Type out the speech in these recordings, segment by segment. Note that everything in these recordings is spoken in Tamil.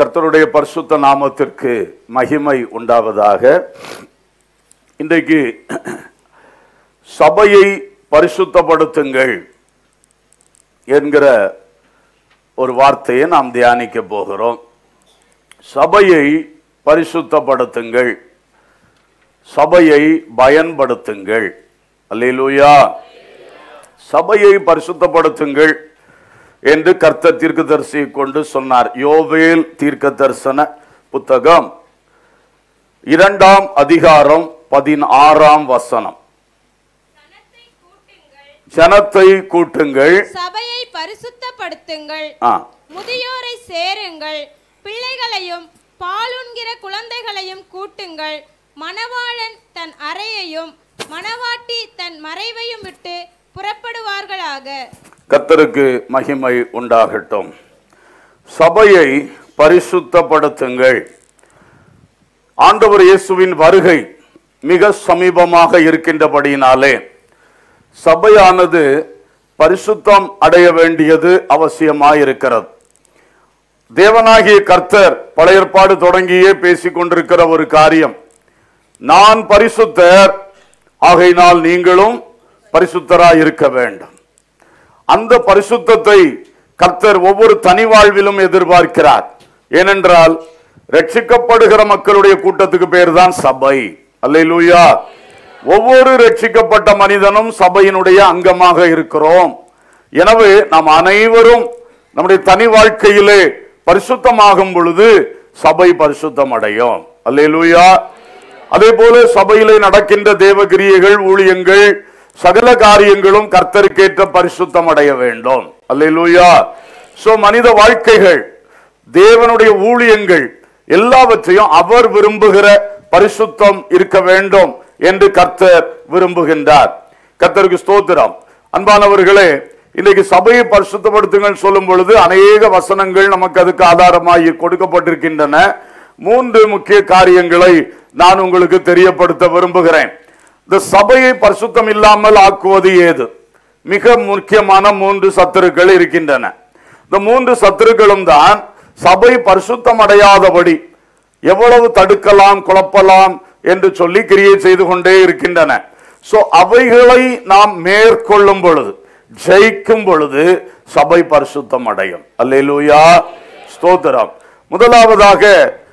கர்த்தருடைய பரிசுத்த நாமத்திற்கு மகிமை உண்டாவதாக இன்றைக்கு சபையை பரிசுத்தப்படுத்துங்கள் என்கிற ஒரு வார்த்தையை நாம் தியானிக்க போகிறோம் சபையை பரிசுத்தப்படுத்துங்கள் சபையை பயன்படுத்துங்கள் அல்லேலூயா சபையை பரிசுத்தப்படுத்துங்கள் என்று கர்த்தர் தீர்க்கதரிசியை கொண்டு சொன்னார் யோவேல் தீர்க்க தரிசன புத்தகம் இரண்டாம் அதிகாரம் பதினாறாம் வசனம் சனத்தை கூட்டுங்கள் ஜனத்தை கூட்டுங்கள் சபையை பரிசுத்தப்படுத்துங்கள் ஆ, முதியோரை சேருங்கள் பிள்ளைகளையும் பாலுண்கிற குழந்தைகளையும் கூட்டுங்கள் மணவாளன் தன் அறையையும் மணவாட்டி தன் மறைவையும் விட்டு புறப்படுவார்களாக கர்த்தருக்கு மகிமை உண்டாகட்டும் சபையை பரிசுத்தப்படுத்துங்கள் ஆண்டவர் இயேசுவின் வருகை மிக சமீபமாக இருக்கின்றபடியினாலே சபையானது பரிசுத்தம் அடைய வேண்டியது அவசியமாயிருக்கிறது தேவனாகிய கர்த்தர் பழைய ஏற்பாடு தொடங்கியே பேசிக் கொண்டிருக்கிற ஒரு காரியம் நான் பரிசுத்தர் ஆகையினால் நீங்களும் பரிசுத்தராய் இருக்க வேண்டும் அந்த பரிசுத்தத்தை கர்த்தர் ஒவ்வொரு தனி வாழ்விலும் எதிர்பார்க்கிறார் ஏனென்றால் ரட்சிக்கப்படுகிற மக்களுடைய கூட்டத்துக்கு பேர் தான் சபை அல்லேலூயா ஒவ்வொரு ரட்சிக்கப்பட்ட மனிதனும் சபையினுடைய அங்கமாக இருக்கிறோம் எனவே நாம் அனைவரும் நம்முடைய தனி வாழ்க்கையிலே பரிசுத்தமாகும் பொழுது சபை பரிசுத்தம் அடையும் அல்லேலூயா அதே போல சபையிலே நடக்கின்ற தேவகிரியைகள் ஊழியங்கள் சகல காரியங்களும் கர்த்தருக்கேற்ற பரிசுத்தம் அடைய வேண்டும் அல்லேலூயா சோ மனித வாழ்க்கைகள் தேவனுடைய ஊழியங்கள் எல்லாவற்றையும் அவர் விரும்புகிற பரிசுத்தம் இருக்க வேண்டும் என்று கர்த்தர் விரும்புகின்றார் கர்த்தருக்கு ஸ்தோத்திரம் அன்பானவர்களே இன்னைக்கு சபையை பரிசுத்தப்படுத்துங்கள் சொல்லும் பொழுது அநேக வசனங்கள் நமக்கு அதுக்கு ஆதாரமாகி கொடுக்கப்பட்டிருக்கின்றன மூன்று முக்கிய காரியங்களை நான் உங்களுக்கு தெரியப்படுத்த விரும்புகிறேன் இந்த சபையை பரிசுத்தம் இல்லாமல் ஆக்குவது ஏது மிக முக்கியமான மூன்று சத்துருக்கள் இருக்கின்றன இந்த மூன்று சத்துருக்களும் தான் சபை பரிசுத்தம் அடையாதபடி எவ்வளவு தடுக்கலாம் குழப்பலாம் என்று சொல்லி கிரியை செய்து கொண்டே இருக்கின்றன சோ அவைகளை நாம் மேற்கொள்ளும் பொழுது ஜெயிக்கும் பொழுது சபை பரிசுத்தம் அடையும் அல்லேலூயா ஸ்தோத்திரம் முதலாவதாக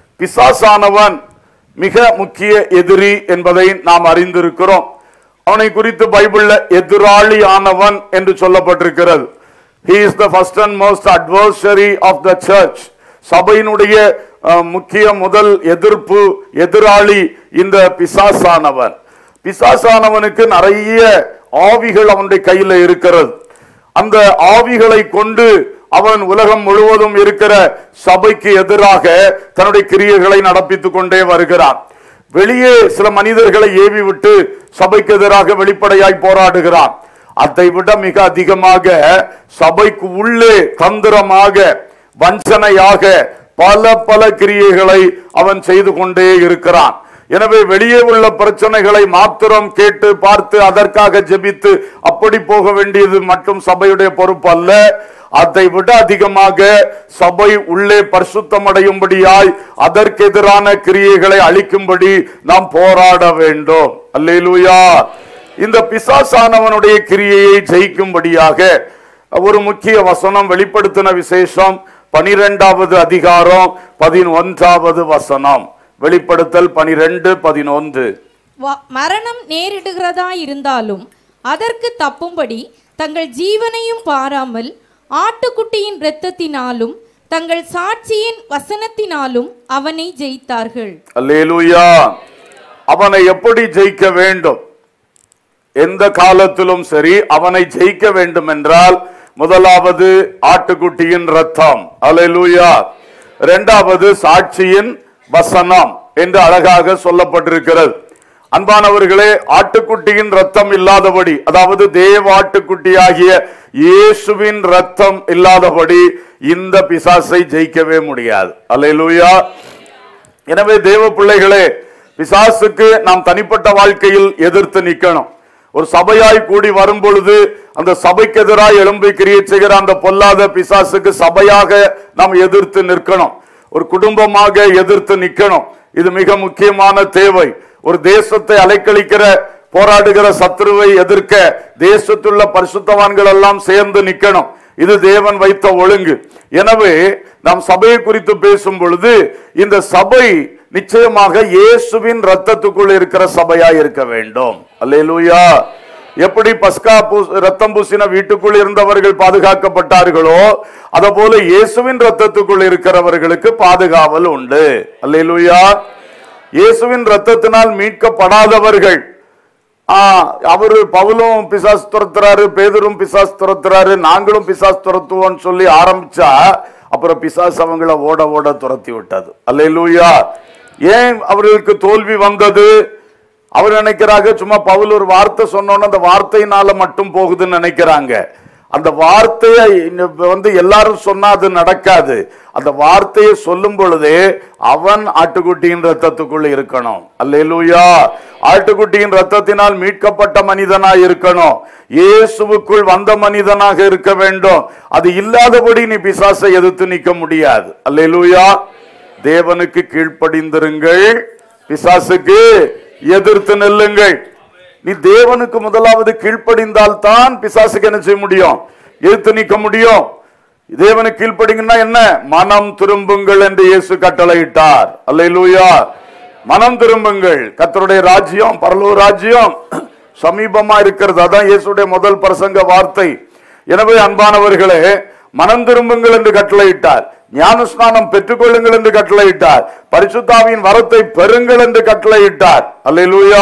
பிசாசானவன் மிக முக்கிய எதிரி என்பதை நாம் அறிந்திருக்கிறோம் அவனை குறித்து பைபிள்ல எதிராளி ஆனவன் என்று சொல்லப்பட்டிருக்கிறது he is the first and most adversary of the church சபையினுடைய அஹ், முக்கிய முதல் எதிர்ப்பு எதிராளி இந்த பிசாசானவன் பிசாசானவனுக்கு நிறைய ஆவிகள் அவனுடைய கையில இருக்கிறது அந்த ஆவிகளை கொண்டு அவன் உலகம் முழுவதும் இருக்கிற சபைக்கு எதிராக தன்னுடைய கிரியைகளை நடப்பித்துக் கொண்டே வருகிறான் வெளியே சில மனிதர்களை ஏவி விட்டு சபைக்கு எதிராக வெளிப்படையாய் போராடுகிறான் அதை விட மிக அதிகமாக சபைக்கு உள்ளே தந்திரமாக வஞ்சனையாக பல பல கிரியைகளை அவன் செய்து கொண்டே இருக்கிறான் எனவே வெளியே உள்ள பிரச்சனைகளை மாத்திரம் கேட்டு பார்த்து அதற்காக ஜெபித்து அப்படி போக வேண்டியது மட்டும் சபையுடைய பொறுப்பு அல்ல அதை விட அதிகமாக சபை உள்ளே பரிசுத்தமடையும்படியாய் அதற்கு எதிரான கிரியைகளை அழிக்கும்படி நாம் போராட வேண்டும் அல்லேலூயா இந்த பிசாசானவனுடைய கிரியையை ஜெயிக்கும்படியாக ஒரு முக்கிய வசனம் வெளிப்படுத்தின விசேஷம் பனிரெண்டாவது அதிகாரம் பதினொன்றாவது வசனம் வெளிப்படுத்தல் பனிரெண்டு பதினொன்று வ- மரணம் நேரிடுகிறதா இருந்தாலும் அதற்கு தப்பும்படி தங்கள் ஜீவனையும் பாராமல் ஆட்டுக்குட்டியின் இரத்தத்தினாலும் தங்கள் சாட்சியின் வசனத்தினாலும் அவனை ஜெயித்தார்கள் அல்லேலூயா அவனை எப்படி ஜெயிக்க வேண்டும் எந்த காலத்திலும் சரி அவனை ஜெயிக்க வேண்டும் என்றால் முதலாவது ஆட்டுக்குட்டியின் ரத்தம் அல்லேலூயா இரண்டாவது சாட்சியின் வசனம் என்று அழகாக சொல்லப்பட்டிருக்கிறது அன்பானவர்களே ஆட்டுக்குட்டியின் ரத்தம் இல்லாதபடி அதாவது தேவ ஆட்டுக்குட்டியாகிய இயேசுவின் ரத்தம் இல்லாதபடி இந்த பிசாசை ஜெயிக்கவே முடியாது அல்லேலூயா எனவே தேவ பிள்ளைகளே பிசாசுக்கு நாம் தனிப்பட்ட வாழ்க்கையில் எதிர்த்து நிக்கணும் ஒரு சபையாய் கூடி வரும் பொழுது அந்த சபைக்கு எதிராய் எழும்பி கிரியை செய்கிற அந்த பொல்லாத பிசாசுக்கு சபையாக நாம் எதிர்த்து நிற்கணும் ஒரு குடும்பமாக எதிர்த்து நிக்கணும் இது மிக முக்கியமான தேவை ஒரு தேசத்தை அலைக்கழிக்கிற போராடுகிற சத்துருவை எதிர்க்க தேசத்துள்ள பரிசுத்தவான்கள் எல்லாம் சேர்ந்து நிக்கணும் இது தேவன் வைத்த ஒழுங்கு எனவே நாம் சபையை குறித்து பேசும் பொழுது இந்த சபை நிச்சயமாக இயேசுவின் ரத்தத்துக்குள் இருக்கிற சபையா இருக்க வேண்டும் அல்லேலூயா எப்படி பஸ்கா பூ- ரத்தம் பூசின வீட்டுக்குள் இருந்தவர்கள் பாதுகாக்கப்பட்டார்களோ அதுபோல இயேசுவின் ரத்தத்துக்குள் இருக்கிறவர்களுக்கு பாதுகாவல் உண்டு அல்லேலூயா இயேசுவின் ரத்தத்தினால் மீட்கப்படாதவர்கள் ஆ, அவரு பவுலும் பிசாசு துரத்துறாரு பேதரும் பிசாசு துரத்துறாரு நாங்களும் பிசாசு துரத்துவோம்னு சொல்லி ஆரம்பிச்சா அப்புறம் பிசாசு அவங்கள ஓட ஓட துரத்தி விட்டது அல்லேலூயா ஏன் அவர்களுக்கு தோல்வி வந்தது அவர் நினைக்கிறாங்க சும்மா பவுல் ஒரு வார்த்தை சொன்னோன்னு அந்த வார்த்தையினால மட்டும் போகுதுன்னு நினைக்கிறாங்க அந்த வார்த்தையை இன்ன- வந்து எல்லாரும் சொன்னா அது நடக்காது அந்த வார்த்தையை சொல்லும் பொழுதே அவன் ஆட்டுக்குட்டியின் ரத்தத்துக்குள் இருக்கணும் அல்லேலூயா ஆட்டுக்குட்டியின் ரத்தத்தினால் மீட்கப்பட்ட மனிதனா இருக்கணும் இயேசுவுக்குள் வந்த மனிதனாக இருக்க வேண்டும் அது இல்லாதபடி நீ பிசாசை எதிர்த்து நிற்க முடியாது அல்லேலூயா தேவனுக்கு கீழ்ப்படிந்திருங்கள் பிசாசுக்கு எதிர்த்து நெல்லுங்கள் நீ தேவனுக்கு முதலாவது கீழ்ப்படிந்தால் தான் பிசாசுக்கு என்ன செய்ய முடியும் எதிர்த்து நிற்க முடியும் தேவனுக்கு கீழ்ப்படிங்கன்னா என்ன மனம் திரும்புங்கள் என்று இயேசு கட்டளையிட்டார் அல்லேலூயா மனம் திரும்புங்கள் கர்த்தருடைய ராஜ்யம் பரலூர் ராஜ்யம் சமீபமா இருக்கிறது அதான் இயேசுடைய முதல் பிரசங்க வார்த்தை எனவே அன்பானவர்களே மனம் திரும்புங்கள் என்று கட்டளையிட்டார் ஞானஸ்நானம் பெற்றுக்கொள்ளுங்கள் என்று கட்டளையிட்டார் பரிசுத்தாவின் வரத்தை பெறுங்கள் என்று கட்டளையிட்டார் அல்லேலூயா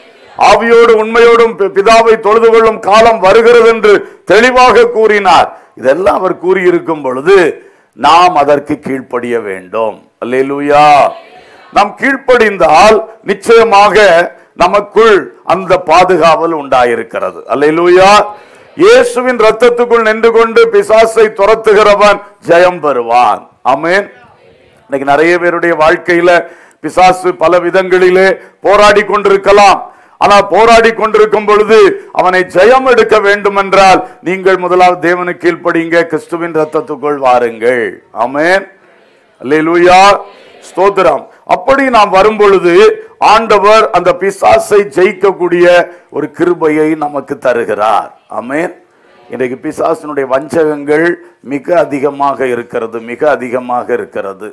ஆவியோடு உண்மையோடும் பி- பிதாவை தொழுது கொள்ளும் காலம் வருகிறது என்று தெளிவாக கூறினார் இதெல்லாம் அவர் கூறியிருக்கும் பொழுது நாம் அதற்கு கீழ்ப்படிய வேண்டும் அல்லேலூயா நாம் கீழ்ப்படிந்தால் நிச்சயமாக நமக்குள் அந்த பாதுகாவல் உண்டாயிருக்கிறது அல்லேலூயா இயேசுவின் ரத்தத்துக்குள் நின்று கொண்டு பிசாசை துரத்துகிறவன் ஜெயம் பெறுவான் ஆமென் இன்னைக்கு நிறைய பேருடைய வாழ்க்கையில பிசாசு பல விதங்களிலே போராடி கொண்டிருக்கலாம் ஆனா போராடி கொண்டிருக்கும் பொழுது அவனை ஜெயம் எடுக்க வேண்டும் என்றால் நீங்கள் முதலாவது தேவனுக்கு கீழ்ப்படிங்க கிறிஸ்துவின் ரத்தத்துக்குள் வாருங்கள் ஆமென் அல்லேலூயா ஸ்தோத்திரம் அப்படி நாம் வரும் பொழுது ஆண்டவர் அந்த பிசாசை ஜெயிக்கக்கூடிய ஒரு கிருபையை நமக்கு தருகிறார் ஆமென் இன்றைக்கு பிசாசினுடைய வஞ்சகங்கள் மிக அதிகமாக இருக்கிறது மிக அதிகமாக இருக்கிறது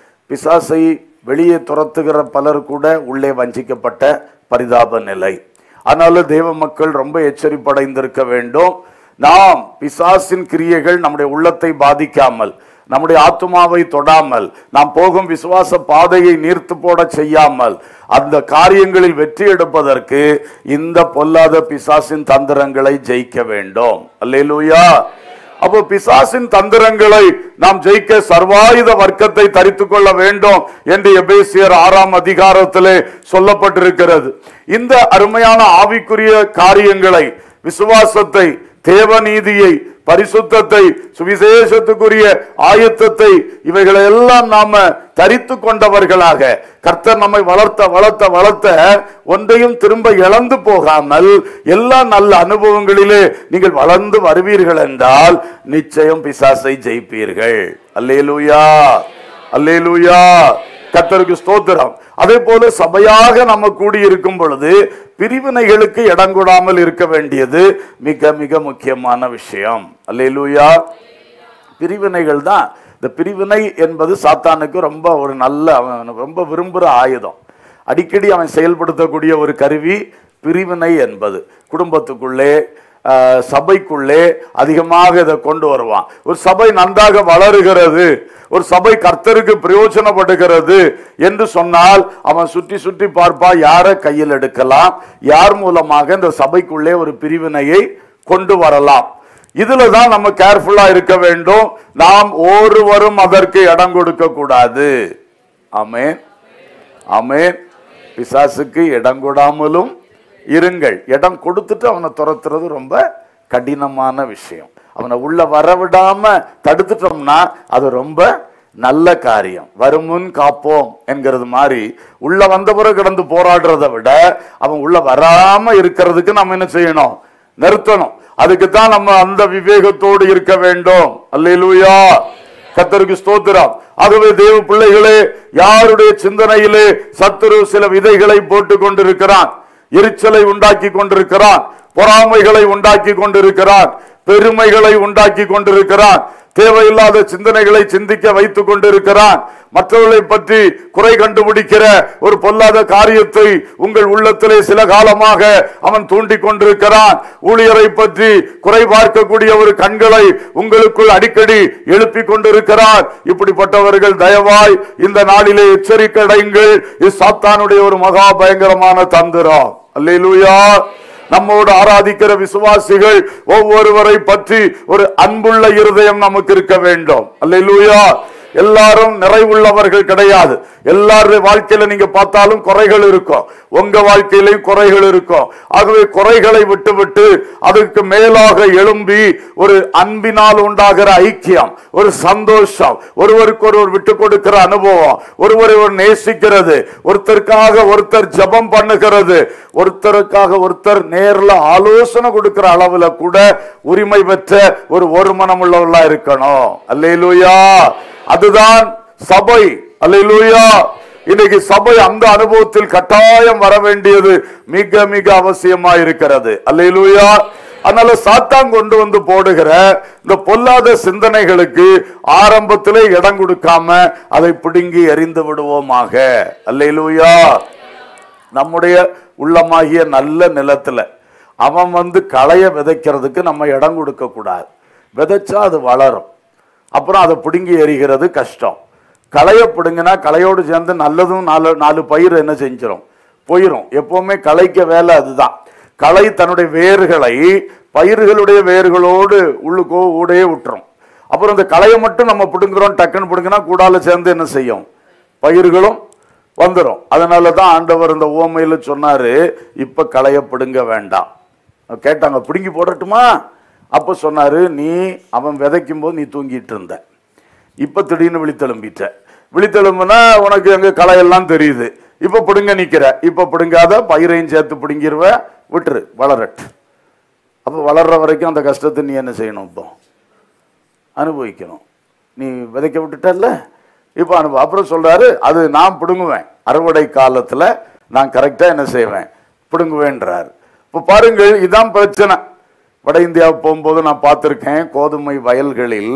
பிசாசை வெளியே துரத்துகிற பலர் கூட உள்ளே வஞ்சிக்கப்பட்ட பரிதாப நிலை அதனால தேவ மக்கள் ரொம்ப எச்சரிப்படைந்திருக்க வேண்டும் நாம் பிசாசின் கிரியைகள் நம்முடைய உள்ளத்தை பாதிக்காமல் நம்முடைய ஆத்துமாவை தொடாமல் நாம் போகும் விசுவாச பாதையை நீர்த்து போட செய்யாமல் அந்த காரியங்களில் வெற்றி எடுப்பதற்கு இந்த பொல்லாத பிசாசின் தந்திரங்களை ஜெயிக்க வேண்டும் அல்லேலூயா அப்போ பிசாசின் தந்திரங்களை நாம் ஜெயிக்க சர்வாயுத வர்க்கத்தை தரித்துக் கொள்ள வேண்டும் என்று எபேசியர் ஆறாம் அதிகாரத்திலே சொல்லப்பட்டிருக்கிறது இந்த அருமையான ஆவிக்குரிய காரியங்களை விசுவாசத்தை தேவநீதியை பரிசுத்தத்தை சுவிசேஷத்துக்குரிய ஆயத்தத்தை இவைகளை எல்லாம் நாம தரித்து கொண்டவர்களாக கர்த்தர் நம்மை வளர்த்த வளர்த்த வளர்த்த ஒன்றையும் திரும்ப இழந்து போகாமல் எல்லா நல்ல அனுபவங்களிலே நீங்கள் வளர்ந்து வருவீர்கள் என்றால் நிச்சயம் பிசாசை ஜெயிப்பீர்கள் அல்லேலூயா அல்லேலூயா கர்த்தருக்கு ஸ்தோத்திரம் அதே போல சபையாக நம்ம கூடி இருக்கும் பொழுது பிரிவினைகளுக்கு இடம் கொடாமல் இருக்க வேண்டியது மிக மிக முக்கியமான விஷயம் அல்லேலூயா பிரிவினைகள் தான் இந்த பிரிவினை என்பது சாத்தானுக்கு ரொம்ப ஒரு நல்ல அவன் ரொம்ப விரும்புகிற ஆயுதம் அடிக்கடி அவன் செயல்படுத்தக்கூடிய ஒரு கருவி பிரிவினை என்பது குடும்பத்துக்குள்ளே ஆஹ், சபைக்குள்ளே அதிகமாக இதை கொண்டு வருவான் ஒரு சபை நன்றாக வளருகிறது ஒரு சபை கர்த்தருக்கு பிரயோஜனப்படுகிறது என்று சொன்னால் அவன் சுற்றி சுற்றி பார்ப்பா யாரை கையில் எடுக்கலாம் யார் மூலமாக இந்த சபைக்குள்ளே ஒரு பிரிவினையை கொண்டு வரலாம் இதுல தான் நம்ம கேர்ஃபுல்லா இருக்க வேண்டும் நாம் ஒருவரும் அதற்கு இடம் கொடுக்க கூடாது ஆமென் ஆமென் பிசாசுக்கு இடம் கொடாமலும் இருங்கள் இடம் கொடுத்துட்டு அவனை துரத்துறது ரொம்ப கடினமான விஷயம் அவனை உள்ள வரவிடாம தடுத்துட்டோம்னா அது ரொம்ப நல்ல காரியம் வருமுன் காப்போம் என்கிறது மாதிரி உள்ள வந்த பிறகு கிடந்து போராடுறதை விட அவன் உள்ள வராம இருக்கிறதுக்கு நம்ம என்ன செய்யணும் நிறுத்தணும் அதுக்கு தான் நம்ம அந்த விவேகத்தோடு இருக்க வேண்டும் அல்லேலூயா கத்தருக்கு ஸ்தோத்திரம் ஆகவே தேவ பிள்ளைகளே யாருடைய சிந்தனையிலே சத்துரு சில விதைகளை போட்டு கொண்டிருக்கிறான் எரிச்சலை உண்டாக்கி கொண்டிருக்கிறான் பொறாமைகளை உண்டாக்கி கொண்டிருக்கிறான் பெருமைகளை உண்டாக்கி கொண்டிருக்கிறான் தேவையில்லாத சிந்தனைகளை சிந்திக்க வைத்துக் கொண்டிருக்கிறான் மற்றவர்களை பற்றி குறை கண்டுபிடிக்கிற ஒரு பொல்லாத காரியத்தை உங்கள் உள்ளத்திலே சில காலமாக அவன் தூண்டிக் கொண்டிருக்கிறான் ஊழியரை பற்றி குறை பார்க்கக்கூடிய ஒரு கண்களை உங்களுக்குள் அடிக்கடி எழுப்பிக் கொண்டிருக்கிறான் இப்படிப்பட்டவர்கள் தயவாய் இந்த நாளிலே எச்சரிக்கை அடையுங்கள் இது சாத்தானுடைய ஒரு மகா பயங்கரமான தந்திரம் அல்லேலூயா நம்மோடு ஆராதிக்கிற விசுவாசிகள் ஒவ்வொருவரை பற்றி ஒரு அன்புள்ள இருதயம் நமக்கு இருக்க வேண்டும் அல்லேலூயா எல்லாரும் நிறைவுள்ளவர்கள் கிடையாது எல்லாருடைய வாழ்க்கையில நீங்க பார்த்தாலும் குறைகள் இருக்கும் உங்க வாழ்க்கையிலையும் குறைகள் இருக்கும் ஆகவே குறைகளை விட்டு விட்டு அதுக்கு மேலாக எழும்பி ஒரு அன்பினால் உண்டாகிற ஐக்கியம் ஒரு சந்தோஷம் ஒருவருக்கு ஒருவர் விட்டு கொடுக்கிற அனுபவம் ஒருவரை ஒரு நேசிக்கிறது ஒருத்தருக்காக ஒருத்தர் ஜெபம் பண்ணுகிறது ஒருத்தருக்காக ஒருத்தர் நேர்ல ஆலோசனை கொடுக்கிற அளவுல கூட உரிமை பெற்ற ஒரு ஒரு மனம் உள்ளவர்களா இருக்கணும் அல்லேலூயா அதுதான் சபை அல்லேலூயா இன்னைக்கு சபை அந்த அனுபவத்தில் கட்டாயம் வர வேண்டியது மிக மிக அவசியமா இருக்கிறது அல்லேலூயா அதனால சாத்தான் கொண்டு வந்து போடுகிற இந்த பொல்லாத சிந்தனைகளுக்கு ஆரம்பத்திலே இடம் கொடுக்காம அதை பிடுங்கி எறிந்து விடுவோமாக அல்லேலூயா நம்முடைய உள்ளமாகிய நல்ல நிலத்துல அவன் வந்து களைய விதைக்கிறதுக்கு நம்ம இடம் கொடுக்க கூடாது விதைச்சா அது வளரும் அப்புறம் அதை பிடுங்கி எறிகிறது கஷ்டம் களைய பிடுங்கினா களையோடு சேர்ந்து நல்லதும் நாலு நாலு பயிர் என்ன செஞ்சிடும் போயிடும் எப்பவுமே களைக்க வேலை அதுதான் களை தன்னுடைய வேர்களை பயிர்களுடைய வேர்களோடு உள்ளுக்கோ ஊடையே விட்டுரும் அப்புறம் இந்த களையை மட்டும் நம்ம பிடுங்குறோம் டக்குன்னு பிடுங்கினா கூடால சேர்ந்து என்ன செய்யும் பயிர்களும் வந்துடும் அதனால தான் ஆண்டவர் இந்த ஓமையில சொன்னாரு இப்ப களைய பிடுங்க வேண்டாம் கேட்டாங்க பிடுங்கி போடட்டுமா அப்ப சொன்னாரு நீ அவன் விதைக்கும் போது நீ தூங்கிட்டு இருந்த இப்ப திடீர்னு விழித்தெலும்பிட்ட விழித்தெலும்புனா உனக்கு அங்க களையெல்லாம் தெரியுது இப்ப பிடுங்க நிக்கிற இப்ப பிடுங்காத பயிரையும் சேர்த்து பிடுங்கிருவ விட்டுரு வளரட்டு அப்ப வளர்ற வரைக்கும் அந்த கஷ்டத்தை நீ என்ன செய்யணும் இப்போ அனுபவிக்கணும் நீ விதைக்க விட்டுட்டல்ல இப்போ அனுபவ அப்புறம் சொல்றாரு அது நான் பிடுங்குவேன் அறுவடை காலத்துல நான் கரெக்டா என்ன செய்வேன் பிடுங்குவேன்றார் இப்போ பாருங்கள் இதான் பிரச்சனை வட இந்தியாவுக்கு போகும்போது நான் பார்த்துருக்கேன் கோதுமை வயல்களில்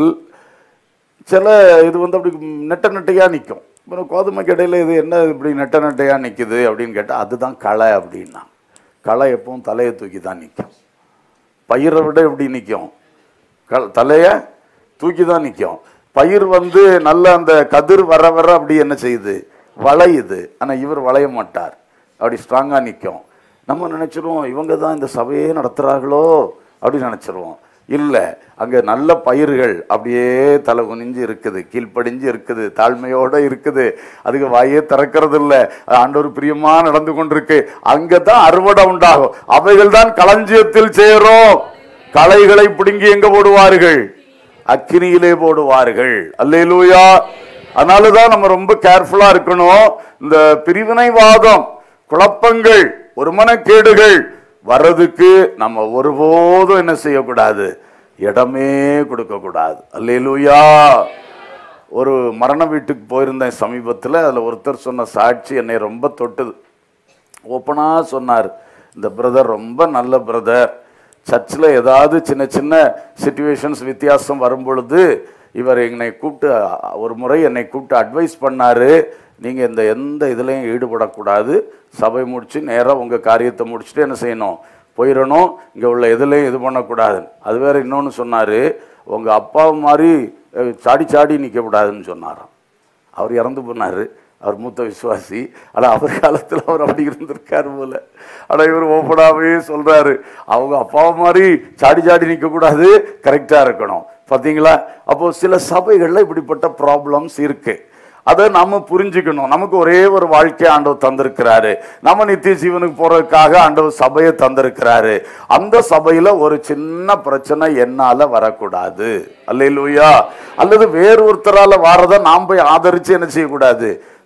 சில இது வந்து அப்படி நெட்ட நெட்டையாக நிற்கும் அப்புறம் கோதுமைக்கு இடையில இது என்ன இப்படி நெட்ட நெட்டையாக நிற்குது அப்படின்னு கேட்டால் அதுதான் களை அப்படின்னா களை எப்பவும் தலையை தூக்கி தான் நிற்கும் பயிரை விட எப்படி நிற்கும் க தலையை தூக்கி தான் நிற்கும் பயிர் வந்து நல்ல அந்த கதிர் வர வர அப்படி என்ன செய்யுது வளையுது ஆனால் இவர் வளைய மாட்டார் அப்படி ஸ்ட்ராங்காக நிற்கும் நம்ம நினைச்சிருவோம் இவங்க தான் இந்த சபையே நடத்துகிறார்களோ அப்படின்னு நினச்சிருவோம் இல்லை அங்கே நல்ல பயிர்கள் அப்படியே தலை குனிஞ்சு இருக்குது கீழ்ப்படிஞ்சு இருக்குது தாழ்மையோடு இருக்குது அதுக்கு வாயே திறக்கிறது இல்லை ஆண்டவர் பிரியமா நடந்து கொண்டிருக்கு அங்கே தான் அறுவடை உண்டாகும் அவைகள் தான் களஞ்சியத்தில் சேரும் களைகளை பிடுங்கி எங்க போடுவார்கள் அக்கினியிலே போடுவார்கள் அல்லேலூயா அதனாலதான் நம்ம ரொம்ப கேர்ஃபுல்லா இருக்கணும் இந்த பிரிவினைவாதம் குழப்பங்கள் ஒருமனக்கேடுகள் வர்றதுக்கு நம்ம ஒருபோதும் என்ன செய்யக்கூடாது இடமே கொடுக்க கூடாது அல்லேலூயா ஒரு மரண வீட்டுக்கு போயிருந்தேன் சமீபத்தில் அதில் ஒருத்தர் சொன்ன சாட்சி என்னை ரொம்ப தொட்டுது ஓப்பனாக சொன்னார் இந்த பிரதர் ரொம்ப நல்ல பிரதர் சர்ச்சில் ஏதாவது சின்ன சின்ன சுச்சுவேஷன்ஸ் வித்தியாசம் வரும் பொழுது இவர் என்னை கூப்பிட்டு ஒரு முறை என்னை கூப்பிட்டு அட்வைஸ் பண்ணாரு நீங்கள் இந்த எந்த இதுலேயும் ஈடுபடக்கூடாது சபை முடிச்சு நேராக உங்கள் காரியத்தை முடிச்சுட்டு என்ன செய்யணும் போயிடணும் இங்கே உள்ள எதுலேயும் இது பண்ணக்கூடாது அது வேற இன்னொன்று சொன்னார் உங்கள் அப்பா மாதிரி அஹ், சாடி சாடி நிற்கக்கூடாதுன்னு சொன்னாராம் அவர் இறந்து போனார் அவர் மூத்த விசுவாசி ஆனால் அவர் காலத்தில் அவர் அப்படி இருந்திருக்காரு போல ஆனால் இவர் ஓப்பனாகவே சொல்றாரு அவங்க அப்பாவை மாதிரி சாடி சாடி நிற்கக்கூடாது கரெக்டாக இருக்கணும் பார்த்தீங்களா அப்போ சில சபைகளில் இப்படிப்பட்ட ப்ராப்ளம்ஸ் இருக்கு அதை நம்ம புரிஞ்சுக்கணும் நமக்கு ஒரே ஒரு வாழ்க்கை ஆண்டவர் தந்திருக்கிறாரு நம்ம நித்திய ஜீவனுக்கு போறதுக்காக ஆண்டவர் சபையை தந்திருக்கிறாரு அந்த சபையில ஒரு சின்ன பிரச்சனை என்னால வரக்கூடாது அல்லேலூயா அல்லது வேறு ஒருத்தரால வாரதை நாம் போய் ஆதரிச்சு என்ன செய்யக்கூடாது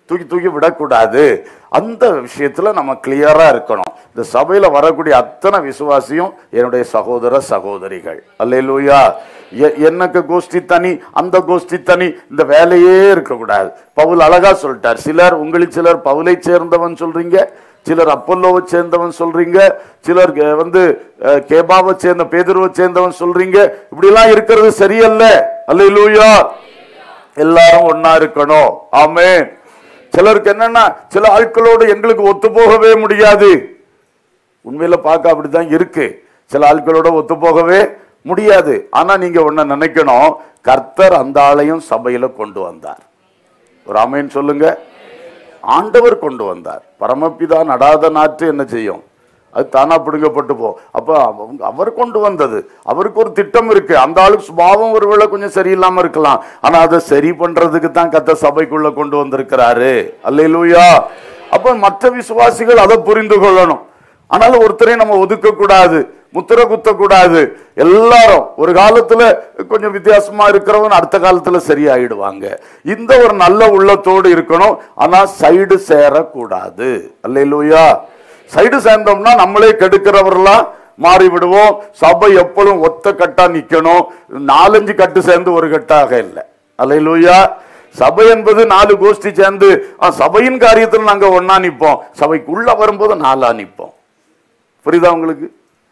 தூக்கி தூக்கி விடக்கூடாது அந்த விஷயத்துல நம்ம கிளியரா இருக்கணும் இந்த சபையில வரக்கூடிய அத்தனை விசுவாசியும் என்னுடைய சகோதர சகோதரிகள் அல்லேலூயா எ- எனக்கு கோஷ்டி தனி அந்த கோஷ்டி தனி இந்த வேலையே இருக்கக்கூடாது பவுல் அழகா சொல்லிட்டார் சிலர் உங்களில் சிலர் பவுலை சேர்ந்தவன் சொல்றீங்க சிலர் அப்பல்லோவை சேர்ந்தவன் சொல்றீங்க சிலர் கே- வந்து அஹ், கேபாவை சேர்ந்த பேதுருவை சேர்ந்தவன் சொல்றீங்க இப்படிலாம் இருக்கிறது சரியல்ல அல்லேலூயா எல்லாரும் ஒண்ணா இருக்கணும் ஆமென் சிலருக்கு என்னன்னா சில ஆட்களோடு எங்களுக்கு ஒத்து போகவே முடியாது உண்மையில பார்க்க அப்படிதான் இருக்கு சில ஆட்களோட ஒத்து போகவே முடியாது ஆனா நீங்க ஒண்ண நினைக்கணும் கர்த்தர் அந்த ஆளையும் சபையில கொண்டு வந்தார் ஒரு ஆமென் சொல்லுங்க ஆண்டவர் கொண்டு வந்தார் பரமபிதா நடாத நாற்று என்ன செய்யும் அது தானா பிடுங்கப்பட்டு போ அப்ப அவங்க- அவர் கொண்டு வந்தது அவருக்கு ஒரு திட்டம் இருக்கு அந்த ஆளுக்கு சுபாவம் ஒருவேளை கொஞ்சம் சரியில்லாம இருக்கலாம் ஆனா அதை சரி பண்றதுக்கு தான் கத்த சபைக்குள்ள கொண்டு வந்திருக்கிறாரு அல்லேலூயா அப்ப மற்ற விசுவாசிகள் அதை புரிந்து கொள்ளணும் ஆனாலும் ஒருத்தரையும் நம்ம ஒதுக்க கூடாது முத்திர குத்த கூடாது எல்லாரும் ஒரு காலத்துல கொஞ்சம் வித்தியாசமா இருக்கிறவன் அடுத்த காலத்துல சரியாயிடுவாங்க இந்த ஒரு நல்ல உள்ளத்தோடு இருக்கணும் ஆனா சைடு சேரக்கூடாது அல்லேலூயா சைடு சேர்ந்தோம்னா நம்மளே கெடுக்கிறவர்களா மாறி விடுவோம் சபை எப்பொழுதும் ஒத்த கட்டா நிக்கணும் நாலஞ்சு கட்டு சேர்ந்து ஒரு கட்டாக இல்லை அல்லேலூயா சபை என்பது நாலு கோஷ்டி சேர்ந்து ஆ, சபையின் காரியத்தில் நாங்க ஒண்ணா நிப்போம் சபைக்குள்ள வரும்போது நாலா நிப்போம் புரியுதா உங்களுக்கு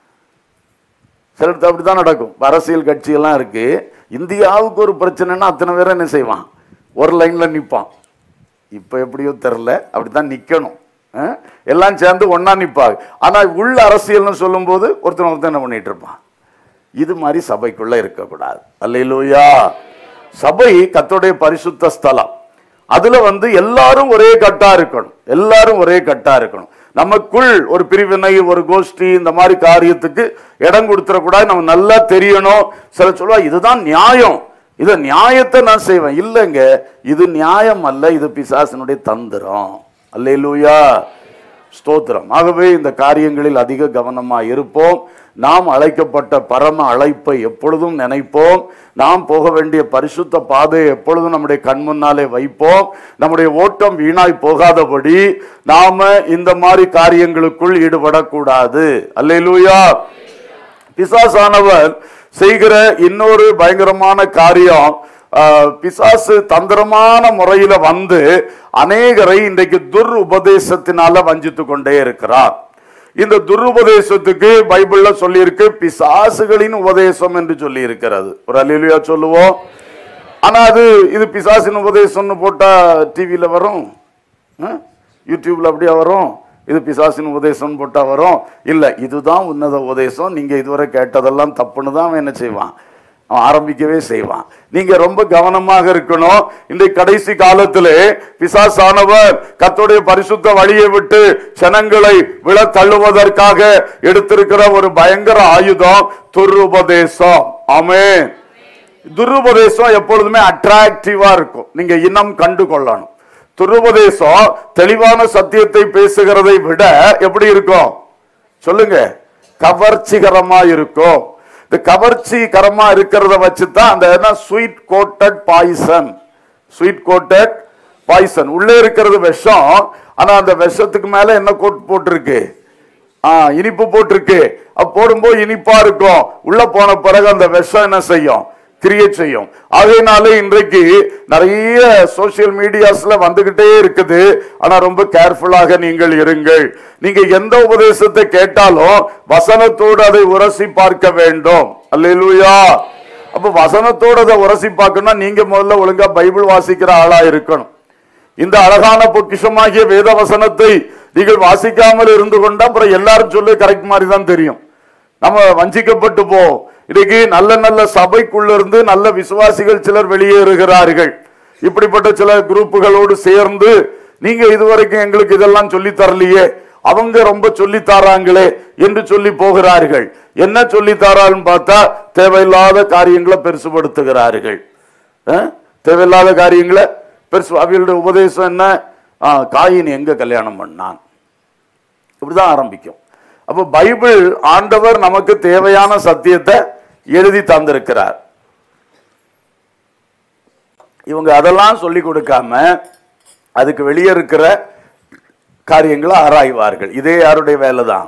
சிலருக்கு அப்படித்தான் நடக்கும் இப்ப அரசியல் கட்சியெல்லாம் இருக்கு இந்தியாவுக்கு ஒரு பிரச்சனைன்னா அத்தனை பேரும் என்ன செய்வான் ஒரு லைன்ல நிப்பான் இப்ப எப்படியோ தெரில அப்படித்தான் நிக்கணும் அஹ்? எல்லாம் சேர்ந்து ஒண்ணா நிப்பாங்க ஆனா உள்ள அரசியல்னு சொல்லும்போது ஒருத்தன் ஒருத்தன் என்ன பண்ணிட்டு இருப்பான் இது மாதிரி சபைக்குள்ள இருக்கக்கூடாது அல்லேலூயா சபை கத்தோடைய பரிசுத்த ஸ்தலம் அதுல வந்து எல்லாரும் ஒரே கட்டா இருக்கணும் எல்லாரும் ஒரே கட்டா இருக்கணும் நமக்குள் ஒரு பிரிவினை ஒரு கோஷ்டி இந்த மாதிரி காரியத்துக்கு இடம் கொடுத்துடக்கூடாது நம்ம நல்லா தெரியணும் சில சொல்லுவா இதுதான் நியாயம் இத நியாயத்தை நான் செய்வேன் இல்லைங்க இது நியாயம் அல்ல இது பிசாசனுடைய தந்திரம் அல்லேலூயா ஸ்தோத்திரம் ஆகவே இந்த காரியங்களில் அதிக கவனமா இருப்போம் நாம் அழைக்கப்பட்ட பரம அழைப்பை எப்பொழுதும் நினைப்போம் நாம் போக வேண்டிய பரிசுத்த பாதையை எப்பொழுதும் நம்முடைய கண் முன்னாலே வைப்போம் நம்முடைய ஓட்டம் வீணாய் போகாதபடி நாம இந்த மாதிரி காரியங்களுக்குள் ஈடுபடக்கூடாது அல்லேலூயா பிசாசானவர் செய்கிற இன்னொரு பயங்கரமான காரியம் ஆஹ், பிசாசு தந்திரமான முறையில வந்து அநேகரை இன்றைக்கு துர் உபதேசத்தினால வஞ்சித்து கொண்டே இருக்கிறார் இந்த துருபதேசத்துக்கு பைபிள்ல சொல்லியிருக்கு பிசாசுகளின் உபதேசம் என்று சொல்லி இருக்கிறது ஒரு அலிலுயா சொல்லுவோம் ஆனா அது இது பிசாசின் உபதேசம்னு போட்டா டிவியில வரும் ஆ? யூடியூப்ல அப்படியே வரும் இது பிசாசின் உபதேசம் போட்டா வரும் இல்ல இதுதான் உன்னத உபதேசம் நீங்க இதுவரை கேட்டதெல்லாம் தப்புன்னு தான் அவன் என்ன செய்வான் அவன் ஆரம்பிக்கவே செய்வான் நீங்க ரொம்ப கவனமாக இருக்கணும் இந்த கடைசி காலத்திலே பிசாசானவர் கர்த்தருடைய பரிசுத்த வழியை விட்டு ஜனங்களை விழ தள்ளுவதற்காக எடுத்திருக்கிற ஒரு பயங்கர ஆயுதம் துருபதேசம் ஆமென் துருபதேசம் எப்பொழுதுமே அட்ராக்டிவா இருக்கும் நீங்க இனம் கண்டு கொள்ளணும் துருபதேசம் தெளிவான சத்தியத்தை பேசுகிறதை விட எப்படி இருக்கும் சொல்லுங்க கவர்ச்சிகரமா இருக்கும் இந்த கவர்ச்சிகரமா இருக்கிறத வச்சு தான் அந்த என்ன sweet coated poison sweet coated poison உள்ளே இருக்கிறது விஷம் ஆனா அந்த விஷத்துக்கு மேல என்ன கோட் போட்டிருக்கு ஆ இனிப்பு போட்டிருக்கு அப்ப போடும்போது இனிப்பா இருக்கும் உள்ள போன பிறகு அந்த விஷம் என்ன செய்யும் கிரியேட் செய்யும் ஆகையினாலே இன்றைக்கு நிறைய சோசியல் மீடியாஸ்ல வந்துகிட்டே இருக்குது ஆனா ரொம்ப கேர்ஃபுல்லாக நீங்கள் இருங்கள் நீங்க எந்த உபதேசத்தை கேட்டாலும் வசனத்தோடு அதை உரசி பார்க்க வேண்டும் அல்லேலூயா அப்ப வசனத்தோடு அதை உரசி பார்க்கணும்னா நீங்க முதல்ல ஒழுங்கா பைபிள் வாசிக்கிற ஆளா இருக்கணும் இந்த அழகான பொக்கிஷமாகிய வேத வசனத்தை நீங்கள் வாசிக்காமல் இருந்து கொண்டா அப்புறம் எல்லாரும் சொல்லி கரெக்ட் மாதிரி தான் தெரியும் நம்ம வஞ்சிக்கப்பட்டு போ இன்னைக்கு நல்ல நல்ல சபைக்குள்ள இருந்து நல்ல விசுவாசிகள் சிலர் வெளியேறுகிறார்கள் இப்படிப்பட்ட சில குரூப்புகளோடு சேர்ந்து நீங்க இதுவரைக்கும் எங்களுக்கு இதெல்லாம் சொல்லி தரலையே அவங்க ரொம்ப சொல்லி தாராங்களே என்று சொல்லி போகிறார்கள் என்ன சொல்லி தாரான்னு பார்த்தா தேவையில்லாத காரியங்களை பெருசுபடுத்துகிறார்கள் அஹ்? தேவையில்லாத காரியங்களை பெருசு அவர்களுடைய உபதேசம் என்ன ஆ, காயின் எங்க கல்யாணம் பண்ணான் இப்படிதான் ஆரம்பிக்கும் அப்ப பைபிள் ஆண்டவர் நமக்கு தேவையான சத்தியத்தை எழுதி தந்திருக்கிறார் இவங்க அதெல்லாம் சொல்லி கொடுக்காம அதுக்கு வெளியே இருக்கிற காரியங்களை ஆராய்வார்கள் இதே யாருடைய வேலை தான்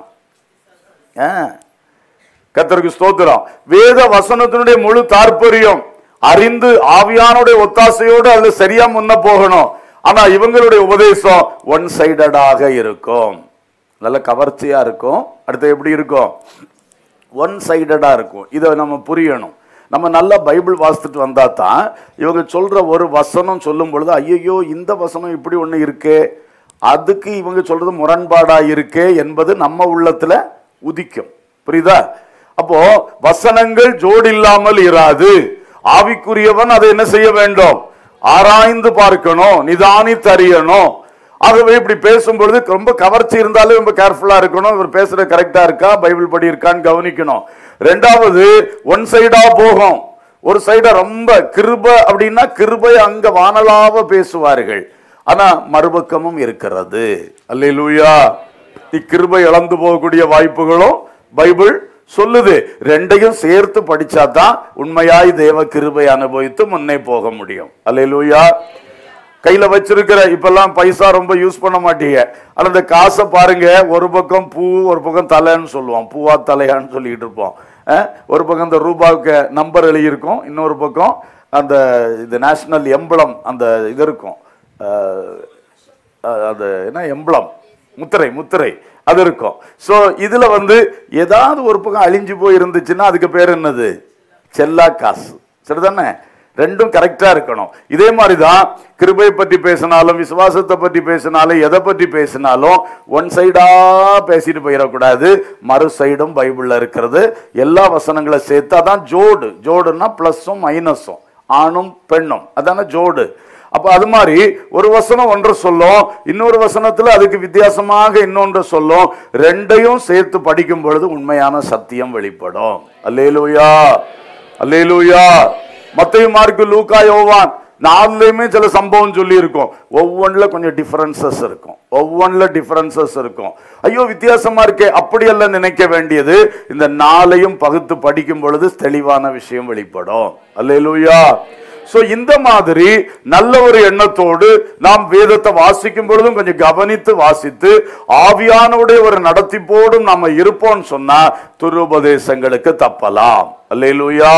கத்தருக்கு ஸ்தோத்திரம் வேத வசனத்தினுடைய முழு தாற்பயம் அறிந்து ஆவியானுடைய ஒத்தாசையோடு அதுல சரியா முன்ன போகணும் ஆனா இவங்களுடைய உபதேசம் ஒன் சைடடாக இருக்கும் நல்ல கவர்ச்சியா இருக்கும் அடுத்து எப்படி இருக்கும் ஒன் சைடடா இருக்கும் இதை நம்ம புரியணும் நம்ம நல்லா பைபிள் வாசித்துட்டு வந்தா தான் இவங்க சொல்ற ஒரு வசனம் சொல்லும் பொழுது ஐயோ இந்த வசனம் இப்படி ஒண்ணு இருக்கே அதுக்கு இவங்க சொல்றது முரண்பாடா இருக்கே என்பது நம்ம உள்ளத்துல உதிக்கும் புரியுதா அப்போ வசனங்கள் ஜோடு இல்லாமல் இராது ஆவிக்குரியவன் அதை என்ன செய்ய வேண்டும் ஆராய்ந்து பார்க்கணும் நிதானித்து அறியணும் ஆகவே இப்படி பேசும்பொழுது ரொம்ப கவர்ச்சி இருந்தாலும் ரொம்ப கேர்ஃபுல்லா இருக்கணும் இவர் பேசுறது கரெக்டா இருக்கா பைபிள் படி இருக்கான்னு கவனிக்கணும் ரெண்டாவது ஒன் சைடா போகும் ஒரு சைடா ரொம்ப கிருப அப்படின்னா கிருபை அங்க வானலாவ பேசுவார்கள் ஆனா மறுபக்கமும் இருக்கிறது அல்லேலூயா இக்கிருபை இழந்து போகக்கூடிய வாய்ப்புகளும் பைபிள் சொல்லுது ரெண்டையும் சேர்த்து படிச்சாதான் உண்மையாய் தேவ கிருபை அனுபவித்து முன்னே போக முடியும் அல்லேலூயா கையில வச்சிருக்கிற இப்பெல்லாம் பைசா ரொம்ப யூஸ் பண்ண மாட்டீங்க ஆனா இந்த காசை பாருங்க ஒரு பக்கம் பூ ஒரு பக்கம் தலைன்னு சொல்லுவோம் பூவா தலையான்னு சொல்லிட்டு இருப்போம் அஹ், ஒரு பக்கம் இந்த ரூபாவுக்கு நம்பர் எழுதியிருக்கும் இன்னொரு பக்கம் அந்த இது நேஷனல் எம்பளம் அந்த இது இருக்கும் அஹ், அஹ், அது என்ன எம்பளம் முத்திரை முத்திரை அது இருக்கும் சோ இதுல வந்து ஏதாவது ஒரு பக்கம் அழிஞ்சு போய் இருந்துச்சுன்னா அதுக்கு பேர் என்னது செல்லா காசு சரிதானே ரெண்டும் கரெக்டா இருக்கணும் இதே மாதிரி தான் கிருபை பற்றி பேசினாலும் விசுவாசத்தை பற்றி பேசினாலும் எதை பற்றி பேசினாலும் ஒன் சைடா பேசிட்டு போயிடக்கூடாது மறு சைடும் பைபிள்ல இருக்கிறது எல்லா வசனங்களை சேர்த்து அதான் ஜோடு ஜோடுன்னா பிளஸும் மைனஸும் ஆணும் பெண்ணும் அதான ஜோடு அப்ப அது மாதிரி ஒரு வசனம் ஒன்று சொல்லும் இன்னொரு வசனத்துல அதுக்கு வித்தியாசமாக இன்னொன்று சொல்லும் ரெண்டையும் சேர்த்து படிக்கும் பொழுது உண்மையான சத்தியம் வெளிப்படும் அல்லேலூயா அல்லேலூயா மத்தேயு மார்க்கு லூக்கா யோவான் நாலுலயுமே சில சம்பவம் சொல்லி இருக்கும் ஒவ்வொன்றுல கொஞ்சம் டிஃபரன்சஸ் இருக்கும் ஒவ்வொன்றுல டிஃபரன்சஸ் இருக்கும் ஐயோ வித்தியாசமா இருக்கே அப்படி எல்லாம் நினைக்க வேண்டியது இந்த நாளையும் பகுத்து படிக்கும் பொழுது தெளிவான விஷயம் வெளிப்படும் அல்லேலூயா சோ இந்த மாதிரி நல்ல ஒரு எண்ணத்தோடு நாம் வேதத்தை வாசிக்கும் பொழுதும் கொஞ்சம் கவனித்து வாசித்து ஆவியானுடைய ஒரு நடத்திப்போடும் நாம இருப்போம்னு சொன்னா துருபதேசங்களுக்கு தப்பலாம் அல்லேலூயா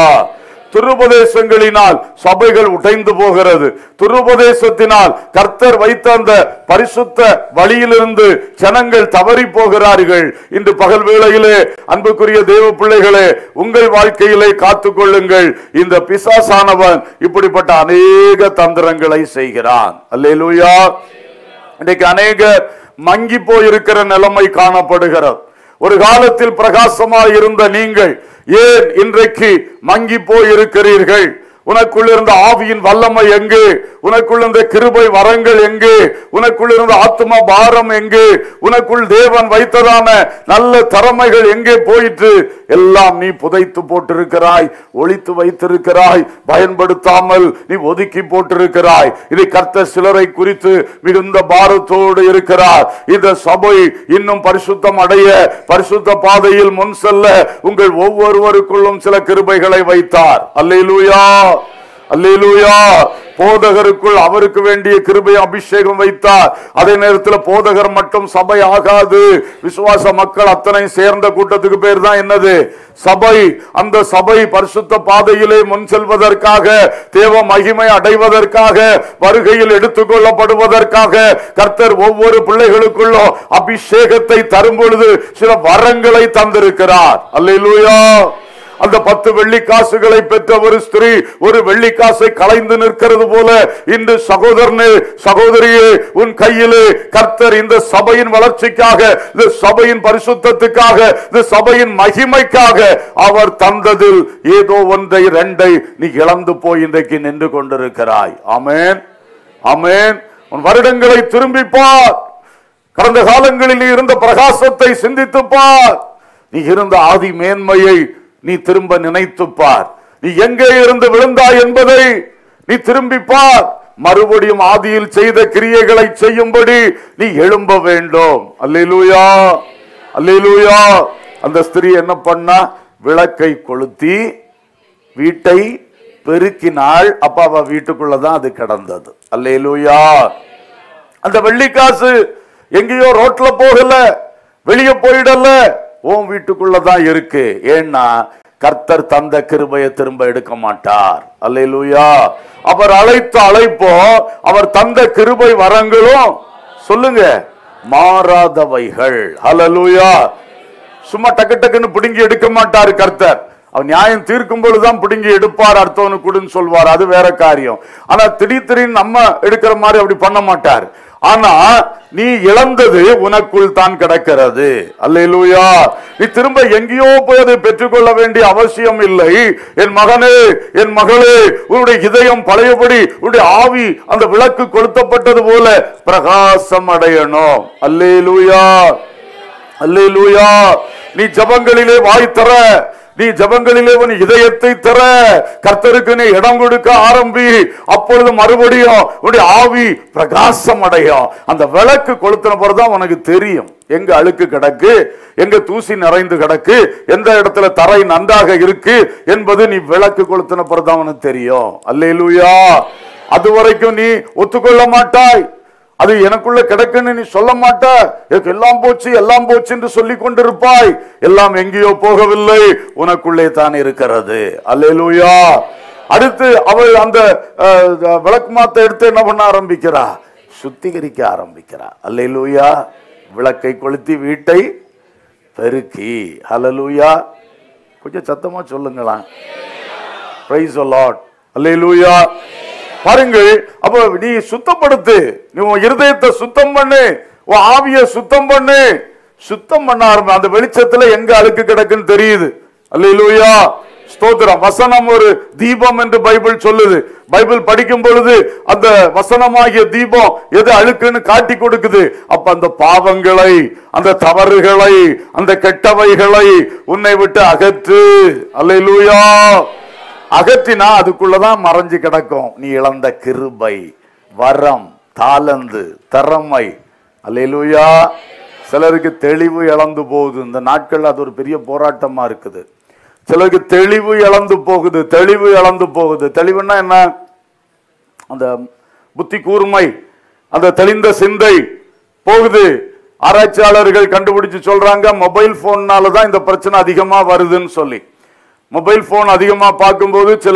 துருபதேசங்களினால் சபைகள் உடைந்து போகிறது துருபதேசத்தினால் கர்த்தர் வைத்த அந்த பரிசுத்த வழியிலிருந்து ஜனங்கள் தவறி போகிறார்கள் இன்று பகல் வேளையிலே அன்புக்குரிய தேவ பிள்ளைகளே உங்கள் வாழ்க்கையிலே காத்துக்கொள்ளுங்கள் இந்த பிசாசானவன் இப்படிப்பட்ட அநேக தந்திரங்களை செய்கிறான் அல்லேலூயா இன்னைக்கு அநேகர் மங்கி போயிருக்கிற நிலைமை காணப்படுகிறது ஒரு காலத்தில் பிரகாசமாய் இருந்த நீங்கள் ஏன் இன்றைக்கு மங்கி போயிருக்கிறீர்கள் உனக்குள் இருந்த ஆவியின் வல்லமை எங்கே உனக்குள் இருந்த கிருபை வரங்கள் எங்கே உனக்குள் இருந்த ஆத்ம பாரம் எங்கே உனக்குள் தேவன் வைத்ததான நல்ல திறமைகள் எங்கே போயிற்று எல்லாம் நீ புதைத்து போட்டிருக்கிறாய் ஒளித்து வைத்திருக்கிறாய் பயன்படுத்தாமல் நீ ஒதுக்கி போட்டிருக்கிறாய் இது கர்த்த சிலரை குறித்து மிகுந்த பாரத்தோடு இருக்கிறார் இந்த சபை இன்னும் பரிசுத்தம் அடைய பரிசுத்த பாதையில் முன் செல்ல உங்கள் ஒவ்வொருவருக்குள்ளும் சில கிருபைகளை வைத்தார் அல்லேலூயா அல்லேலூயா போதகருக்குள் அவருக்கு வேண்டிய கிருபை அபிஷேகம் வைத்தார் அதே நேரத்தில் போதகர் மட்டும் சபை ஆகாது விசுவாச மக்கள் அத்தனை சேர்ந்த கூட்டத்துக்கு பேர் தான் என்னது சபை அந்த சபை பரிசுத்த பாதையிலே முன் செல்வதற்காக தேவ மகிமை அடைவதற்காக வருகையில் எடுத்துக்கொள்ளப்படுவதற்காக கர்த்தர் ஒவ்வொரு பிள்ளைகளுக்குள்ளும் அபிஷேகத்தை தரும் பொழுது சில வரங்களை தந்திருக்கிறார் அல்லேலூயா அந்த பத்து வெள்ளிக்காசுகளை பெற்ற ஒரு ஸ்திரீ ஒரு வெள்ளிக்காசை களைந்து நிற்கிறது போல இன்று சகோதரனே சகோதரியே உன் கையிலே கர்த்தர் இந்த சபையின் வளர்ச்சிக்காக இந்த சபையின் பரிசுத்தத்துக்காக இந்த சபையின் மகிமைக்காக அவர் தந்ததில் ஏதோ ஒன்றை ரெண்டை நீ இழந்து போய் இன்றைக்கு நின்று கொண்டிருக்கிறாய் ஆமென் ஆமென் உன் வருடங்களை திரும்பி பார் கடந்த காலங்களில் இருந்த பிரகாசத்தை சிந்தித்து பார் நீ இருந்த ஆதி மேன்மையை நீ திரும்ப நினைத்து பார் நீ எங்கே இருந்து விழுந்தாய் என்பதை நீ திரும்பி பார் மறுபடியும் ஆதியில் செய்த கிரியைகளை செய்யும்படி நீ எழும்ப வேண்டும் அல்லேலூயா அல்லேலூயா அந்த ஸ்திரீ என்ன பண்ணா விளக்கை கொளுத்தி வீட்டை பெருக்கினாள் அப்ப அவ வீட்டுக்குள்ளதான் அது கிடந்தது அல்லேலூயா அந்த வெள்ளிக்காசு எங்கேயோ ரோட்ல போகல வெளியே போயிடல உன் வீட்டுக்குள்ள தான் இருக்கு ஏன்னா கர்த்தர் தந்த கிருபையை திரும்ப எடுக்க மாட்டார் அல்லேலூயா அவர் அழைத்த அழைப்போ அவர் தந்த கிருபை வரங்களும் சொல்லுங்க மாறாதவைகள் ஹalleluya சும்மா டக்கு டக்குன்னு பிடுங்கி எடுக்க மாட்டாரு கர்த்தர் அவர் நியாயம் தீர்க்கும் பொழுதுதான் பிடுங்கி எடுப்பார் அடுத்தவனுக்கு கொடுன்னு சொல்வார் அது வேற காரியம் ஆனா திடீர் திடீர்னு நம்ம எடுக்கிற மாதிரி அப்படி பண்ண மாட்டார் ஆனா நீ இழந்தது உனக்குள் தான் கிடக்கிறது அல்லேலூயா நீ திரும்ப எங்கேயோ போய் அதை பெற்றுக்கொள்ள வேண்டிய அவசியம் இல்லை என் மகனே என் மகளே உன்னுடைய இதயம் பழையபடி உன்னுடைய ஆவி அந்த விளக்கு கொளுத்தப்பட்டது போல பிரகாசம் அடையணும் அல்லேலூயா அல்லேலூயா நீ ஜபங்களிலே வாய் தர நீ ஜபங்களிலே உன் இதயத்தை தர கர்த்தருக்கு நீ இடம் கொடுக்க ஆரம்பி அப்பொழுது மறுபடியும் உன்னுடைய ஆவி பிரகாசம் அடையும் அந்த விளக்கு கொளுத்தின பிறகுதான் உனக்கு தெரியும் எங்க அழுக்கு கிடக்கு எங்க தூசி நிறைந்து கிடக்கு எந்த இடத்துல தரை நன்றாக இருக்கு என்பது நீ விளக்கு கொளுத்தின பிறகுதான் உனக்கு தெரியும் அல்லேலூயா அது வரைக்கும் நீ ஒத்துக்கொள்ள மாட்டாய் அது எனக்குள்ள கிடக்குன்னு நீ சொல்ல மாட்ட எனக்கு எல்லாம் போச்சு எல்லாம் போச்சு என்று சொல்லி கொண்டிருப்பாய் எல்லாம் எங்கேயோ போகவில்லை உனக்குள்ளே தான் இருக்கிறது அல்லேலூயா அடுத்து அவள் அந்த அஹ், விளக்கு மாத்த எடுத்து என்ன பண்ண ஆரம்பிக்கிறா சுத்திகரிக்க ஆரம்பிக்கிறா அல்லேலூயா விளக்கை கொளுத்தி வீட்டை பெருக்கி ஹalleluya கொஞ்சம் சத்தமா சொல்லுங்களேன் பிரைஸ் லார்ட் அல்லேலூயா பாருங்கள் அப்ப நீ சுத்தப்படுத்து நீ உன் இருதயத்தை சுத்தம் பண்ணு உன் ஆவிய சுத்தம் பண்ணு சுத்தம் பண்ண ஆரம்பி அந்த வெளிச்சத்துல எங்க அழுக்கு கிடக்குன்னு தெரியுது அல்லேலூயா ஸ்தோத்திரம் வசனம் ஒரு தீபம் என்று பைபிள் சொல்லுது பைபிள் படிக்கும் பொழுது அந்த வசனமாகிய தீபம் எது அழுக்குன்னு காட்டி கொடுக்குது அப்ப அந்த பாவங்களை அந்த தவறுகளை அந்த கெட்டவைகளை உன்னை விட்டு அகற்று அல்லேலூயா அகற்றினா அதுக்குள்ளதான் மறைஞ்சு கிடக்கும் நீ இழந்த கிருபை வரம் தாளந்து திறமை அல்லேலூயா சிலருக்கு தெளிவு இழந்து போகுது இந்த நாட்கள் அது ஒரு பெரிய போராட்டமா இருக்குது சிலருக்கு தெளிவு இழந்து போகுது தெளிவு இழந்து போகுது தெளிவுன்னா என்ன அந்த புத்தி கூர்மை அந்த தெளிந்த சிந்தை போகுது ஆராய்ச்சியாளர்கள் கண்டுபிடிச்சு சொல்றாங்க மொபைல் போன்னால தான் இந்த பிரச்சனை அதிகமா வருதுன்னு சொல்லி மொபைல் போன் அதிகமா பார்க்கும்போது சில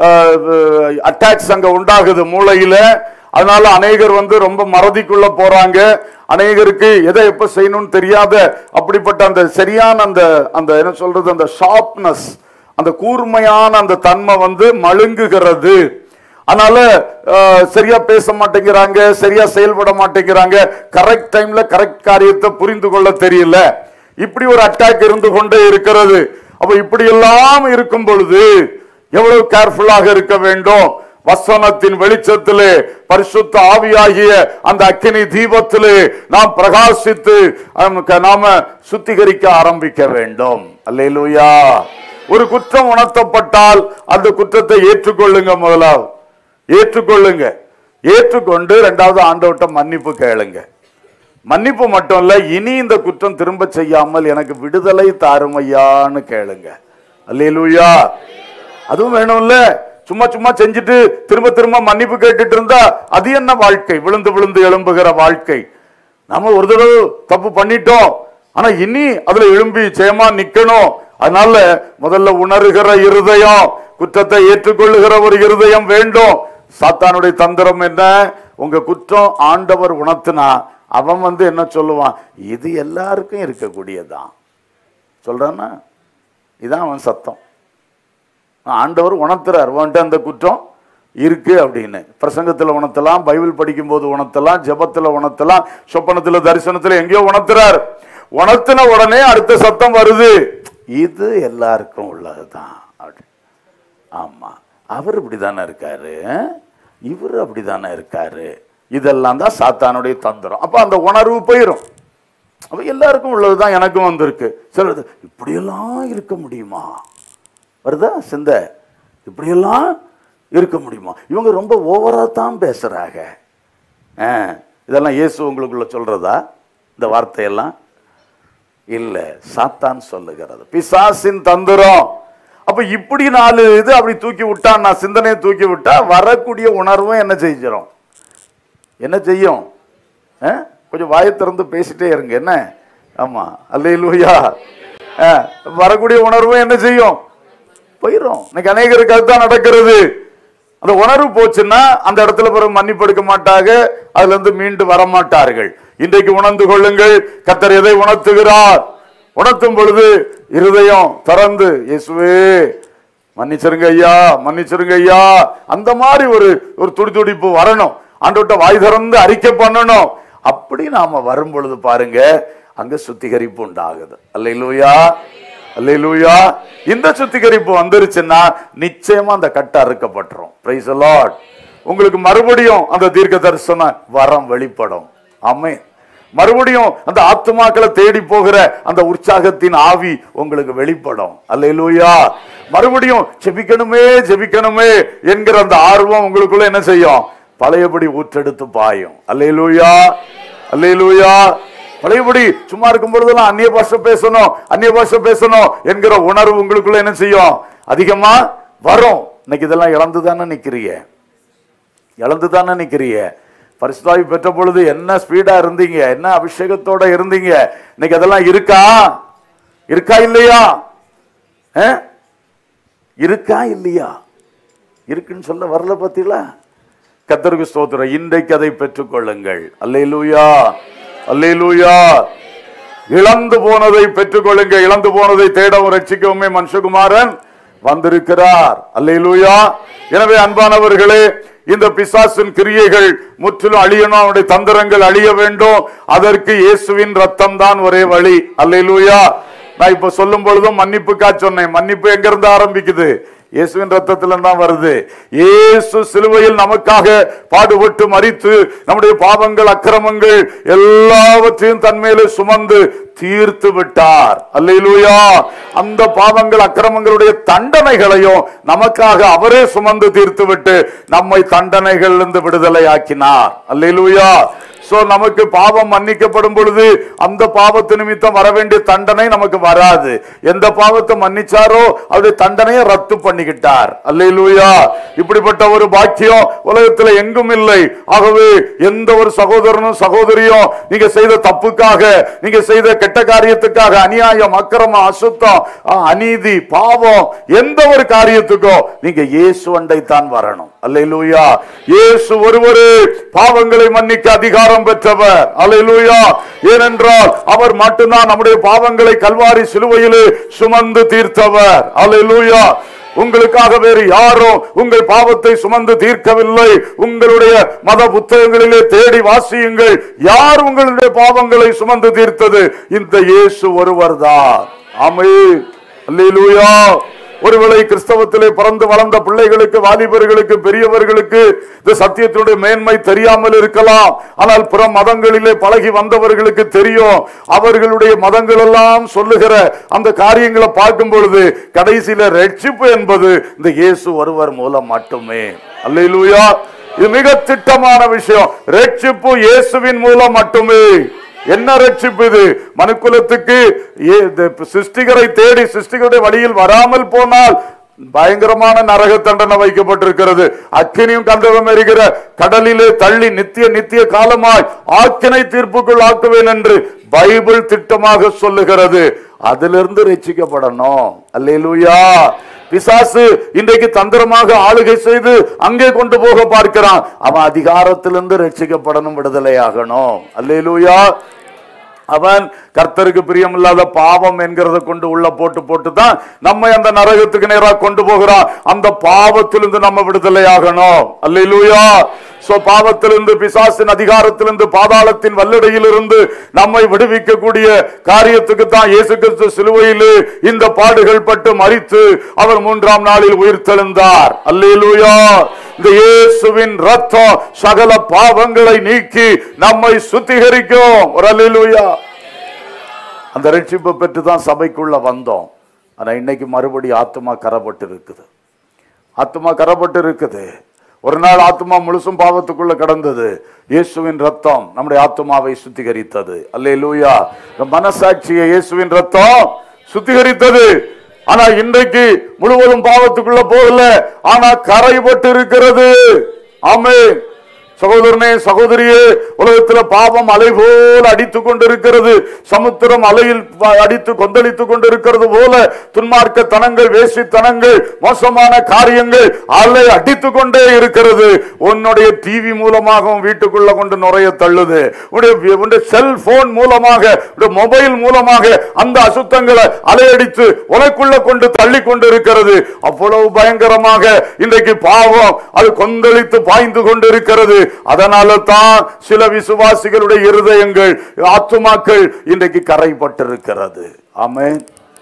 அட்டாக்ஸ் அங்க உண்டாகுது மூளையில அதனால அநேகர் வந்து ரொம்ப மறதிக்குள்ள போறாங்க அநேகருக்கு எதை எப்ப செய்யணும்னு தெரியாத அப்படிப்பட்ட அந்த சரியான அந்த அந்த என்ன சொல்றது அந்த ஷார்ப்னஸ் அந்த கூர்மையான அந்த தன்மை வந்து மழுங்குகிறது அதனால அஹ், சரியா பேச மாட்டேங்கிறாங்க சரியா செயல்பட மாட்டேங்கிறாங்க கரெக்ட் டைம்ல கரெக்ட் காரியத்தை புரிந்து கொள்ள தெரியல இப்படி ஒரு அட்டாக் இருந்து கொண்டே இருக்கிறது அப்ப இப்படி எல்லாம் இருக்கும் பொழுது எவ்வளவு கேர்ஃபுல்லாக இருக்க வேண்டும் வசனத்தின் வெளிச்சத்திலே பரிசுத்த ஆவியாகிய அந்த அக்கினி தீபத்திலே நாம் பிரகாசித்து நமக்கு நாம சுத்திகரிக்க ஆரம்பிக்க வேண்டும் அல்லேலூயா ஒரு குற்றம் உணர்த்தப்பட்டால் அந்த குற்றத்தை ஏற்றுக்கொள்ளுங்க முதலாவது ஏற்றுக்கொள்ளுங்க ஏற்றுக்கொண்டு ரெண்டாவது ஆண்டவர்ட்ட மன்னிப்பு கேளுங்க மன்னிப்பு மட்டும் இல்ல இனி இந்த குற்றம் திரும்ப செய்யாமல் எனக்கு விடுதலை தாருமையான்னு கேளுங்க அல்லேலூயா அதுவும் வேணும்ல சும்மா சும்மா செஞ்சுட்டு திரும்ப திரும்ப மன்னிப்பு கேட்டுட்டு இருந்தா அது என்ன வாழ்க்கை விழுந்து விழுந்து எழும்புகிற வாழ்க்கை நம்ம ஒரு தடவை தப்பு பண்ணிட்டோம் ஆனா இனி அதுல எழும்பி ஜெயமா நிக்கணும் அதனால முதல்ல உணர்கிற இருதயம் குற்றத்தை ஏற்றுக்கொள்ளுகிற ஒரு இருதயம் வேண்டும் சாத்தானுடைய தந்திரம் என்ன உங்க குற்றம் ஆண்டவர் உணர்த்தினா அவன் வந்து என்ன சொல்லுவான் இது எல்லாருக்கும் இருக்கக்கூடியதான் சொல்றானா இதான் அவன் சத்தம் ஆண்டவர் உணர்த்துறார் உன்கிட்ட அந்த குற்றம் இருக்கு அப்படின்னு பிரசங்கத்துல உணர்த்தலாம் பைபிள் படிக்கும்போது உணர்த்தலாம் ஜெபத்துல உணர்த்தலாம் சொப்பனத்துல தரிசனத்துல எங்கேயோ உணர்த்துறார் உணர்த்தின உடனே அடுத்த சத்தம் வருது இது எல்லாருக்கும் உள்ளதுதான் அப்படி ஆமா அவர் இப்படிதானே இருக்காரு இவர் அப்படிதானே இருக்காரு இதெல்லாம் தான் சாத்தானுடைய தந்திரம் அப்ப அந்த உணர்வு போயிடும் அப்ப எல்லாருக்கும் உள்ளதுதான் எனக்கும் வந்திருக்கு சிலது இப்படியெல்லாம் இருக்க முடியுமா வருதா சிந்தை இப்படியெல்லாம் இருக்க முடியுமா இவங்க ரொம்ப ஓவரா தான் பேசுறாங்க ஆ, இதெல்லாம் இயேசு உங்களுக்குள்ள சொல்றதா இந்த வார்த்தையெல்லாம் இல்ல சாத்தான் சொல்லுகிறது பிசாசின் தந்திரம் அப்ப இப்படி நாலு இது அப்படி தூக்கி விட்டா நான் சிந்தனையை தூக்கி விட்டா வரக்கூடிய உணர்வும் என்ன செஞ்சிடும் என்ன செய்யும் ஆ? கொஞ்சம் வாயை திறந்து பேசிட்டே இருங்க என்ன ஆமா அல்லேலூயா ஆ, வரக்கூடிய உணர்வும் என்ன செய்யும் போயிடும் இன்னைக்கு அநேகருக்கு அதுதான் நடக்கிறது அந்த உணர்வு போச்சுன்னா அந்த இடத்துல பிறகு மன்னிப்பு எடுக்க மாட்டாங்க அதுல இருந்து மீண்டு வர மாட்டார்கள் இன்றைக்கு உணர்ந்து கொள்ளுங்கள் கத்தர் எதை உணர்த்துகிறார் உணர்த்தும் பொழுது இருதயம் திறந்து இயேசுவே மன்னிச்சிருங்க ஐயா மன்னிச்சிருங்க ஐயா அந்த மாதிரி ஒரு ஒரு துடிதுடிப்பு வரணும் ஆண்டவர்ட்ட வாய் திறந்து அறிக்கை பண்ணணும் அப்படி நாம வரும் பொழுது பாருங்க அங்க சுத்திகரிப்பு உண்டாகுது அல்லையிலூயா அல்லேலூயா இந்த சுத்திகரிப்பு வந்துருச்சுன்னா நிச்சயமா அந்த கட்டை அறுக்கப்பட்டுரும் பிரைஸ் லார்ட் உங்களுக்கு மறுபடியும் அந்த தீர்க்க தரிசன வரம் வெளிப்படும் ஆமே மறுபடியும் அந்த ஆத்துமாக்களை தேடி போகிற அந்த உற்சாகத்தின் ஆவி உங்களுக்கு வெளிப்படும் அல்லேலூயா மறுபடியும் ஜெபிக்கணுமே ஜெபிக்கணுமே என்கிற அந்த ஆர்வம் உங்களுக்குள்ள என்ன செய்யும் பழையபடி ஊற்றெடுத்து பாயும் அல்லேலூயா அல்லேலூயா பழையபடி சும்மா இருக்கும் பொழுதெல்லாம் அந்நிய பாஷை பேசணும் அந்நிய பாஷை பேசணும் என்கிற உணர்வு உங்களுக்குள்ள என்ன செய்யும் அதிகமா வரும் இன்னைக்கு இதெல்லாம் இழந்து தானே நிக்கிறீங்க இழந்து தானே நிக்கிறீங்க பரிசுத்தாவி பெற்ற பொழுது என்ன ஸ்பீடா இருந்தீங்க என்ன அபிஷேகத்தோட இருந்தீங்க இன்னைக்கு அதெல்லாம் இருக்கா இருக்கா இல்லையா ஆ? இருக்கா இல்லையா இருக்குன்னு சொல்ல வரல பார்த்தீங்களா கத்தருக்கு ஸ்தோத்திரம் இன்றைக்கு அதை பெற்றுக்கொள்ளுங்கள் அல்லேலூயா அல்லேலூயா இழந்து போனதை பெற்றுக்கொள்ளுங்க இழந்து போனதை தேடவும் ரட்சிக்கவுமே மனுஷகுமாரன் வந்திருக்கிறார் அல்லேலூயா எனவே அன்பானவர்களே இந்த பிசாசின் கிரியைகள் முற்றிலும் அழியணும் அவனுடைய தந்திரங்கள் அழிய வேண்டும் அதற்கு இயேசுவின் ரத்தம் தான் ஒரே வழி அல்லேலூயா நான் இப்ப சொல்லும் பொழுதும் மன்னிப்புக்கா சொன்னேன் மன்னிப்பு எங்க இருந்து ஆரம்பிக்குது இயேசுவின் ரத்தத்துல தான் வருது இயேசு சிலுவையில் நமக்காக பாடுபட்டு மரித்து நம்முடைய பாவங்கள் அக்கிரமங்கள் எல்லாவற்றையும் தன்மேலே சுமந்து தீர்த்து விட்டார் அல்லேலூயா அந்த பாவங்கள் அக்கிரமங்களுடைய தண்டனைகளையும் நமக்காக அவரே சுமந்து தீர்த்து விட்டு நம்மை தண்டனைகளிலிருந்து விடுதலை ஆக்கினார் அல்லேலூயா சோ நமக்கு பாவம் மன்னிக்கப்படும் பொழுது அந்த பாவத்து நிமித்தம் வர வேண்டிய தண்டனை நமக்கு வராது எந்த பாவத்தை மன்னிச்சாரோ அவருடைய தண்டனையை ரத்து பண்ணிக்கிட்டார் அல்லேலூயா இப்படிப்பட்ட ஒரு பாக்கியம் உலகத்துல எங்கும் இல்லை ஆகவே எந்த ஒரு சகோதரனும் சகோதரியும் நீங்க செய்த தப்புக்காக நீங்க செய்த கெட்ட காரியத்துக்காக அநியாயம் அக்கிரமம் அசுத்தம் அஹ், அநீதி பாவம் எந்த ஒரு காரியத்துக்கோ நீங்க இயேசு அண்டை தான் வரணும் அல்லேலூயா இயேசு ஒருவரே பாவங்களை மன்னிக்க அதிகாரம் பெற்றவர் அல்லேலூயா ஏனென்றால் அவர் மட்டும்தான் நம்முடைய பாவங்களை கல்வாரி சிலுவையிலே சுமந்து தீர்த்தவர் அல்லேலூயா உங்களுக்காக வேறு யாரும் உங்கள் பாவத்தை சுமந்து தீர்க்கவில்லை உங்களுடைய மத புத்தகங்களிலே தேடி வாசியுங்கள் யார் உங்களுடைய பாவங்களை சுமந்து தீர்த்தது இந்த இயேசு ஒருவர்தான் ஆமென் அல்லேலூயா ஒருவேளை கிறிஸ்தவத்திலே பிறந்து வளர்ந்த பிள்ளைகளுக்கு வாலிபர்களுக்கு பெரியவர்களுக்கு இந்த சத்தியத்தினுடைய மேன்மை தெரியாமல் இருக்கலாம் ஆனால் பிற மதங்களிலே பழகி வந்தவர்களுக்கு தெரியும் அவர்களுடைய மதங்கள் எல்லாம் சொல்லுகிற அந்த காரியங்களை பார்க்கும் பொழுது கடைசியில ரட்சிப்பு என்பது இந்த இயேசு ஒருவர் மூலம் மட்டுமே அல்லேலூயா இது மிக திட்டமான விஷயம் ரட்சிப்பு இயேசுவின் மூலம் மட்டுமே என்ன ரட்சிப்பு இது மனுக்குலத்துக்கு ஏ- இந்த சிருஷ்டிகரை தேடி சிருஷ்டிகருடைய வழியில் வராமல் போனால் பயங்கரமான நரக தண்டனை வைக்கப்பட்டிருக்கிறது அக்கினியும் கந்தகம் எரிகிற கடலிலே தள்ளி நித்திய நித்திய காலமாய் ஆக்கினை தீர்ப்புக்குள் ஆக்குவேன் என்று பைபிள் திட்டமாக சொல்லுகிறது அதிலிருந்து ரட்சிக்கப்படணும் அல்லேலூயா பிசாசு இன்றைக்கு தந்திரமாக ஆளுகை செய்து அங்கே கொண்டு போக பார்க்கிறான் அவன் அதிகாரத்திலிருந்து ரட்சிக்கப்படணும் விடுதலையாகணும் அல்லேலூயா அவன் கர்த்தருக்கு பிரியமில்லாத பாவம் என்கிறத கொண்டு உள்ள போட்டு போட்டு தான் நம்மை அந்த நரகத்துக்கு நேராக கொண்டு போகிறான் அந்த பாவத்திலிருந்து நம்ம விடுதலையாகணும் அல்லேலூயா சோ பாவத்திலிருந்து பிசாசின் அதிகாரத்திலிருந்து பாதாளத்தின் வல்லடையிலிருந்து நம்மை விடுவிக்கக்கூடிய காரியத்துக்கு தான் இயேசு கிறிஸ்து சிலுவையிலே இந்த பாடுகள் பட்டு மரித்து அவர் மூன்றாம் நாளில் உயிர் தெழுந்தார் அல்லேலூயா இந்த இயேசுவின் ரத்தம் சகல பாவங்களை நீக்கி நம்மை சுத்திகரிக்கும் ஒரு அல்லேலூயா அந்த ரட்சிப்பை பெற்று தான் சபைக்குள்ள வந்தோம் ஆனா இன்னைக்கு மறுபடி ஆத்மா கரப்பட்டு இருக்குது ஆத்மா கரப்பட்டு இருக்குது ஒரு நாள் ஆத்மா முழுசும் பாவத்துக்குள்ள கடந்தது இயேசுவின் ரத்தம் நம்முடைய ஆத்மாவை சுத்திகரித்தது அல்லே லூயா மனசாட்சியை இயேசுவின் ரத்தம் சுத்திகரித்தது ஆனா இன்றைக்கு முழுவதும் பாவத்துக்குள்ள போகல ஆனா கரைபட்டு இருக்கிறது ஆமென் சகோதரனே சகோதரியே உலகத்துல பாவம் அலை போல அடித்துக் கொண்டிருக்கிறது சமுத்திரம் அலையில் ப- அடித்து கொந்தளித்துக் கொண்டிருக்கிறது போல துன்மார்க்க தனங்கள் வேசித்தனங்கள் மோசமான காரியங்கள் அலை அடித்துக் கொண்டே இருக்கிறது உன்னுடைய டிவி மூலமாக உன் வீட்டுக்குள்ள கொண்டு நுரைய தள்ளுது உன்னுடைய உன்னுடைய செல்போன் மூலமாக உன்னுடைய மொபைல் மூலமாக அந்த அசுத்தங்களை அலையடித்து உனக்குள்ள கொண்டு தள்ளி கொண்டு இருக்கிறது அவ்வளவு பயங்கரமாக இன்றைக்கு பாவம் அது கொந்தளித்து பாய்ந்து கொண்டிருக்கிறது அதனால தான் சில விசுவாசிகளுடைய இருதயங்கள் ஆத்துமாக்கள் இன்றைக்கு கரைப்பட்டிருக்கிறது ஆமென்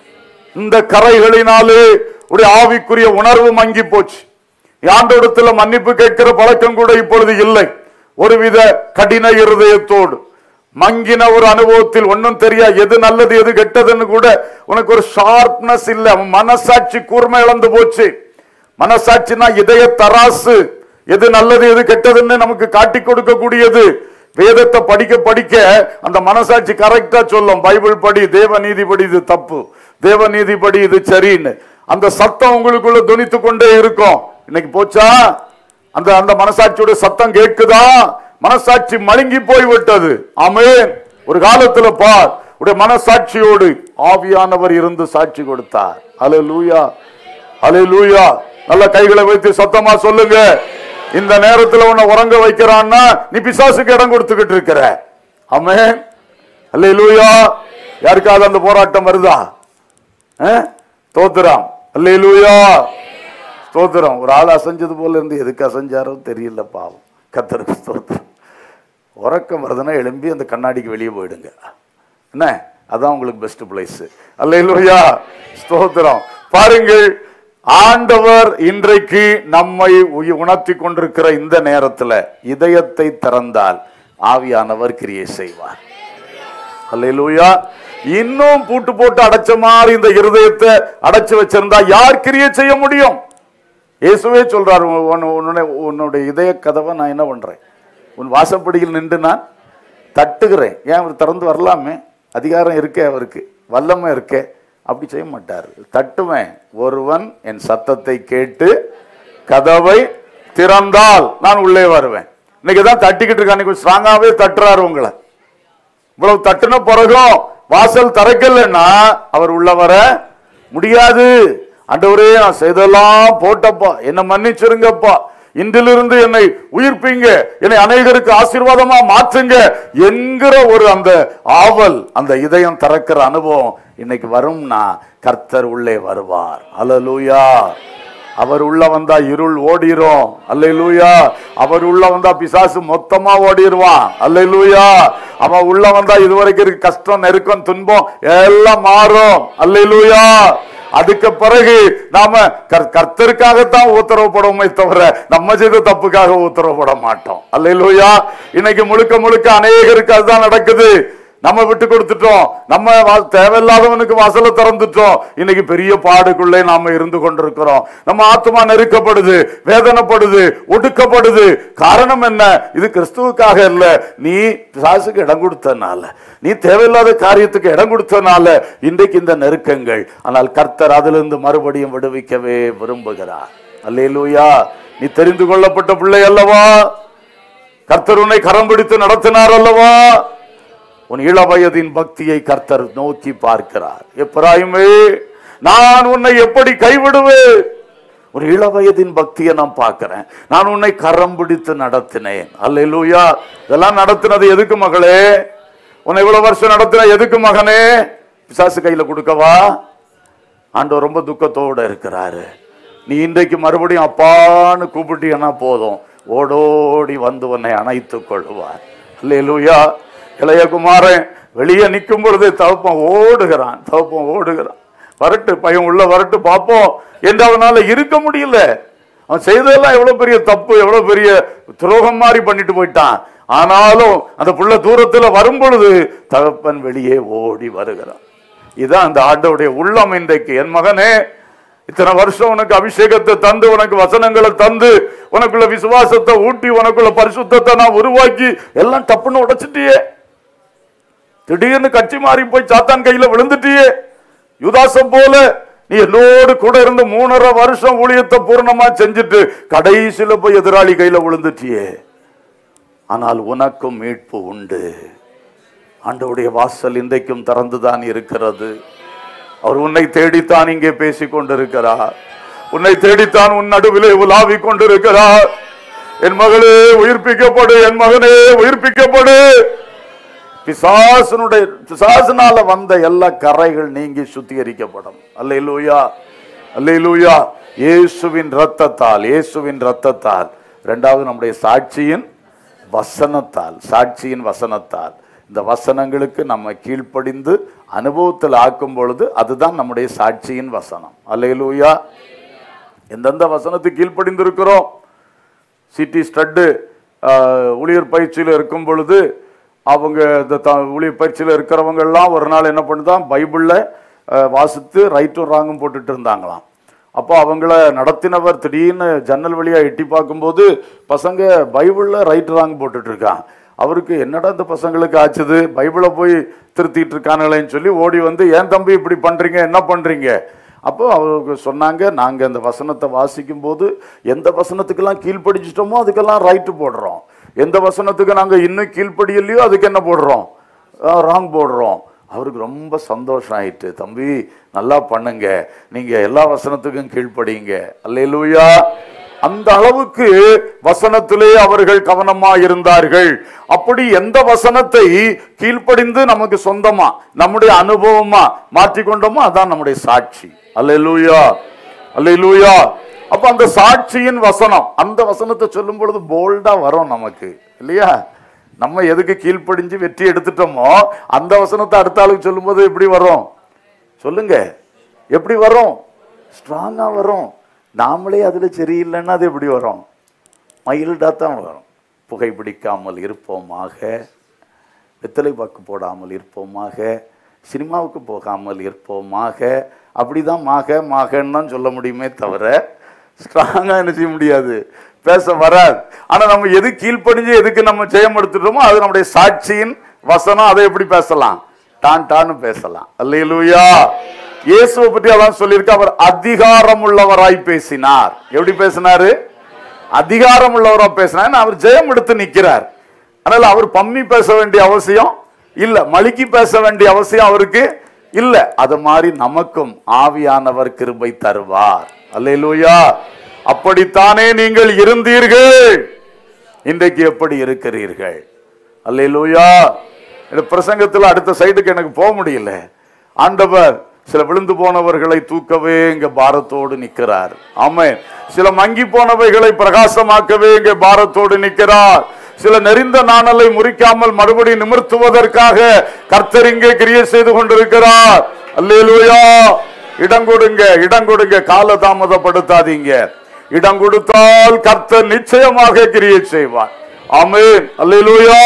இந்த கரைகளினாலே உடைய ஆவிக்குரிய உணர்வு மங்கி போச்சு ஆண்டோடத்துல மன்னிப்பு கேட்கிற பழக்கம் கூட இப்பொழுது இல்லை ஒருவித கடின இருதயத்தோடு மங்கின ஒரு அனுபவத்தில் ஒன்றும் தெரியா எது நல்லது எது கெட்டதுன்னு கூட உனக்கு ஒரு ஷார்ப்னஸ் இல்ல உன் மனசாட்சி கூர்மை இழந்து போச்சு மனசாட்சினா இதய தராசு எது நல்லது எது கெட்டதுன்னு நமக்கு காட்டி கொடுக்கக்கூடியது வேதத்தை படிக்க படிக்க அந்த மனசாட்சி கரெக்டா சொல்லும் பைபிள் படி தேவ நீதிபடி இது தப்பு தேவ நீதிபடி இது சரின்னு அந்த சத்தம் உங்களுக்குள்ள துணித்து கொண்டே இருக்கும் இன்னைக்கு போச்சா அந்த அந்த மனசாட்சியோட சத்தம் கேட்குதா மனசாட்சி மழுங்கி போய் விட்டது ஆமென் ஒரு காலத்துல பார் உடைய மனசாட்சியோடு ஆவியானவர் இருந்து சாட்சி கொடுத்தார் அல்லேலூயா அல்லேலூயா நல்ல கைகளை வைத்து சத்தமா சொல்லுங்க இந்த நேரத்துல உன்னை உறங்க வைக்கிறான்னா நீ பிசாசுக்கு இடம் கொடுத்துக்கிட்டு இருக்கிற ஆமென் அல்லேலூயா யாருக்காவது அந்த போராட்டம் வருதா அஹ்? தோத்துறாம் அல்லேலூயா ஸ்தோத்திரம் ஒரு ஆள் அசைஞ்சது போல இருந்து எதுக்கு அசைஞ்சாரோ தெரியல பாவம் கத்தருக்கு ஸ்தோத்திரம் உறக்கம் வருதுன்னா எழும்பி அந்த கண்ணாடிக்கு வெளியே போயிடுங்க என்ன அதான் உங்களுக்கு பெஸ்ட் பிளேஸ் அல்லேலூயா ஸ்தோத்திரம் பாருங்கள் ஆண்டவர் இன்றைக்கு நம்மை உயி- உணர்த்தி கொண்டிருக்கிற இந்த நேரத்துல இதயத்தை திறந்தால் ஆவியானவர் கிரியை செய்வார் அல்லேலூயா இன்னும் பூட்டு போட்டு அடைச்ச மாதிரி இந்த இருதயத்தை அடைச்சு வச்சிருந்தா யார் கிரியை செய்ய முடியும் இயேசுவே சொல்றாரு உன் உன்- உன்னுடைய உன்னுடைய இதய கதவை நான் என்ன பண்றேன் உன் வாசப்படியில் நின்று நான் தட்டுகிறேன் ஏன் அவர் திறந்து வரலாமே அதிகாரம் இருக்கே அவருக்கு வல்லமை இருக்கே அப்படி செய்ய மாட்டார் தட்டுவேன் ஒருவன் என் சத்தத்தை கேட்டு கதவை திறந்தால் நான் உள்ளே வருவேன் இன்னைக்கு தான் தட்டிக்கிட்டு இருக்கான் இன்னைக்கு ஸ்ட்ராங்காவே தட்டுறாரு உங்களை இவ்வளவு தட்டுன பிறகும் வாசல் திறக்கலன்னா அவர் உள்ள வர முடியாது ஆண்டவரே நான் செய்தெல்லாம் போட்டப்பா என்னை மன்னிச்சிருங்கப்பா இன்றிலிருந்து என்னை உயிர்ப்பீங்க என்னை அநேகருக்கு ஆசீர்வாதமா மாற்றுங்க என்கிற ஒரு அந்த ஆவல் அந்த இதயம் திறக்கிற அனுபவம் இன்னைக்கு வரும்னா கர்த்தர் உள்ளே வருவார் அல்லேலூயா அவர் உள்ள வந்தா இருள் ஓடிரும் அல்லேலூயா அவர் உள்ள வந்தா பிசாசு மொத்தமா ஓடிடுவான் அல்லேலூயா அவன் உள்ள வந்தா இதுவரைக்கும் இருக்க கஷ்டம் நெருக்கம் துன்பம் எல்லாம் மாறும் அல்லேலூயா அதுக்கு பிறகு நாம கர்- கர்த்தருக்காகத்தான் உத்தரவுப்படுவோமே தவிர நம்ம செய்த தப்புக்காக உத்தரவுப்பட மாட்டோம் அல்லேலூயா இன்னைக்கு முழுக்க முழுக்க அநேகருக்கு அதுதான் நடக்குது நம்ம விட்டு கொடுத்துட்டோம் நம்ம வா- தேவையில்லாதவனுக்கு வாசலை திறந்துட்டோம் இன்னைக்கு பெரிய பாடுக்குள்ளே நாம இருந்து கொண்டிருக்கிறோம் நம்ம ஆத்மா நெருக்கப்படுது வேதனைப்படுது ஒடுக்கப்படுது காரணம் என்ன இது கிறிஸ்துவுக்காக இல்ல நீ பிசாசுக்கு இடம் கொடுத்தனால நீ தேவையில்லாத காரியத்துக்கு இடம் கொடுத்தனால இன்றைக்கு இந்த நெருக்கங்கள் ஆனால் கர்த்தர் அதிலிருந்து மறுபடியும் விடுவிக்கவே விரும்புகிறார் அல்லேலூயா நீ தெரிந்து கொள்ளப்பட்ட பிள்ளை அல்லவா கர்த்தர் உன்னை கரம் பிடித்து நடத்தினார் அல்லவா உன் இளவயதின் பக்தியை கர்த்தர் நோக்கி பார்க்கிறார் எப்ராயுமே நான் உன்னை எப்படி கைவிடுவேன் ஒரு இளவயதின் பக்தியை நான் பார்க்கிறேன் நான் உன்னை கரம் பிடித்து நடத்தினேன் அல்லேலூயா இதெல்லாம் நடத்தினது எதுக்கு மகளே உன்னை இவ்வளவு வருஷம் நடத்தின எதுக்கு மகனே பிசாசு கையில கொடுக்கவா ஆண்டவர் ரொம்ப துக்கத்தோட இருக்கிறாரு நீ இன்றைக்கு மறுபடியும் அப்பான்னு கூப்பிட்டீங்கன்னா போதும் ஓடோடி வந்து உன்னை அணைத்துக் கொள்வார் அல்லேலூயா இளைய குமாரன் வெளியே நிற்கும் பொழுது தகப்பன் ஓடுகிறான் தகப்பன் ஓடுகிறான் வரட்டு பையன் உள்ள வரட்டு பார்ப்போம் என்று அவனால இருக்க முடியல அவன் செய்ததெல்லாம் எவ்வளவு பெரிய தப்பு எவ்வளவு பெரிய துரோகம் மாதிரி பண்ணிட்டு போயிட்டான் ஆனாலும் அந்த புள்ள தூரத்துல வரும் பொழுது தகப்பன் வெளியே ஓடி வருகிறான் இதான் அந்த ஆண்டவுடைய உள்ளம் இன்றைக்கு என் மகனே இத்தனை வருஷம் உனக்கு அபிஷேகத்தை தந்து உனக்கு வசனங்களை தந்து உனக்குள்ள விசுவாசத்தை ஊட்டி உனக்குள்ள பரிசுத்தத்தை நான் உருவாக்கி எல்லாம் டப்புன்னு உடைச்சிட்டியே திடீர்னு கட்சி மாறி போய் சாத்தான் கையில விழுந்துட்டியே யுதாசம் போல நீ என்னோடு கூட இருந்து மூணரை வருஷம் ஊழியத்தை பூர்ணமா செஞ்சுட்டு கடைசியில போய் எதிராளி கையில விழுந்துட்டியே ஆனால் உனக்கும் மீட்பு உண்டு ஆண்டவருடைய வாசல் இன்றைக்கும் திறந்துதான் இருக்கிறது அவர் உன்னை தேடித்தான் இங்கே பேசிக் கொண்டிருக்கிறார் உன்னை தேடித்தான் உன் நடுவிலே உலாவிக் கொண்டிருக்கிறார் என் மகளே உயிர்ப்பிக்கப்படு என் மகனே உயிர்ப்பிக்கப்படு பிசாசனுடைய பிசாசனால வந்த எல்லா கரைகள் நீங்கி சுத்திகரிக்கப்படும் அல்லேலூயா அல்லேலூயா இயேசுவின் ரத்தத்தால் இயேசுவின் ரத்தத்தால் இரண்டாவது நம்முடைய சாட்சியின் வசனத்தால் சாட்சியின் வசனத்தால் இந்த வசனங்களுக்கு நம்ம கீழ்ப்படிந்து அனுபவத்தில் ஆக்கும் பொழுது அதுதான் நம்முடைய சாட்சியின் வசனம் அல்லேலூயா எந்தெந்த வசனத்துக்கு கீழ்ப்படிந்திருக்கிறோம் சிட்டி ஸ்டட்டு ஊழியர் பயிற்சியில் இருக்கும் பொழுது அவங்க இந்த த ஊழியர் பயிற்சியில் இருக்கிறவங்க எல்லாம் ஒரு நாள் என்ன பண்ணுதான் பைபிளில் வாசித்து ரைட்டும் ராங்கும் போட்டுட்டு இருந்தாங்களாம் அப்போ அவங்கள நடத்தினவர் திடீர்னு ஜன்னல் வழியாக எட்டி பார்க்கும்போது பசங்க பைபிளில் ரைட் ராங் போட்டுட்டு இருக்கான் அவருக்கு என்னடா இந்த பசங்களுக்கு ஆச்சுது பைபிளை போய் திருத்திட்டு இருக்கானுங்களேன்னு சொல்லி ஓடி வந்து ஏன் தம்பி இப்படி பண்றீங்க என்ன பண்றீங்க அப்போ அவருக்கு சொன்னாங்க நாங்கள் இந்த வசனத்தை வாசிக்கும் போது எந்த வசனத்துக்கெல்லாம் கீழ்ப்படிச்சிட்டோமோ அதுக்கெல்லாம் ரைட்டு போடுறோம் எந்த வசனத்துக்கு நாங்கள் இன்னும் கீழ்ப்படியலையோ அதுக்கு என்ன போடுறோம் ராங் போடுறோம் அவருக்கு ரொம்ப சந்தோஷம் ஆயிட்டு தம்பி நல்லா பண்ணுங்க நீங்க எல்லா வசனத்துக்கும் கீழ்ப்படிங்க அல்லேலூயா அந்த அளவுக்கு வசனத்திலே அவர்கள் கவனமா இருந்தார்கள் அப்படி எந்த வசனத்தை கீழ்ப்படிந்து நமக்கு சொந்தமா நம்முடைய அனுபவமா மாற்றிக்கொண்டோமோ அதான் நம்முடைய சாட்சி அல்லேலூயா அல்லேலூயா அப்ப அந்த சாட்சியின் வசனம் அந்த வசனத்தை சொல்லும் பொழுது போல்டா வரும் நமக்கு இல்லையா நம்ம எதுக்கு கீழ்ப்படிஞ்சு வெற்றி எடுத்துட்டோமோ அந்த வசனத்தை அடுத்த ஆளுக்கு சொல்லும்போது எப்படி வரும் சொல்லுங்க எப்படி வரும் ஸ்ட்ராங்கா வரும் நாமளே அதுல சரியில்லைன்னா அது எப்படி வரும் மைல்டா தான் வரும் புகைப்பிடிக்காமல் இருப்போமாக வெத்தலை பாக்கு போடாமல் இருப்போமாக சினிமாவுக்கு போகாமல் இருப்போமாக அப்படிதான் மாக மாகன்னு தான் சொல்ல முடியுமே தவிர ஸ்ட்ராங்கா என்ன செய்ய முடியாது பேச வராது ஆனா நம்ம எது கீழ்ப்படிஞ்சு எதுக்கு நம்ம ஜெயம் எடுத்துட்டோமோ அது நம்முடைய சாட்சியின் வசனம் அதை எப்படி பேசலாம் டான் டான்னு பேசலாம் அல்லேலூயா இயேசுவை பற்றி அதான் சொல்லியிருக்க அவர் அதிகாரம் உள்ளவராய் பேசினார் எப்படி பேசினாரு அதிகாரம் உள்ளவரா பேசினார் ஏன்னா அவர் ஜெயம் எடுத்து நிக்கிறார் அதனால அவர் பம்மி பேச வேண்டிய அவசியம் இல்ல மலிக்கி பேச வேண்டிய அவசியம் அவருக்கு இல்ல அது மாதிரி நமக்கும் ஆவியானவர் கிருபை தருவார் அல்லேலூயா அப்படித்தானே நீங்கள் இருந்தீர்கள் இன்றைக்கு எப்படி இருக்கிறீர்கள் அல்லேலூயா இந்த பிரசங்கத்தில் அடுத்த சைடுக்கு எனக்கு போக முடியல ஆண்டவர் சில விழுந்து போனவர்களை தூக்கவே இங்க பாரத்தோடு நிற்கிறார் ஆமென் சில மங்கி போனவைகளை பிரகாசமாக்கவே இங்க பாரத்தோடு நிற்கிறார் சில நெறிந்த நாணலை முறிக்காமல் மறுபடி நிமிர்த்துவதற்காக கர்த்தர் இங்கே கிரியை செய்து கொண்டிருக்கிறார் அல்லேலூயா இடம் கொடுங்க இடம் கொடுங்க கால தாமதப்படுத்தாதீங்க இடம் கொடுத்தால் கர்த்தர் நிச்சயமாக கிரியை செய்வார் ஆமென் அல்லேலூயா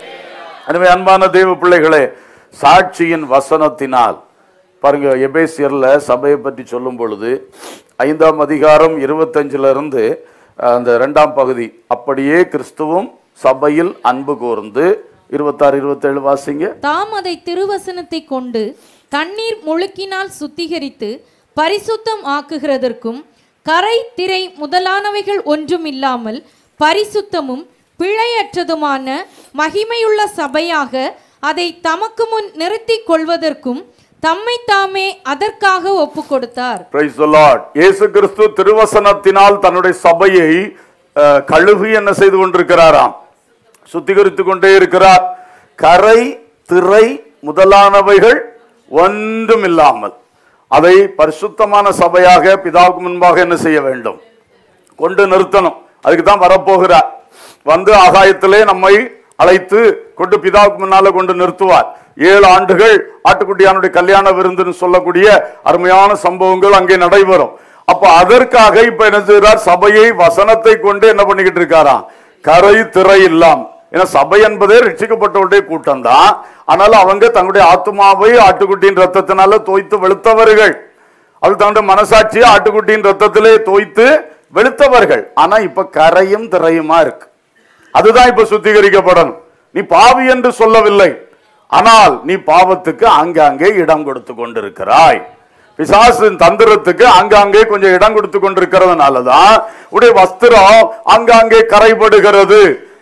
எனவே அன்பான தெய்வ பிள்ளைகளே சாட்சியின் வசனத்தினால் பாருங்க எபேசியர்ல சபையை பற்றி சொல்லும் பொழுது ஐந்தாம் அதிகாரம் இருபத்தஞ்சுல இருந்து அஹ், அந்த இரண்டாம் பகுதி அப்படியே கிறிஸ்துவும் சபையில் அன்பு கூர்ந்து இருபத்தாறு இருபத்தேழு வாசிங்க தாம் அதை திருவசனத்தை கொண்டு தண்ணீர் முழுக்கினால் சுத்திகரித்து பரிசுத்தம் ஆக்குகிறதற்கும் கரை திரை முதலானவைகள் ஒன்றுமில்லாமல் பரிசுத்தமும் பிழையற்றதுமான மகிமையுள்ள சபையாக அதை தமக்கு முன் நிறுத்திக் கொள்வதற்கும் தம்மை தாமே அதற்காக ஒப்பு கொடுத்தார் Praise the Lord. இயேசு கிறிஸ்து திருவசனத்தினால் தன்னுடைய சபையை அஹ், கழுவி என்ன செய்து கொண்டிருக்கிறாராம் சுத்திகரித்து கொண்டே இருக்கிறார் கரை திரை முதலானவைகள் ஒன்றும் இல்லாமல் அதை பரிசுத்தமான சபையாக பிதாவுக்கு முன்பாக என்ன செய்ய வேண்டும் கொண்டு நிறுத்தணும் அதுக்கு தான் வரப்போகிறார் வந்து ஆகாயத்திலே நம்மை அழைத்து கொண்டு பிதாவுக்கு முன்னால கொண்டு நிறுத்துவார் ஏழு ஆண்டுகள் ஆட்டுக்குட்டியானுடைய கல்யாண விருந்துன்னு சொல்லக்கூடிய அருமையான சம்பவங்கள் அங்கே நடைபெறும் அப்ப அதற்காக இப்ப என்ன செய்கிறார் சபையை வசனத்தை கொண்டு என்ன பண்ணிக்கிட்டு இருக்காராம் கரை திரை இல்லாம் ஏன்னா சபை என்பதே ரட்சிக்கப்பட்டவருடைய கூட்டம் தான் ஆனாலும் அவங்க தங்களுடைய ஆத்மாவை ஆட்டுக்குட்டியின் ரத்தத்தினால தோய்த்து வெளுத்தவர்கள் அது தன்னுடைய மனசாட்சியை ஆட்டுக்குட்டியின் ரத்தத்திலே தோய்த்து வெளுத்தவர்கள் ஆனா இப்ப கரையும் திரையுமா இருக்கு அதுதான் இப்ப சுத்திகரிக்கப்படணும் நீ பாவி என்று சொல்லவில்லை ஆனால் நீ பாவத்துக்கு ஆங்காங்கே இடம் கொடுத்து கொண்டிருக்கிறாய் பிசாசின் தந்திரத்துக்கு ஆங்காங்கே கொஞ்சம் இடம் கொடுத்து கொண்டிருக்கிறதுனாலதான் உடைய வஸ்திரம் ஆங்காங்கே கரைபடுகிறது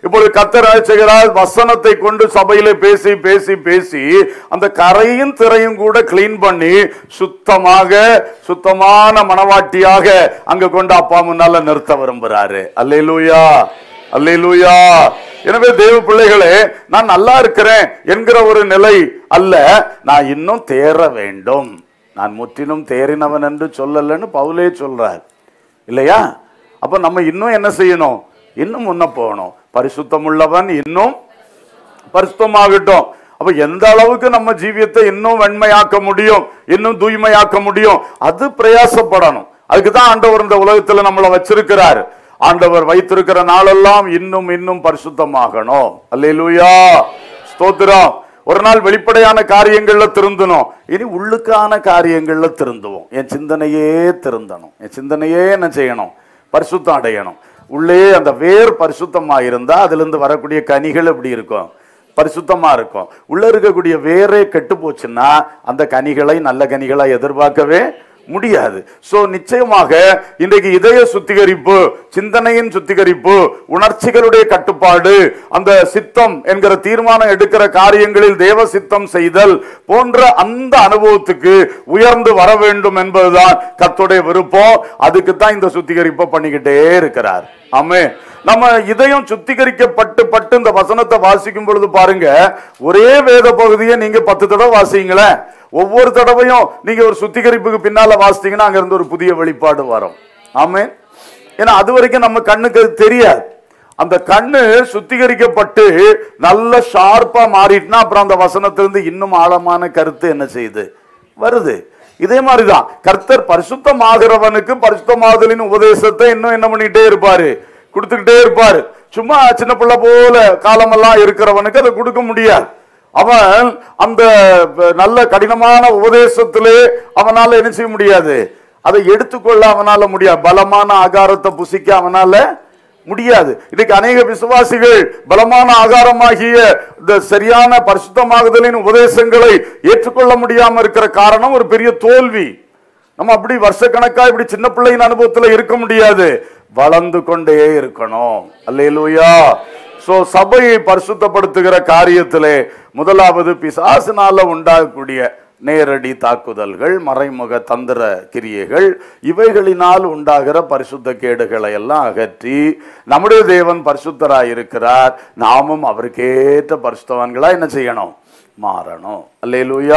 இப்பொழுது கத்தர் செய்கிறார் வசனத்தை கொண்டு சபையில பேசி பேசி பேசி அந்த கரையும் திரையும் கூட கிளீன் பண்ணி சுத்தமாக சுத்தமான மனவாட்டியாக அங்க கொண்டு அப்பா முன்னால நிறுத்த விரும்புறாரு அல்லேலூயா அல்லேலூயா எனவே தேவ பிள்ளைகளே நான் நல்லா இருக்கிறேன் என்கிற ஒரு நிலை அல்ல நான் இன்னும் தேற வேண்டும் நான் முற்றிலும் தேறினவன் என்று சொல்லலன்னு பவுலே சொல்றார் இல்லையா அப்ப நம்ம இன்னும் என்ன செய்யணும் இன்னும் முன்ன போகணும் பரிசுத்தம் உள்ளவன் இன்னும் பரிசுத்தமாகட்டும் அப்ப எந்த அளவுக்கு நம்ம ஜீவியத்தை இன்னும் வெண்மையாக்க முடியும் இன்னும் தூய்மையாக்க முடியும் அது பிரயாசப்படணும் அதுக்கு தான் ஆண்டவர் இந்த உலகத்துல நம்மளை வச்சிருக்கிறார் ஆண்டவர் வைத்திருக்கிற நாளெல்லாம் இன்னும் இன்னும் பரிசுத்தமாகணும் அல்லேலூயா ஸ்தோத்திரம் ஒரு நாள் வெளிப்படையான காரியங்கள்ல திருந்தணும் இனி உள்ளுக்கான காரியங்கள்ல திருந்துவோம் என் சிந்தனையே திருந்தணும் என் சிந்தனையே என்ன செய்யணும் பரிசுத்தம் அடையணும் உள்ளே அந்த வேர் பரிசுத்தமா இருந்தா அதுல இருந்து வரக்கூடிய கனிகள் எப்படி இருக்கும் பரிசுத்தமா இருக்கும் உள்ள இருக்கக்கூடிய வேரே கெட்டு போச்சுன்னா அந்த கனிகளை நல்ல கனிகளை எதிர்பார்க்கவே முடியாது சோ நிச்சயமாக இன்றைக்கு இதய சுத்திகரிப்பு சிந்தனையின் சுத்திகரிப்பு உணர்ச்சிகளுடைய கட்டுப்பாடு அந்த சித்தம் என்கிற தீர்மானம் எடுக்கிற காரியங்களில் தேவ சித்தம் செய்தல் போன்ற அந்த அனுபவத்துக்கு உயர்ந்து வர வேண்டும் என்பதுதான் கர்த்தருடைய விருப்பம் அதுக்கு தான் இந்த சுத்திகரிப்பை பண்ணிக்கிட்டே இருக்கிறார் ஆமே நம்ம இதயம் சுத்திகரிக்கப்பட்டு பட்டு இந்த வசனத்தை வாசிக்கும் பொழுது பாருங்க ஒரே வேத பகுதியை நீங்க பத்து தடவை வாசிங்களேன் ஒவ்வொரு தடவையும் நீங்க ஒரு சுத்திகரிப்புக்கு பின்னால வாசித்தீங்கன்னா அங்க இருந்து ஒரு புதிய வெளிப்பாடு வரும் ஆமே ஏன்னா அது வரைக்கும் நம்ம கண்ணுக்கு அது தெரியாது அந்த கண்ணு சுத்திகரிக்கப்பட்டு நல்ல ஷார்ப்பா மாறிட்டுனா அப்புறம் அந்த வசனத்திலிருந்து இன்னும் ஆழமான கருத்து என்ன செய்யுது வருது இதே மாதிரிதான் கர்த்தர் பரிசுத்தமாகிறவனுக்கு பரிசுத்தமாதலின் உபதேசத்தை இன்னும் என்ன பண்ணிட்டே இருப்பாரு கொடுத்துக்கிட்டே இருப்பாரு சும்மா சின்ன பிள்ளை போல காலமெல்லாம் இருக்கிறவனுக்கு அதை கொடுக்க முடியாது அவன் அந்த நல்ல கடினமான உபதேசத்திலே அவனால என்ன செய்ய முடியாது அதை எடுத்துக்கொள்ள அவனால முடியாது பலமான ஆகாரத்தை புசிக்க அவனால முடியாது இன்னைக்கு அநேக விசுவாசிகள் பலமான ஆகாரமாகிய இந்த சரியான பரிசுத்தமாகுதலின் உபதேசங்களை ஏற்றுக்கொள்ள முடியாம இருக்கிற காரணம் ஒரு பெரிய தோல்வி நம்ம அப்படி வருஷக்கணக்கா இப்படி சின்ன பிள்ளையின் அனுபவத்துல இருக்க முடியாது வளர்ந்து கொண்டே இருக்கணும் அல்லேலூயா சோ சபையை பரிசுத்தப்படுத்துகிற காரியத்திலே முதலாவது பிசாசினால உண்டாகக்கூடிய நேரடி தாக்குதல்கள் மறைமுக தந்திர கிரியைகள் இவைகளினால் உண்டாகிற பரிசுத்த கேடுகளை எல்லாம் அகற்றி நம்முடைய தேவன் பரிசுத்தராய் இருக்கிறார் நாமும் அவருக்கேற்ற பரிசுத்தவான்களா என்ன செய்யணும் மாறணும் அல்லேலூயா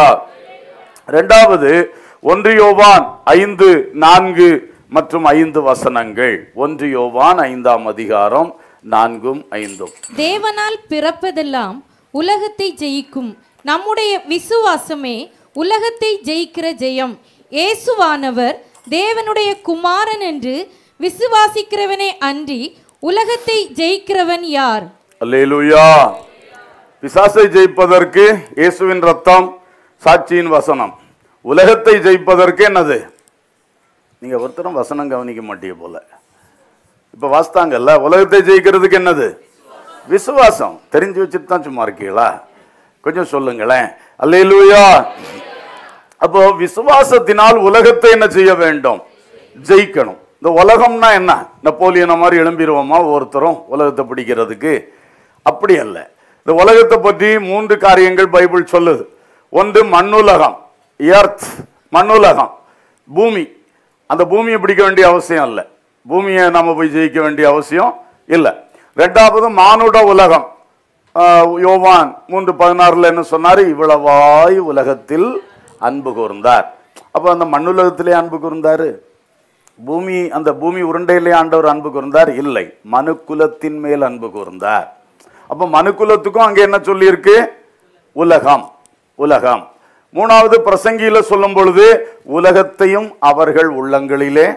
ரெண்டாவது ஒன்று யோவான் ஐந்து நான்கு மற்றும் ஐந்து வசனங்கள் ஒன்று யோவான் ஐந்தாம் அதிகாரம் நான்கும் ஐந்தும் தேவனால் பிறப்பதெல்லாம் உலகத்தை ஜெயிக்கும் நம்முடைய விசுவாசமே உலகத்தை ஜெயிக்கிற ஜெயம் இயேசுவானவர் தேவனுடைய குமாரன் என்று விசுவாசிக்கிறவனே அன்றி உலகத்தை ஜெயிக்கிறவன் யார் அல்லேலூயா பிசாசை ஜெயிப்பதற்கு இயேசுவின் ரத்தம் சாட்சியின் வசனம் உலகத்தை ஜெயிப்பதற்கு என்னது நீங்க ஒருத்தரும் வசனம் கவனிக்க மாட்டீங்க போல இப்ப வாஸ்தாங்கல்ல உலகத்தை ஜெயிக்கிறதுக்கு என்னது விசுவாசம் தெரிஞ்சு வச்சுட்டு தான் சும்மா இருக்கீங்களா கொஞ்சம் சொல்லுங்களேன் அல்லேலூயா அப்போ விசுவாசத்தினால் உலகத்தை என்ன செய்ய வேண்டும் ஜெயிக்கணும் இந்த உலகம்னா என்ன நப்போலியனை மாதிரி எழும்பிடுவோமா ஒவ்வொருத்தரும் உலகத்தை பிடிக்கிறதுக்கு அப்படி அல்ல இந்த உலகத்தை பற்றி மூன்று காரியங்கள் பைபிள் சொல்லுது ஒன்று மண்ணுலகம் எர்த் மண்ணுலகம் பூமி அந்த பூமியை பிடிக்க வேண்டிய அவசியம் இல்லை பூமியை நம்ம போய் ஜெயிக்க வேண்டிய அவசியம் இல்லை ரெண்டாவது மானுட உலகம் ஆஹ் யோவான் மூன்று பதினாறுல என்ன சொன்னாரு இவ்வளவாய் உலகத்தில் அன்பு கூர்ந்தார் அப்ப அந்த மண்ணுலகத்திலே அன்பு கூர்ந்தாரு பூமி அந்த பூமி உருண்டையிலே ஆண்டவர் அன்பு கூர்ந்தார் இல்லை மனுக்குலத்தின் மேல் அன்பு கூர்ந்தார் அப்ப மனுக்குலத்துக்கும் அங்க என்ன சொல்லியிருக்கு உலகம் உலகம் மூணாவது பிரசங்கியில சொல்லும் பொழுது உலகத்தையும் அவர்கள் உள்ளங்களிலே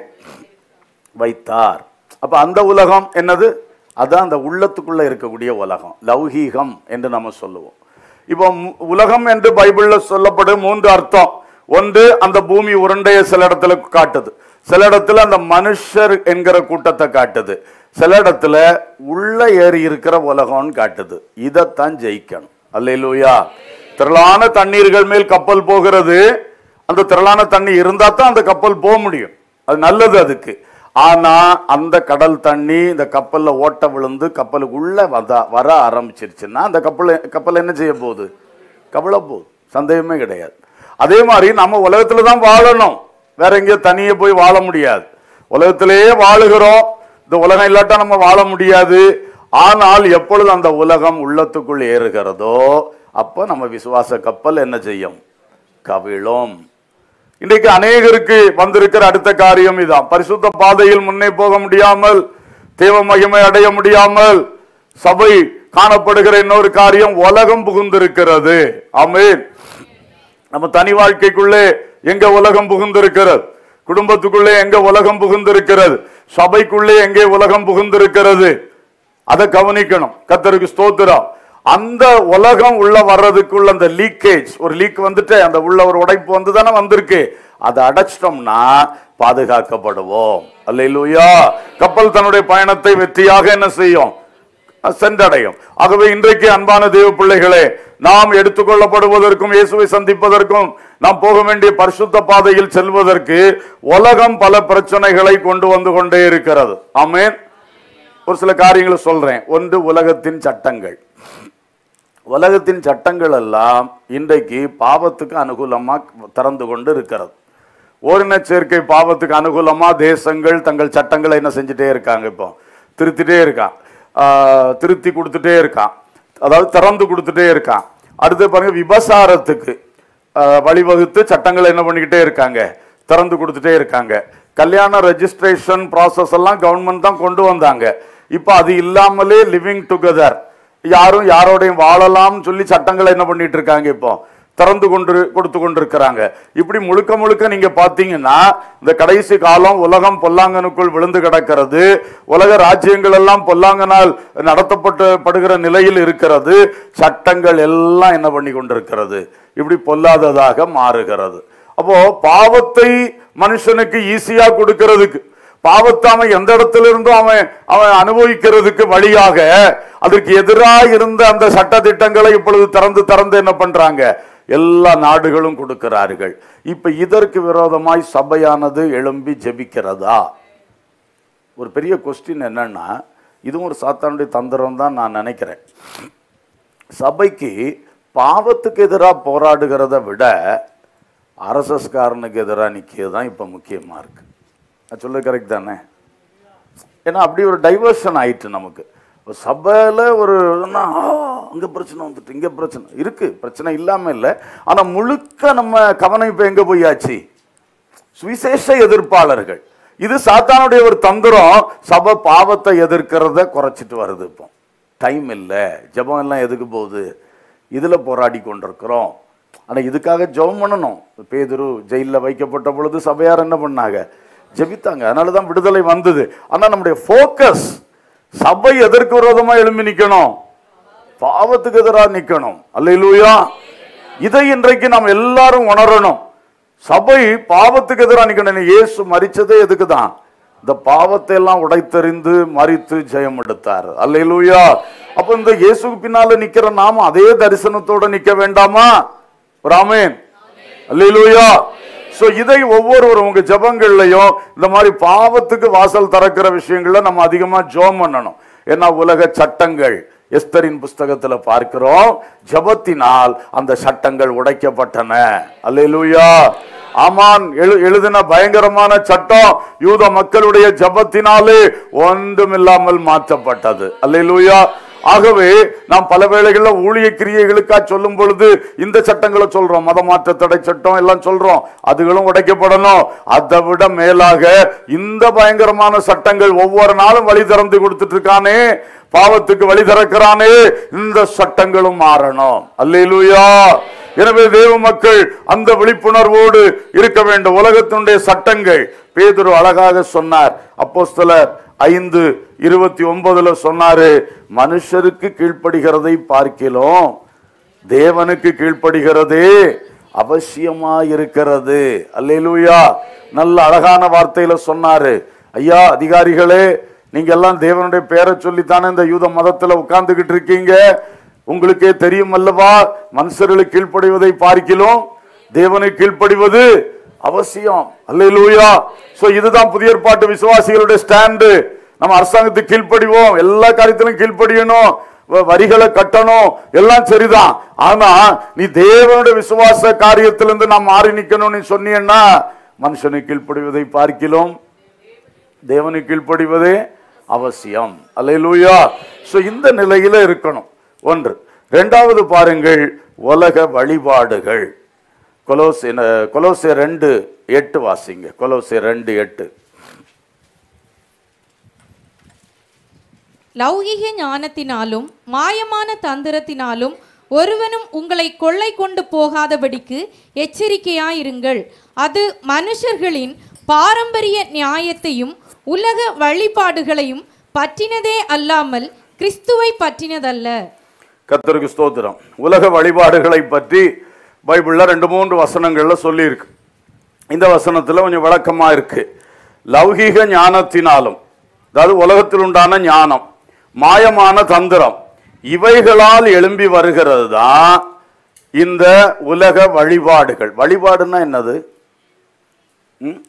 வைத்தார் அப்ப அந்த உலகம் என்னது அதான் அந்த உள்ளத்துக்குள்ள இருக்கக்கூடிய உலகம் லௌகீகம் என்று நம்ம சொல்லுவோம் இப்போ மு- உலகம் என்று பைபிள்ல சொல்லப்படும் மூன்று அர்த்தம் ஒன்று அந்த பூமி உருண்டைய சில இடத்துல காட்டுது சில இடத்துல அந்த மனுஷர் என்கிற கூட்டத்தை காட்டுது சில இடத்துல உள்ள ஏறி இருக்கிற உலகம்னு காட்டுது இதைத்தான் ஜெயிக்கணும் அல்லேலூயா திரளான தண்ணீர்கள் மேல் கப்பல் போகிறது அந்த திரளான தண்ணி இருந்தா தான் அந்த கப்பல் போக முடியும் அது நல்லது அதுக்கு ஆனா அந்த கடல் தண்ணி இந்த கப்பல்ல ஓட்ட விழுந்து கப்பலுக்குள்ள வத வர ஆரம்பிச்சிருச்சுன்னா அந்த கப்பல் கப்பல் என்ன செய்ய போகுது கவலை போகுது சந்தேகமே கிடையாது அதே மாதிரி நம்ம உலகத்துல தான் வாழணும் வேற எங்கேயோ தனியே போய் வாழ முடியாது உலகத்திலேயே வாழுகிறோம் இந்த உலகம் இல்லாட்டா நம்ம வாழ முடியாது ஆனால் எப்பொழுது அந்த உலகம் உள்ளத்துக்குள் ஏறுகிறதோ அப்ப நம்ம விசுவாச கப்பல் என்ன செய்யும் கவிழும் இன்றைக்கு அநேகருக்கு வந்திருக்கிற அடுத்த காரியம் இதான் பரிசுத்த பாதையில் முன்னே போக முடியாமல் தேவ மகிமை அடைய முடியாமல் சபை காணப்படுகிற இன்னொரு காரியம் உலகம் புகுந்திருக்கிறது ஆமென் நம்ம தனி வாழ்க்கைக்குள்ளே எங்க உலகம் புகுந்திருக்கிறது குடும்பத்துக்குள்ளே எங்க உலகம் புகுந்திருக்கிறது சபைக்குள்ளே எங்கே உலகம் புகுந்திருக்கிறது அதை கவனிக்கணும் கத்தருக்கு ஸ்தோத்திரம் அந்த உலகம் உள்ள வர்றதுக்குள்ள அந்த லீக்கேஜ் ஒரு லீக் வந்துட்டு அந்த உள்ள ஒரு உடைப்பு வந்து தானே வந்திருக்கு அதை அடைச்சிட்டோம்னா பாதுகாக்கப்படுவோம் அல்லேலூயா கப்பல் தன்னுடைய பயணத்தை வெற்றியாக என்ன செய்யும் சென்றடையும் ஆகவே இன்றைக்கு அன்பான தேவ பிள்ளைகளே நாம் எடுத்துக்கொள்ளப்படுவதற்கும் இயேசுவை சந்திப்பதற்கும் நாம் போக வேண்டிய பரிசுத்த பாதையில் செல்வதற்கு உலகம் பல பிரச்சனைகளை கொண்டு வந்து கொண்டே இருக்கிறது ஆமென் ஒரு சில காரியங்களை சொல்றேன் ஒன்று உலகத்தின் சட்டங்கள் உலகத்தின் சட்டங்கள் எல்லாம் இன்றைக்கு பாவத்துக்கு அனுகூலமா திறந்து கொண்டு இருக்கிறது ஓரின சேர்க்கை பாவத்துக்கு அனுகூலமா தேசங்கள் தங்கள் சட்டங்களை என்ன செஞ்சுட்டே இருக்காங்க இப்போ திருத்திட்டே இருக்கான் ஆஹ் திருத்தி கொடுத்துட்டே இருக்கான் அதாவது திறந்து கொடுத்துட்டே இருக்கான் அடுத்து பாருங்க விபசாரத்துக்கு ஆஹ் வழிவகுத்து சட்டங்களை என்ன பண்ணிக்கிட்டே இருக்காங்க திறந்து கொடுத்துட்டே இருக்காங்க கல்யாண ரெஜிஸ்ட்ரேஷன் ப்ராசஸ் எல்லாம் கவர்மெண்ட் தான் கொண்டு வந்தாங்க இப்போ அது இல்லாமலே லிவிங் டுகெதர் யாரும் யாரோடையும் வாழலாம்னு சொல்லி சட்டங்களை என்ன பண்ணிட்டு இருக்காங்க இப்போ திறந்து கொண்டு கொடுத்து கொண்டிருக்கிறாங்க இப்படி முழுக்க முழுக்க நீங்க பாத்தீங்கன்னா இந்த கடைசி காலம் உலகம் பொல்லாங்கனுக்குள் விழுந்து கிடக்கிறது உலக ராஜ்யங்கள் எல்லாம் பொல்லாங்கனால் நடத்தப்பட்டு படுகிற நிலையில் இருக்கிறது சட்டங்கள் எல்லாம் என்ன பண்ணி கொண்டிருக்கிறது இப்படி பொல்லாததாக மாறுகிறது அப்போ பாவத்தை மனுஷனுக்கு ஈஸியா கொடுக்கிறதுக்கு பாவத்தை அவன் எந்த இடத்துல இருந்தும் அவன் அவன் அனுபவிக்கிறதுக்கு வழியாக அதற்கு எதிராக இருந்த அந்த சட்ட திட்டங்களை இப்பொழுது திறந்து திறந்து என்ன பண்றாங்க எல்லா நாடுகளும் கொடுக்கிறார்கள் இப்ப இதற்கு விரோதமாய் சபையானது எழும்பி ஜெபிக்கிறதா ஒரு பெரிய கொஸ்டின் என்னன்னா இதுவும் ஒரு சாத்தானுடைய தந்திரம் தான் நான் நினைக்கிறேன் சபைக்கு பாவத்துக்கு எதிராக போராடுகிறத விட அரசஸ்காரனுக்கு எதிராக நிற்கிறது தான் இப்போ முக்கியமாக இருக்கு நான் சொல்ல கரெக்ட் தானே ஏன்னா அப்படி ஒரு டைவர்ஷன் ஆயிட்டு நமக்கு இப்போ சபையில் ஒரு அங்கே பிரச்சனை வந்துட்டு இங்கே பிரச்சனை இருக்கு பிரச்சனை இல்லாமல் இல்லை ஆனால் முழுக்க நம்ம கவனம் இப்போ எங்கே போயாச்சு சுவிசேஷ எதிர்ப்பாளர்கள் இது சாத்தானுடைய ஒரு தந்திரம் சபை பாவத்தை எதிர்க்கிறத குறைச்சிட்டு வருது இப்போ டைம் இல்லை ஜெபம் எல்லாம் எதுக்கு போகுது இதில் போராடி கொண்டிருக்கிறோம் ஆனால் இதுக்காக ஜெபம் பண்ணணும் பேதுரு ஜெயிலில் வைக்கப்பட்ட பொழுது சபையார் என்ன பண்ணாங்க ஜெபித்தாங்க அதனால தான் விடுதலை வந்தது ஆனால் நம்முடைய ஃபோக்கஸ் சபை எதற்கு விரோதமா எழும்பி நிற்கணும் பாவத்துக்கு எதிராக நிற்கணும் அல்லையிலூயா இதை இன்றைக்கு நாம் எல்லாரும் உணரணும் சபை பாவத்துக்கு எதிராக நிற்கணும் இயேசு மரிச்சதே எதுக்கு தான் இந்த பாவத்தை எல்லாம் உடைத்தெறிந்து மறித்து ஜெயம் எடுத்தார் அல்லையிலூயா அப்ப இந்த இயேசுக்கு பின்னால நிக்கிற நாம அதே தரிசனத்தோட நிக்க வேண்டாமா ராமேன் அல்லையிலூயா சோ இதை ஒவ்வொருவரும் உங்க ஜெபங்கள்லயும் இந்த மாதிரி பாவத்துக்கு வாசல் திறக்கிற விஷயங்கள்ல நம்ம அதிகமா ஜெபம் பண்ணணும் ஏன்னா உலக சட்டங்கள் எஸ்தரின் புஸ்தகத்துல பார்க்கிறோம் ஜெபத்தினால் அந்த சட்டங்கள் உடைக்கப்பட்டன அல்லேலூயா ஆமான் எழு எழுதின பயங்கரமான சட்டம் யூத மக்களுடைய ஜெபத்தினாலே ஒன்றுமில்லாமல் மாற்றப்பட்டது அல்லேலூயா ஆகவே நாம் பல வேளைகளில் ஊழிய கிரியைகளுக்கா சொல்லும் பொழுது இந்த சட்டங்களை சொல்றோம் மதமாற்ற தடை சட்டம் எல்லாம் சொல்றோம் அதுகளும் உடைக்கப்படணும் அதை விட மேலாக இந்த பயங்கரமான சட்டங்கள் ஒவ்வொரு நாளும் வழி திறந்து கொடுத்துட்டு இருக்கானே பாவத்துக்கு வழி திறக்கிறானே இந்த சட்டங்களும் மாறணும் அல்லேலூயா எனவே தேவ மக்கள் அந்த விழிப்புணர்வோடு இருக்க வேண்டும் உலகத்தினுடைய சட்டங்கள் பேதுரு அழகாக சொன்னார் அப்போஸ்தலர் ஐந்து இருபத்தி ஒன்பதுல சொன்னாரு மனுஷருக்கு கீழ்ப்படுகிறதை பார்க்கிலும் தேவனுக்கு கீழ்ப்படுகிறதே அவசியமா இருக்கிறது அல்லேலூயா நல்ல அழகான வார்த்தையில சொன்னாரு ஐயா அதிகாரிகளே நீங்க எல்லாம் தேவனுடைய பேரை சொல்லித்தானே இந்த யூத மதத்துல உட்கார்ந்துகிட்டு இருக்கீங்க உங்களுக்கே தெரியும் அல்லவா மனுஷர்களுக்கு கீழ்ப்படிவதை பார்க்கிலும் தேவனுக்கு கீழ்ப்படிவது அவசியம் அல்லேலூயா சோ இதுதான் புதிய ஏற்பாட்டு விசுவாசிகளுடைய ஸ்டாண்டு நம்ம அரசாங்கத்துக்கு கீழ்ப்படிவோம் எல்லா காரியத்திலும் கீழ்ப்படியணும் வ- வரிகளை கட்டணும் எல்லாம் சரிதான் ஆனா நீ தேவனுடைய விசுவாச காரியத்திலிருந்து நாம் மாறி நிக்கணும் நீ சொன்னீன்னா மனுஷனை கீழ்ப்படிவதை பார்க்கிலும் தேவனுக்கு கீழ்ப்படிவதே அவசியம் அல்லேலூயா சோ இந்த நிலையில இருக்கணும் ஒன்று இரண்டாவது பாருங்கள் உலக வழிபாடுகள் கொலோசி கொலோசே ரெண்டு எட்டு வாசிங்க கொலோசே ரெண்டு எட்டு லௌகிக ஞானத்தினாலும் மாயமான தந்திரத்தினாலும் ஒருவனும் உங்களை கொள்ளை கொண்டு போகாதபடிக்கு எச்சரிக்கையாயிருங்கள் அது மனுஷர்களின் பாரம்பரிய நியாயத்தையும் உலக வழிபாடுகளையும் பற்றினதே அல்லாமல் கிறிஸ்துவை பற்றினதல்ல கர்த்தருக்கு ஸ்தோத்திரம் உலக வழிபாடுகளை பற்றி பைபிள்ல ரெண்டு மூன்று வசனங்கள்ல சொல்லியிருக்கு இந்த வசனத்துல கொஞ்சம் விளக்கமா இருக்கு லௌகீக ஞானத்தினாலும் அதாவது உலகத்தில் உண்டான ஞானம் மாயமான தந்திரம் இவைகளால் எழும்பி வருகிறது தான் இந்த உலக வழிபாடுகள் வழிபாடுன்னா என்னது ம்?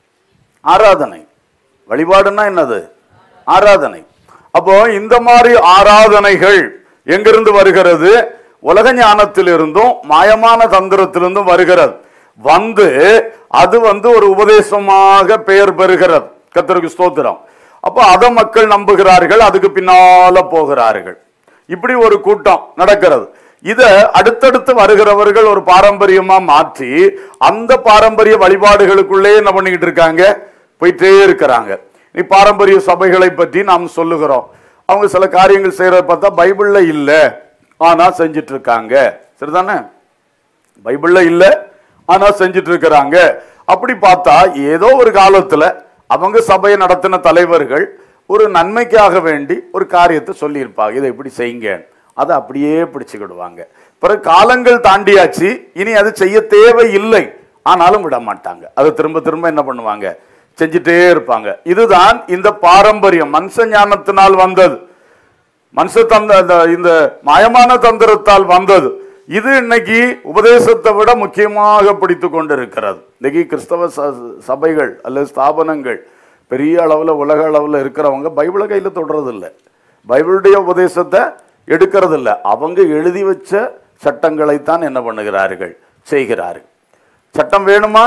ஆராதனை வழிபாடுன்னா என்னது ஆராதனை அப்போ இந்த மாதிரி ஆராதனைகள் எங்கிருந்து வருகிறது உலக ஞானத்திலிருந்தும் மாயமான தந்திரத்திலிருந்தும் வருகிறது வந்து அது வந்து ஒரு உபதேசமாக பெயர் பெறுகிறது கர்த்தருக்கு ஸ்தோத்திரம் அப்போ அதை மக்கள் நம்புகிறார்கள் அதுக்கு பின்னால போகிறார்கள் இப்படி ஒரு கூட்டம் நடக்கிறது இத அடுத்தடுத்து வருகிறவர்கள் ஒரு பாரம்பரியமா மாற்றி அந்த பாரம்பரிய வழிபாடுகளுக்குள்ளே என்ன பண்ணிக்கிட்டு இருக்காங்க போயிட்டே இருக்கிறாங்க நீ பாரம்பரிய சபைகளை பற்றி நாம் சொல்லுகிறோம் அவங்க சில காரியங்கள் செய்யறத பார்த்தா பைபிள்ல இல்ல ஆனா செஞ்சிட்டு இருக்காங்க சரிதானே பைபிள்ல இல்ல ஆனா செஞ்சுட்டு இருக்கிறாங்க அப்படி பார்த்தா ஏதோ ஒரு காலத்துல அவங்க சபையை நடத்தின தலைவர்கள் ஒரு நன்மைக்காக வேண்டி ஒரு காரியத்தை சொல்லியிருப்பாங்க இதை இப்படி செய்யுங்க அதை அப்படியே பிடிச்சுக்கிடுவாங்க பிறகு காலங்கள் தாண்டியாச்சு இனி அது செய்ய தேவை இல்லை ஆனாலும் விட மாட்டாங்க அதை திரும்ப திரும்ப என்ன பண்ணுவாங்க செஞ்சுட்டே இருப்பாங்க இதுதான் இந்த பாரம்பரியம் மனுஷ ஞானத்தினால் வந்தது மனுஷ தந்த அந்த- இந்த மாயமான தந்திரத்தால் வந்தது இது இன்னைக்கு உபதேசத்தை விட முக்கியமாக பிடித்து கொண்டிருக்கிறது இன்னைக்கு கிறிஸ்தவ ச- சபைகள் அல்லது ஸ்தாபனங்கள் பெரிய அளவில் உலக அளவில் இருக்கிறவங்க பைபிளை கையில் தொடுறது இல்ல பைபிளுடைய உபதேசத்தை எடுக்கிறது இல்ல அவங்க எழுதி வச்ச சட்டங்களைத்தான் என்ன பண்ணுகிறார்கள் செய்கிறார்கள் சட்டம் வேணுமா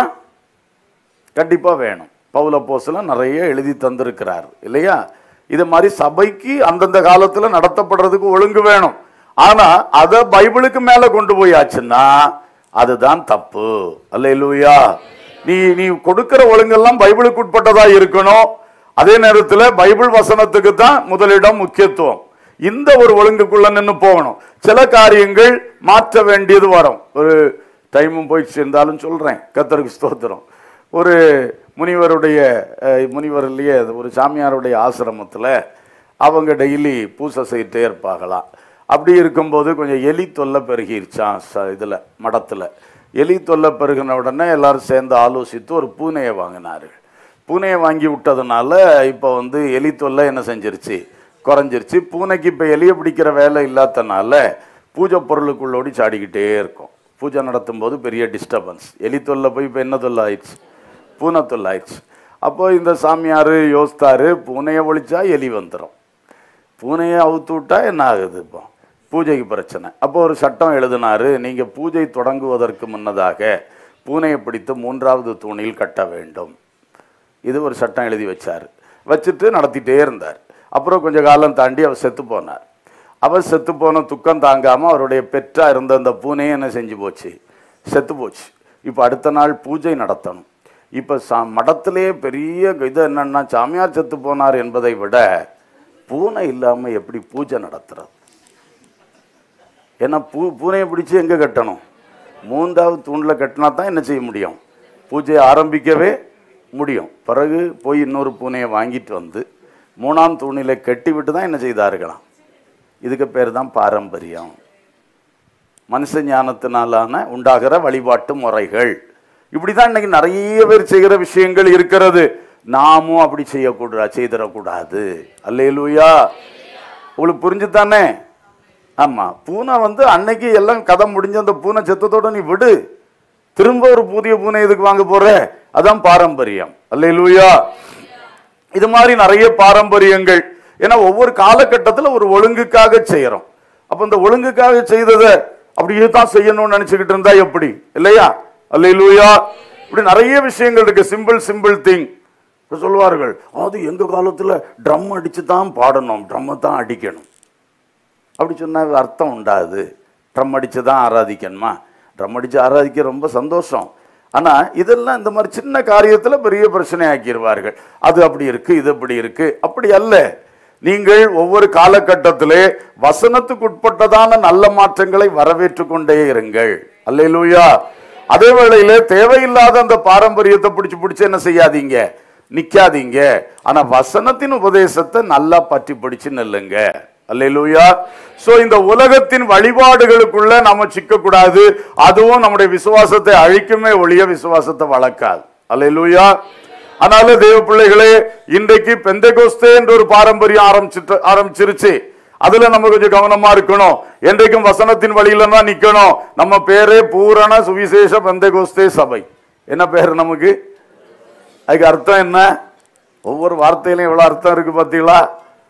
கண்டிப்பா வேணும் பவுல போஸ்லாம் நிறைய எழுதி தந்திருக்கிறார் இல்லையா இது மாதிரி சபைக்கு அந்தந்த காலத்துல நடத்தப்படுறதுக்கு ஒழுங்கு வேணும் ஆனா அத பைபிளுக்கு மேல கொண்டு போயாச்சுன்னா அதுதான் தப்பு அல்லேலூயா நீ நீ கொடுக்கிற ஒழுங்கெல்லாம் பைபிளுக்கு உட்பட்டதா இருக்கணும் அதே நேரத்துல பைபிள் வசனத்துக்கு தான் முதலிடம் முக்கியத்துவம் இந்த ஒரு ஒழுங்குக்குள்ள நின்னு போகணும் சில காரியங்கள் மாற்ற வேண்டியது வரும் ஒரு டைமும் போயிடுச்சு இருந்தாலும் சொல்றேன் கத்தருக்கு ஸ்தோத்திரம் ஒரு முனிவருடைய அஹ், முனிவர் இல்லையே அது ஒரு சாமியாருடைய ஆசிரமத்துல அவங்க டெய்லி பூசை செய்துட்டே இருப்பாங்களாம் அப்படி இருக்கும்போது கொஞ்சம் எலி தொல்லை பெருகிருச்சான் ச இதில் மடத்தில் எலி தொல்லை பெருகின உடனே எல்லாரும் சேர்ந்து ஆலோசித்து ஒரு பூனையை வாங்கினார்கள் பூனையை வாங்கி விட்டதுனால இப்போ வந்து எலி தொல்லை என்ன செஞ்சிருச்சு குறைஞ்சிருச்சு பூனைக்கு இப்போ எலியை பிடிக்கிற வேலை இல்லாதனால பூஜை பொருளுக்குள்ளோடி சாடிக்கிட்டே இருக்கும் பூஜை நடத்தும் போது பெரிய டிஸ்டர்பன்ஸ் எலி தொல்லை போய் இப்போ என்ன தொல்லை ஆயிடுச்சு பூனை தொல்லை ஆயிடுச்சு அப்போ இந்த சாமியார் யோசித்தாரு பூனையை ஒழிச்சா எலி வந்துடும் பூனையை அவுத்து விட்டா என்ன ஆகுது இப்போ பூஜைக்கு பிரச்சனை அப்போ ஒரு சட்டம் எழுதினாரு நீங்க பூஜை தொடங்குவதற்கு முன்னதாக பூனையை பிடித்து மூன்றாவது தூணில் கட்ட வேண்டும் இது ஒரு சட்டம் எழுதி வச்சார் வச்சுட்டு நடத்திட்டே இருந்தார் அப்புறம் கொஞ்ச காலம் தாண்டி அவர் செத்து போனார் அவர் செத்து போன துக்கம் தாங்காம அவருடைய பெற்றா இருந்த அந்த பூனையை என்ன செஞ்சு போச்சு செத்து போச்சு இப்போ அடுத்த நாள் பூஜை நடத்தணும் இப்போ சா மடத்திலே பெரிய இது என்னன்னா சாமியார் செத்து போனார் என்பதை விட பூனை இல்லாம எப்படி பூஜை நடத்துறது ஏன்னா பூ பூனையை பிடிச்சி எங்க கட்டணும் மூன்றாவது தூண்ல கட்டினா தான் என்ன செய்ய முடியும் பூஜையை ஆரம்பிக்கவே முடியும் பிறகு போய் இன்னொரு பூனையை வாங்கிட்டு வந்து மூணாம் தூணில கட்டி விட்டு தான் என்ன செய்தார்களாம் இதுக்கு பேர் தான் பாரம்பரியம் மனுஷ ஞானத்தினாலான உண்டாகிற வழிபாட்டு முறைகள் இப்படிதான் இன்னைக்கு நிறைய பேர் செய்கிற விஷயங்கள் இருக்கிறது நாமும் அப்படி செய்யக்கூடாது செய்திடக்கூடாது அல்லேலூயா உங்களுக்கு புரிஞ்சுதானே ஆமா பூனை வந்து அன்னைக்கு எல்லாம் கதை முடிஞ்ச அந்த பூனை செத்தத்தோட நீ விடு திரும்ப ஒரு புதிய பூனை எதுக்கு வாங்க போற அதான் பாரம்பரியம் அல்லேலூயா இது மாதிரி நிறைய பாரம்பரியங்கள் ஏன்னா ஒவ்வொரு காலகட்டத்தில் ஒரு ஒழுங்குக்காக செய்யறோம் அப்ப இந்த ஒழுங்குக்காக செய்ததை அப்படியே தான் செய்யணும்னு நினைச்சுக்கிட்டு இருந்தா எப்படி இல்லையா அல்லேலூயா இப்படி நிறைய விஷயங்கள் இருக்கு சிம்பிள் சிம்பிள் திங் சொல்லுவார்கள் அது எங்க காலத்துல ட்ரம் அடிச்சு தான் பாடணும் ட்ரம்மை தான் அடிக்கணும் அப்படி சொன்னா அர்த்தம் உண்டாது ட்ரம் அடிச்சு தான் ஆராதிக்கணுமா ட்ரம் அடிச்சு ஆராதிக்க ரொம்ப சந்தோஷம் ஆனா இதெல்லாம் இந்த மாதிரி சின்ன காரியத்துல பெரிய பிரச்சனை ஆக்கிடுவார்கள் அது அப்படி இருக்கு இது அப்படி இருக்கு அப்படி அல்ல நீங்கள் ஒவ்வொரு காலகட்டத்திலே வசனத்துக்கு உட்பட்டதான நல்ல மாற்றங்களை வரவேற்று கொண்டே இருங்கள் அல்லேலூயா அதே வேளையில தேவையில்லாத அந்த பாரம்பரியத்தை பிடிச்சு பிடிச்சு என்ன செய்யாதீங்க நிக்காதீங்க ஆனா வசனத்தின் உபதேசத்தை நல்லா பற்றி பிடிச்சு நில்லுங்க அல்லேலூயா சோ இந்த உலகத்தின் வழிபாடுகளுக்குள்ள நாம சிக்கக்கூடாது அதுவும் நம்முடைய விசுவாசத்தை அழிக்குமே ஒழிய விசுவாசத்தை வளர்க்காது அல்லேலூயா அதனால தேவ பிள்ளைகளே இன்றைக்கு பெந்தகோஸ்தே என்ற ஒரு பாரம்பரியம் ஆரம்பிச்சிட்டு ஆரம்பிச்சிருச்சு அதுல நம்ம கொஞ்சம் கவனமா இருக்கணும் என்றைக்கும் வசனத்தின் வழியில தான் நிக்கணும் நம்ம பேரே பூரண சுவிசேஷ பெந்தகோஸ்தே சபை என்ன பேரு நமக்கு அதுக்கு அர்த்தம் என்ன ஒவ்வொரு வார்த்தையிலும் எவ்வளவு அர்த்தம் இருக்கு பாத்தீங்களா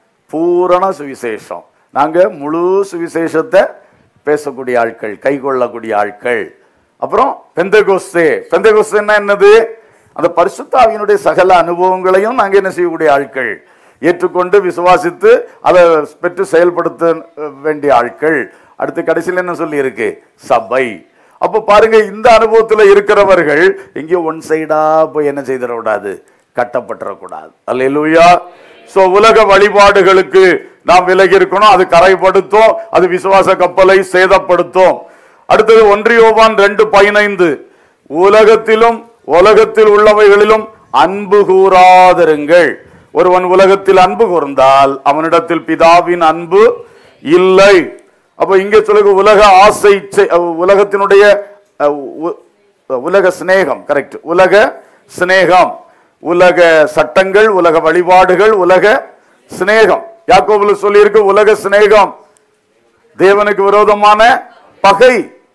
பூரண சுவிசேஷம் நாங்க முழு சுவிசேஷத்தை பேசக்கூடிய ஆட்கள் கை கொள்ளக்கூடிய ஆட்கள் அப்புறம் பெந்தகோஸ்தே பெந்தகோஸ்தேன்னா என்னது அந்த பரிசுத்தாவியினுடைய சகல அனுபவங்களையும் நாங்க என்ன செய்யக்கூடிய ஆட்கள் ஏற்றுக்கொண்டு விசுவாசித்து அதை பெற்று செயல்படுத்த அஹ், வேண்டிய ஆட்கள் அடுத்து கடைசியில் என்ன சொல்லி இருக்கு சபை அப்ப பாருங்க இந்த அனுபவத்துல இருக்கிறவர்கள் எங்கேயோ ஒன் சைடா போய் என்ன செய்திடக்கூடாது கட்டப்பட்டுறக்கூடாது அல்லேலூயா சோ உலக வழிபாடுகளுக்கு நாம் விலகி இருக்கணும் அது கரைப்படுத்தும் அது விசுவாச கப்பலை சேதப்படுத்தும் அடுத்தது ஒன்றியோவான் ரெண்டு பதினைந்து உலகத்திலும் உலகத்தில் உள்ளவைகளிலும் அன்பு கூறாதிருங்கள் ஒருவன் உலகத்தில் அன்பு கூர்ந்தால் அவனிடத்தில் பிதாவின் அன்பு இல்லை அப்ப இங்க சொல்லுங்க உலக ஆசை செ- அஹ் உலகத்தினுடைய அஹ், உ- உலக சிநேகம் கரெக்ட் உலக சிநேகம் உலக சட்டங்கள் உலக வழிபாடுகள் உலக சிநேகம் யாக்கோபுல சொல்லியிருக்கு உலக சிநேகம் தேவனுக்கு விரோதமான பகை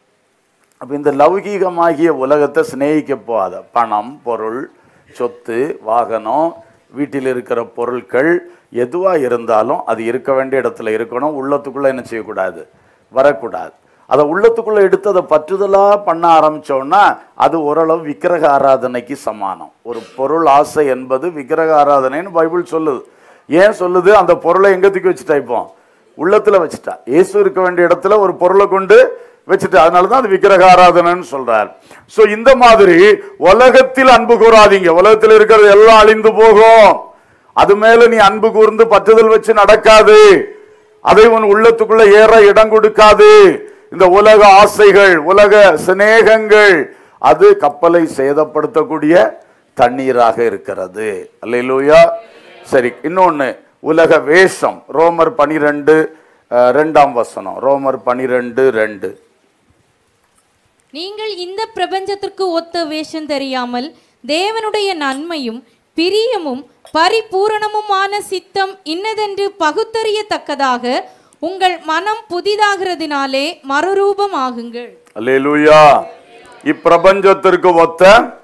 அப்ப இந்த லௌகீகமாகிய உலகத்தை சிநேகிக்க போகாத பணம் பொருள் சொத்து வாகனம் வீட்டில் இருக்கிற பொருட்கள் எதுவா இருந்தாலும் அது இருக்க வேண்டிய இடத்துல இருக்கணும் உள்ளத்துக்குள்ள என்ன செய்யக்கூடாது வரக்கூடாது அதை உள்ளத்துக்குள்ள எடுத்து அதை பற்றுதலா பண்ண ஆரம்பிச்சோம்னா அது ஓரளவு விக்கிரக ஆராதனைக்கு சமானம் ஒரு பொருள் ஆசை என்பது விக்கிரக ஆராதனைன்னு பைபிள் சொல்லுது ஏன் சொல்லுது அந்த பொருளை எங்க தூக்கி வச்சுட்டா இப்போ உள்ளத்துல வச்சுட்டா இயேசு இருக்க வேண்டிய இடத்துல ஒரு பொருளை கொண்டு வச்சுட்டு அதனாலதான் அது விக்கிரக ஆராதனைன்னு சொல்றார் சோ இந்த மாதிரி உலகத்தில் அன்பு கூறாதீங்க உலகத்தில் இருக்கிறது எல்லாம் அழிந்து போகும் அது மேல நீ அன்பு கூர்ந்து பற்றுதல் வச்சு நடக்காது அதை உன் உள்ளத்துக்குள்ள ஏற இடம் கொடுக்காது இந்த உலக ஆசைகள் உலக சிநேகங்கள் அது கப்பலை சேதப்படுத்தக்கூடிய தண்ணீராக இருக்கிறது அல்லேலூயா சரி இன்னொன்னு உலக வேஷம் ரோமர் பனிரெண்டு அஹ், ரெண்டாம் வசனம் ரோமர் பனிரெண்டு ரெண்டு நீங்கள் இந்த பிரபஞ்சத்திற்கு ஒத்த வேஷம் தெரியாமல் தேவனுடைய நன்மையும் பிரியமும் பரிபூரணமுமான சித்தம் இன்னதென்று பகுத்தறியத்தக்கதாக உங்கள் மனம் புதிதாகிறதினாலே மறுரூபமாகுங்கள் அல்லேலூயா இப்பிரபஞ்சத்திற்கு ஒத்த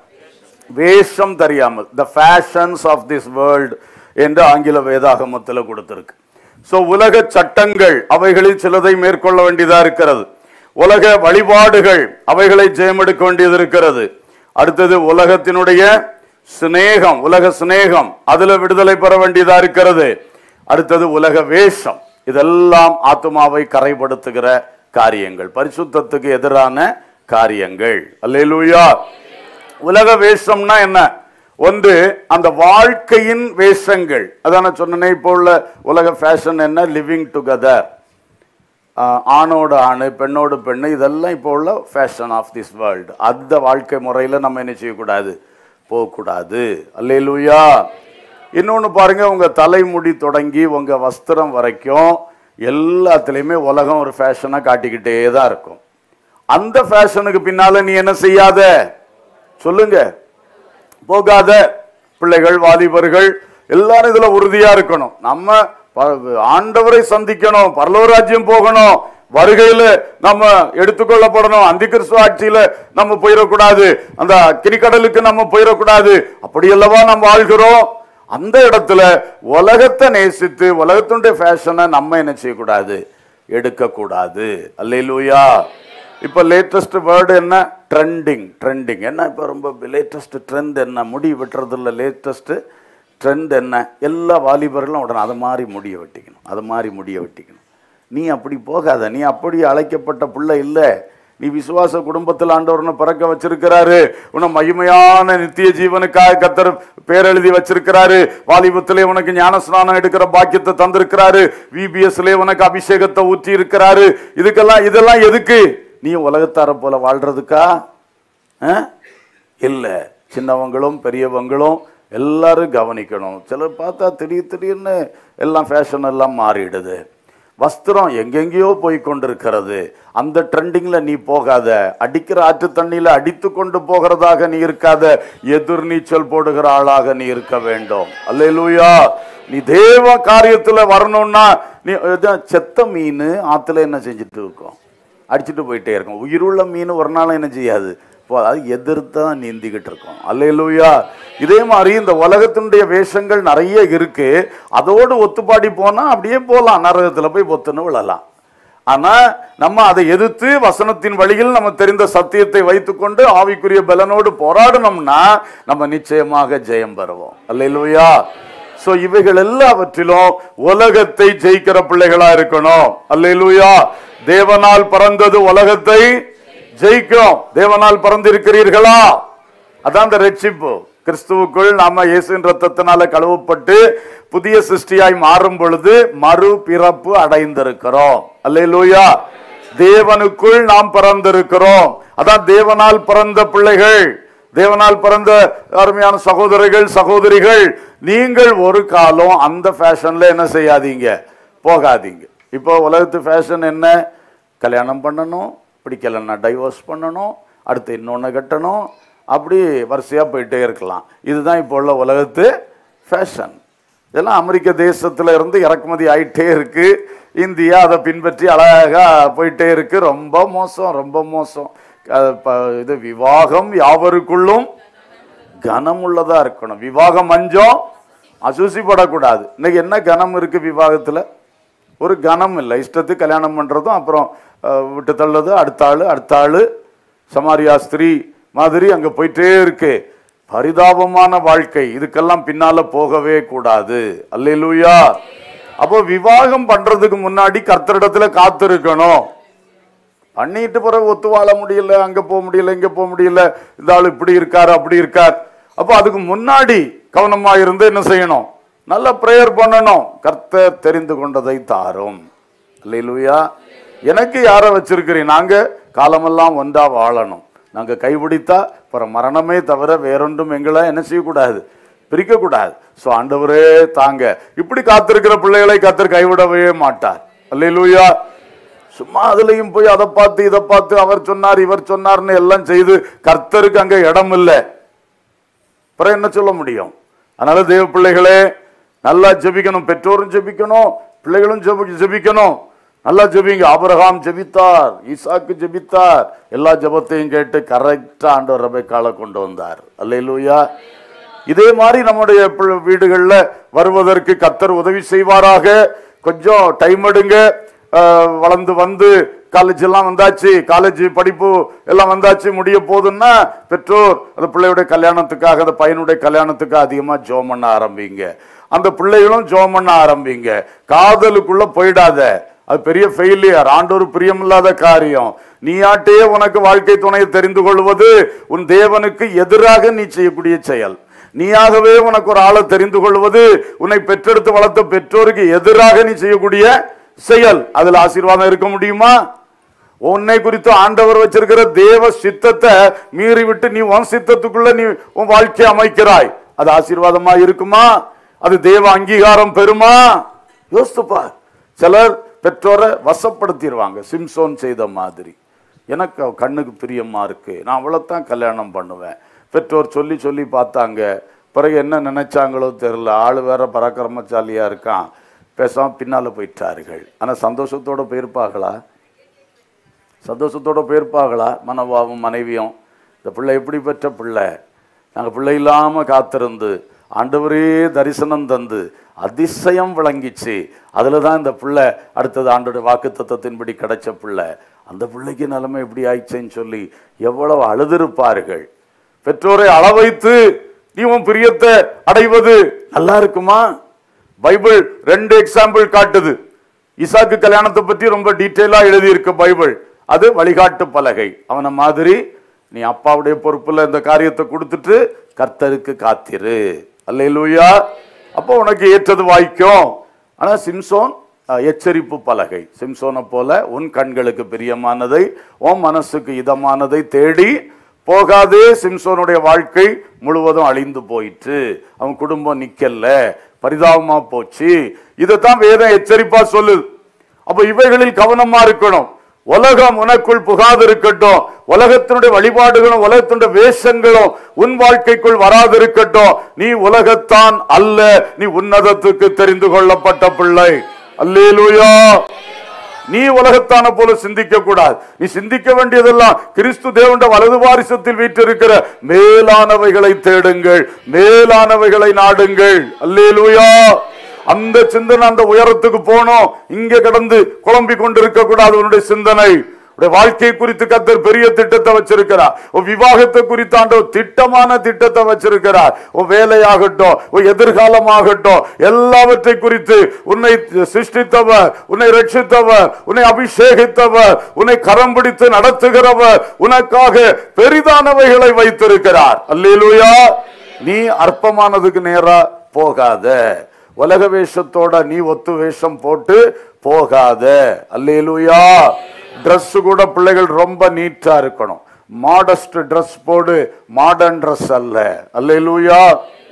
வேஷம் தெரியாமல் the fashions of this world என்று ஆங்கில வேதாகமத்தில் கொடுத்திருக்கு சோ உலக சட்டங்கள் அவைகளில் சிலதை மேற்கொள்ள வேண்டியதா இருக்கிறது உலக வழிபாடுகள் அவைகளை ஜெயமெடுக்க வேண்டியது இருக்கிறது அடுத்தது உலகத்தினுடைய சிநேகம் உலக சிநேகம் அதுல விடுதலை பெற வேண்டியதா இருக்கிறது அடுத்தது உலக வேஷம் இதெல்லாம் ஆத்மாவை கரைப்படுத்துகிற காரியங்கள் பரிசுத்தத்துக்கு எதிரான காரியங்கள் அல்லேலூயா உலக வேஷம்னா என்ன ஒன்று அந்த வாழ்க்கையின் வேஷங்கள் அதான சொன்னேன் இப்போ உள்ள உலக ஃபேஷன் என்ன லிவிங் டுகெதர் ஆணோடு ஆண் பெண்ணோடு பெண்ணு இதெல்லாம் இப்போ உள்ள ஃபேஷன் ஆஃப் திஸ் வேர்ல்டு அந்த வாழ்க்கை முறையில் நம்ம என்ன செய்யக்கூடாது போகக்கூடாது அல்லேலூயா இன்னொன்று பாருங்க உங்க தலைமுடி தொடங்கி உங்க வஸ்திரம் வரைக்கும் எல்லாத்துலேயுமே உலகம் ஒரு ஃபேஷனாக காட்டிக்கிட்டே தான் இருக்கும் அந்த ஃபேஷனுக்கு பின்னால நீ என்ன செய்யாத சொல்லுங்க போகாத பிள்ளைகள் வாலிபர்கள் எல்லாரும் இதுல உறுதியா இருக்கணும் நம்ம ப- ஆண்டவரை சந்திக்கணும் பரலோராஜ்யம் போகணும் வருகையில நம்ம எடுத்துக்கொள்ளப்படணும் அந்த கிறிஸ்துவ ஆட்சியில நம்ம போயிடக்கூடாது அந்த கிரிக்கடலுக்கு நம்ம போயிடக்கூடாது அப்படி அல்லவா நம்ம வாழ்கிறோம் அந்த இடத்துல உலகத்தை நேசித்து உலகத்துடைய ஃபேஷனை நம்ம என்ன செய்யக்கூடாது எடுக்கக்கூடாது அல்லேலூயா இப்ப லேட்டஸ்ட் வேர்டு என்ன ட்ரெண்டிங் ட்ரெண்டிங் என்ன இப்ப ரொம்ப லேட்டஸ்ட் ட்ரெண்ட் என்ன முடி வெட்டுறதுல லேட்டஸ்ட் ட்ரெண்ட் என்ன எல்லா வாலிபர்களும் உடனே அதை மாதிரி முடிய வெட்டிக்கணும் அதை மாதிரி முடிய வெட்டிக்கணும் நீ அப்படி போகாத நீ அப்படி அழைக்கப்பட்ட பிள்ளை இல்லை நீ விசுவாச குடும்பத்தில் ஆண்டவர்னு பிறக்க வச்சிருக்கிறாரு உன்னை மகிமையான நித்திய ஜீவனுக்காக கத்தர் பேரெழுதி வச்சிருக்கிறாரு வாலிபத்திலே உனக்கு ஞானஸ்நானம் எடுக்கிற பாக்கியத்தை தந்திருக்கிறாரு விபிஎஸ்ல உனக்கு அபிஷேகத்தை ஊற்றி இருக்கிறாரு இதுக்கெல்லாம் இதெல்லாம் எதுக்கு நீ உலகத்தார போல வாழ்றதுக்கா ஆ? இல்ல சின்னவங்களும் பெரியவங்களும் எல்லாரும் கவனிக்கணும் சிலர் பார்த்தா திடீர் திடீர்னு எல்லாம் ஃபேஷன் எல்லாம் மாறிடுது வஸ்திரம் எங்கெங்கேயோ போய் கொண்டிருக்கிறது அந்த ட்ரெண்டிங்ல நீ போகாத அடிக்கிற ஆற்று தண்ணியில அடித்து கொண்டு போகிறதாக நீ இருக்காத எதிர் நீச்சல் போடுகிற ஆளாக நீ இருக்க வேண்டும் அல்லேலூயா நீ தேவ காரியத்துல வரணும்னா நீ இதான் செத்த மீன் ஆத்துல என்ன செஞ்சுட்டு இருக்கோம் அடிச்சுட்டு போயிட்டே இருக்கும் உயிருள்ள மீன் ஒரு நாளும் என்ன செய்யாது இப்போ அது எதிர்த்தான் நீந்திக்கிட்டு இருக்கோம் அல்லேலூயா இதே மாதிரி இந்த உலகத்தினுடைய வேஷங்கள் நிறைய இருக்கு அதோடு ஒத்துப்பாடி போனா அப்படியே போகலாம் நரகத்துல போய் பொத்துன்னு விழலாம் ஆனா நம்ம அதை எதிர்த்து வசனத்தின் வழியில் நம்ம தெரிந்த சத்தியத்தை வைத்துக்கொண்டு ஆவிக்குரிய பலனோடு போராடணும்னா நம்ம நிச்சயமாக ஜெயம் பெறுவோம் அல்லேலூயா சோ இவைகள் எல்லாவற்றிலும் உலகத்தை ஜெயிக்கிற பிள்ளைகளா இருக்கணும் அல்லேலூயா தேவனால் பிறந்தது உலகத்தை ஜெயிக்கும் தேவனால் பிறந்திருக்கிறீர்களா அதான் அந்த ரட்சிப்பு கிறிஸ்துவுக்குள் நாம இயேசுவின் ரத்தத்தினால கழுவப்பட்டு புதிய சிருஷ்டியாய் மாறும் பொழுது மறு பிறப்பு அடைந்திருக்கிறோம் அல்லேலூயா தேவனுக்குள் நாம் பிறந்திருக்கிறோம் அதான் தேவனால் பிறந்த பிள்ளைகள் தேவனால் பிறந்த அருமையான சகோதரர்கள் சகோதரிகள் நீங்கள் ஒரு காலம் அந்த ஃபேஷன்ல என்ன செய்யாதீங்க போகாதீங்க இப்போ உலகத்து ஃபேஷன் என்ன கல்யாணம் பண்ணணும் பிடிக்கலைன்னா டைவோர்ஸ் பண்ணணும் அடுத்து இன்னொன்று கட்டணும் அப்படி வரிசையாக போயிட்டே இருக்கலாம் இதுதான் இப்போ உள்ள உலகத்து ஃபேஷன் இதெல்லாம் அமெரிக்க தேசத்துல இருந்து இறக்குமதி ஆயிட்டே இருக்கு இந்தியா அதை பின்பற்றி அழகா போயிட்டே இருக்கு ரொம்ப மோசம் ரொம்ப மோசம் அஹ் ப- இது விவாகம் யாவருக்குள்ளும் கனம் உள்ளதா இருக்கணும் விவாகம் மஞ்சம் அசூசிப்படக்கூடாது இன்னைக்கு என்ன கனம் இருக்கு விவாகத்துல ஒரு கனம் இல்லை இஷ்டத்துக்கு கல்யாணம் பண்றதும் அப்புறம் அஹ், விட்டு தள்ளது அடுத்த ஆளு அடுத்த ஆளு சமாரியா ஸ்திரீ மாதிரி அங்க போயிட்டே இருக்கு பரிதாபமான வாழ்க்கை இதுக்கெல்லாம் பின்னால போகவே கூடாது அல்லேலூயா அப்போ விவாகம் பண்றதுக்கு முன்னாடி கர்த்தரிடத்துல காத்திருக்கணும் பண்ணிட்டு பிறகு ஒத்து வாழ முடியல அங்க போக முடியல இங்க போக முடியல இந்த ஆள் இப்படி இருக்காரு அப்படி இருக்கார் அப்போ அதுக்கு முன்னாடி கவனமா இருந்து என்ன செய்யணும் நல்ல பிரேயர் பண்ணணும் கர்த்தர் தெரிந்து கொண்டதை தாரும் அல்லேலூயா எனக்கு யாரை வச்சிருக்கிறீங்க நாங்க காலமெல்லாம் ஒன்றா வாழணும் நாங்க கைபிடித்தா அப்புறம் மரணமே தவிர வேறொன்றும் எங்களை என்ன செய்யக்கூடாது பிரிக்கக்கூடாது ஸோ ஆண்டவரே தாங்க இப்படி காத்திருக்கிற பிள்ளைகளை கத்தர் கைவிடவே மாட்டார் அல்லேலூயா சும்மா அதுலயும் போய் அதை பார்த்து இதை பார்த்து அவர் சொன்னார் இவர் சொன்னார்னு எல்லாம் செய்து கர்த்தருக்கு அங்க இடம் இல்லை அப்புறம் என்ன சொல்ல முடியும் அதனால தேவ பிள்ளைகளே நல்லா ஜெபிக்கணும் பெற்றோரும் ஜெபிக்கணும் பிள்ளைகளும் ஜெபி ஜெபிக்கணும் நல்லா ஜெபிங்க ஆபிரகாம் ஜெபித்தார் ஈசாக்கு ஜெபித்தார் எல்லா ஜெபத்தையும் கேட்டு கரெக்டா ஆண்டவர் ரபேக்கால கொண்டு வந்தார் அல்லேலூயா இதே மாதிரி நம்முடைய பிள்ளை- வீடுகள்ல வருவதற்கு கத்தர் உதவி செய்வாராக கொஞ்சம் டைம் எடுங்க அஹ், வளர்ந்து வந்து காலேஜ் எல்லாம் வந்தாச்சு காலேஜ் படிப்பு எல்லாம் வந்தாச்சு முடிய போகுதுன்னா பெற்றோர் அந்த பிள்ளையுடைய கல்யாணத்துக்காக அந்த பையனுடைய கல்யாணத்துக்காக அதிகமா ஜோம் பண்ண ஆரம்பிங்க அந்த பிள்ளைகளும் ஜோம் பண்ண ஆரம்பிங்க காதலுக்குள்ள போயிடாத அது பெரிய ஃபெயிலியர் ஆண்டோரு பிரியமில்லாத காரியம் நீயாட்டே உனக்கு வாழ்க்கை துணையை தெரிந்து கொள்வது உன் தேவனுக்கு எதிராக நீ செய்யக்கூடிய செயல் நீயாகவே உனக்கு ஒரு ஆளை தெரிந்து கொள்வது உன்னை பெற்றெடுத்து வளர்த்த பெற்றோருக்கு எதிராக நீ செய்யக்கூடிய செயல் அதுல ஆசீர்வாதம் இருக்க முடியுமா உன்னை குறித்து ஆண்டவர் வச்சிருக்கிற தேவ சித்தத்தை மீறி விட்டு நீ உன் சித்தத்துக்குள்ள நீ உன் வாழ்க்கையை அமைக்கிறாய் அது ஆசீர்வாதமா இருக்குமா அது தேவ அங்கீகாரம் பெறுமா யோசித்து பார் சிலர் பெற்றோரை வசப்படுத்திடுவாங்க சிம்சோன் செய்த மாதிரி எனக்கு அவ கண்ணுக்கு பிரியமா இருக்கு நான் அவ்வளோத்தான் கல்யாணம் பண்ணுவேன் பெற்றோர் சொல்லி சொல்லி பார்த்தாங்க பிறகு என்ன நினைச்சாங்களோ தெரியல ஆள் வேற பராக்கிரமசாலியா இருக்கான் பேசாம பின்னால போயிட்டார்கள் ஆனா சந்தோஷத்தோட போயிருப்பாங்களா சந்தோஷத்தோட போயிருப்பாங்களா மனவாவும் மனைவியும் இந்த பிள்ளை எப்படி பெற்ற பிள்ளை நாங்கள் பிள்ளை இல்லாமல் காத்திருந்து ஆண்டவரே தரிசனம் தந்து அதிசயம் விளங்கிச்சு அதில் தான் இந்த பிள்ளை அடுத்தது ஆண்டோட வாக்கு தத்துவத்தின்படி கிடைச்ச பிள்ளை அந்த பிள்ளைக்கு நிலைமை எப்படி ஆயிடுச்சேன்னு சொல்லி எவ்வளவு அழுதிருப்பார்கள் பெற்றோரை அளவைத்து நீ உன் பிரியத்தை அடைவது நல்லா இருக்குமா பைபிள் ரெண்டு எக்ஸாம்பிள் காட்டுது ஈசாக்கு கல்யாணத்தை பற்றி ரொம்ப டீட்டெயிலா எழுதியிருக்கு பைபிள் அது வழிகாட்டு பலகை அவனை மாதிரி நீ அப்பாவுடைய பொறுப்புல இந்த காரியத்தை கொடுத்துட்டு கர்த்தருக்கு காத்திரு அல்லேலூயா அப்போ உனக்கு ஏற்றது வாய்க்கும் ஆனா சிம்சோன் அஹ், எச்சரிப்பு பலகை சிம்சோனை போல உன் கண்களுக்கு பிரியமானதை உன் மனசுக்கு இதமானதை தேடி போகாதே சிம்சோனுடைய வாழ்க்கை முழுவதும் அழிந்து போயிற்று அவன் குடும்பம் நிக்கல பரிதாபமா போச்சு இதைத்தான் வேதம் எச்சரிப்பா சொல்லுது அப்ப இவைகளில் கவனமா இருக்கணும் உலகம் உனக்குள் புகாதிருக்கட்டும் உலகத்தினுடைய வழிபாடுகளும் உலகத்தினுடைய வேஷங்களும் உன் வாழ்க்கைக்குள் வராதிருக்கட்டும் நீ உலகத்தான் அல்ல நீ உன்னதத்துக்கு தெரிந்து கொள்ளப்பட்ட பிள்ளை அல்லேலூயா நீ உலகத்தான போல சிந்திக்க கூடாது நீ சிந்திக்க வேண்டியதெல்லாம் கிறிஸ்து தேவண்ட வலது வாரிசத்தில் வீற்றிருக்கிற மேலானவைகளை தேடுங்கள் மேலானவைகளை நாடுங்கள் அல்லேலூயா அந்த சிந்தனை அந்த உயரத்துக்கு போனோம் இங்க கடந்து குழம்பி கொண்டிருக்க கூடாது உன்னுடைய சிந்தனை உடைய வாழ்க்கை குறித்து கத்தர் பெரிய திட்டத்தை வச்சிருக்கிறார் உன் விவாகத்தை குறித்து ஆண்டவர் திட்டமான திட்டத்தை வச்சிருக்கிறார் உன் வேலையாகட்டும் உன் எதிர்காலமாகட்டும் எல்லாவற்றை குறித்து உன்னை சிருஷ்டித்தவர் உன்னை ரட்சித்தவர் உன்னை அபிஷேகித்தவர் உன்னை கரம் பிடித்து நடத்துகிறவர் உனக்காக பெரிதானவைகளை வைத்திருக்கிறார் அல்லேலூயா நீ அற்பமானதுக்கு நேரா போகாத உலக வேஷத்தோட நீ ஒத்து வேஷம் போட்டு போகாத அல்லேலூயா Dress கூட பிள்ளைகள் ரொம்ப நீட்டா இருக்கணும் மாடஸ்ட் Dress போடு மாடர்ன் Dress அல்ல அல்லேலூயா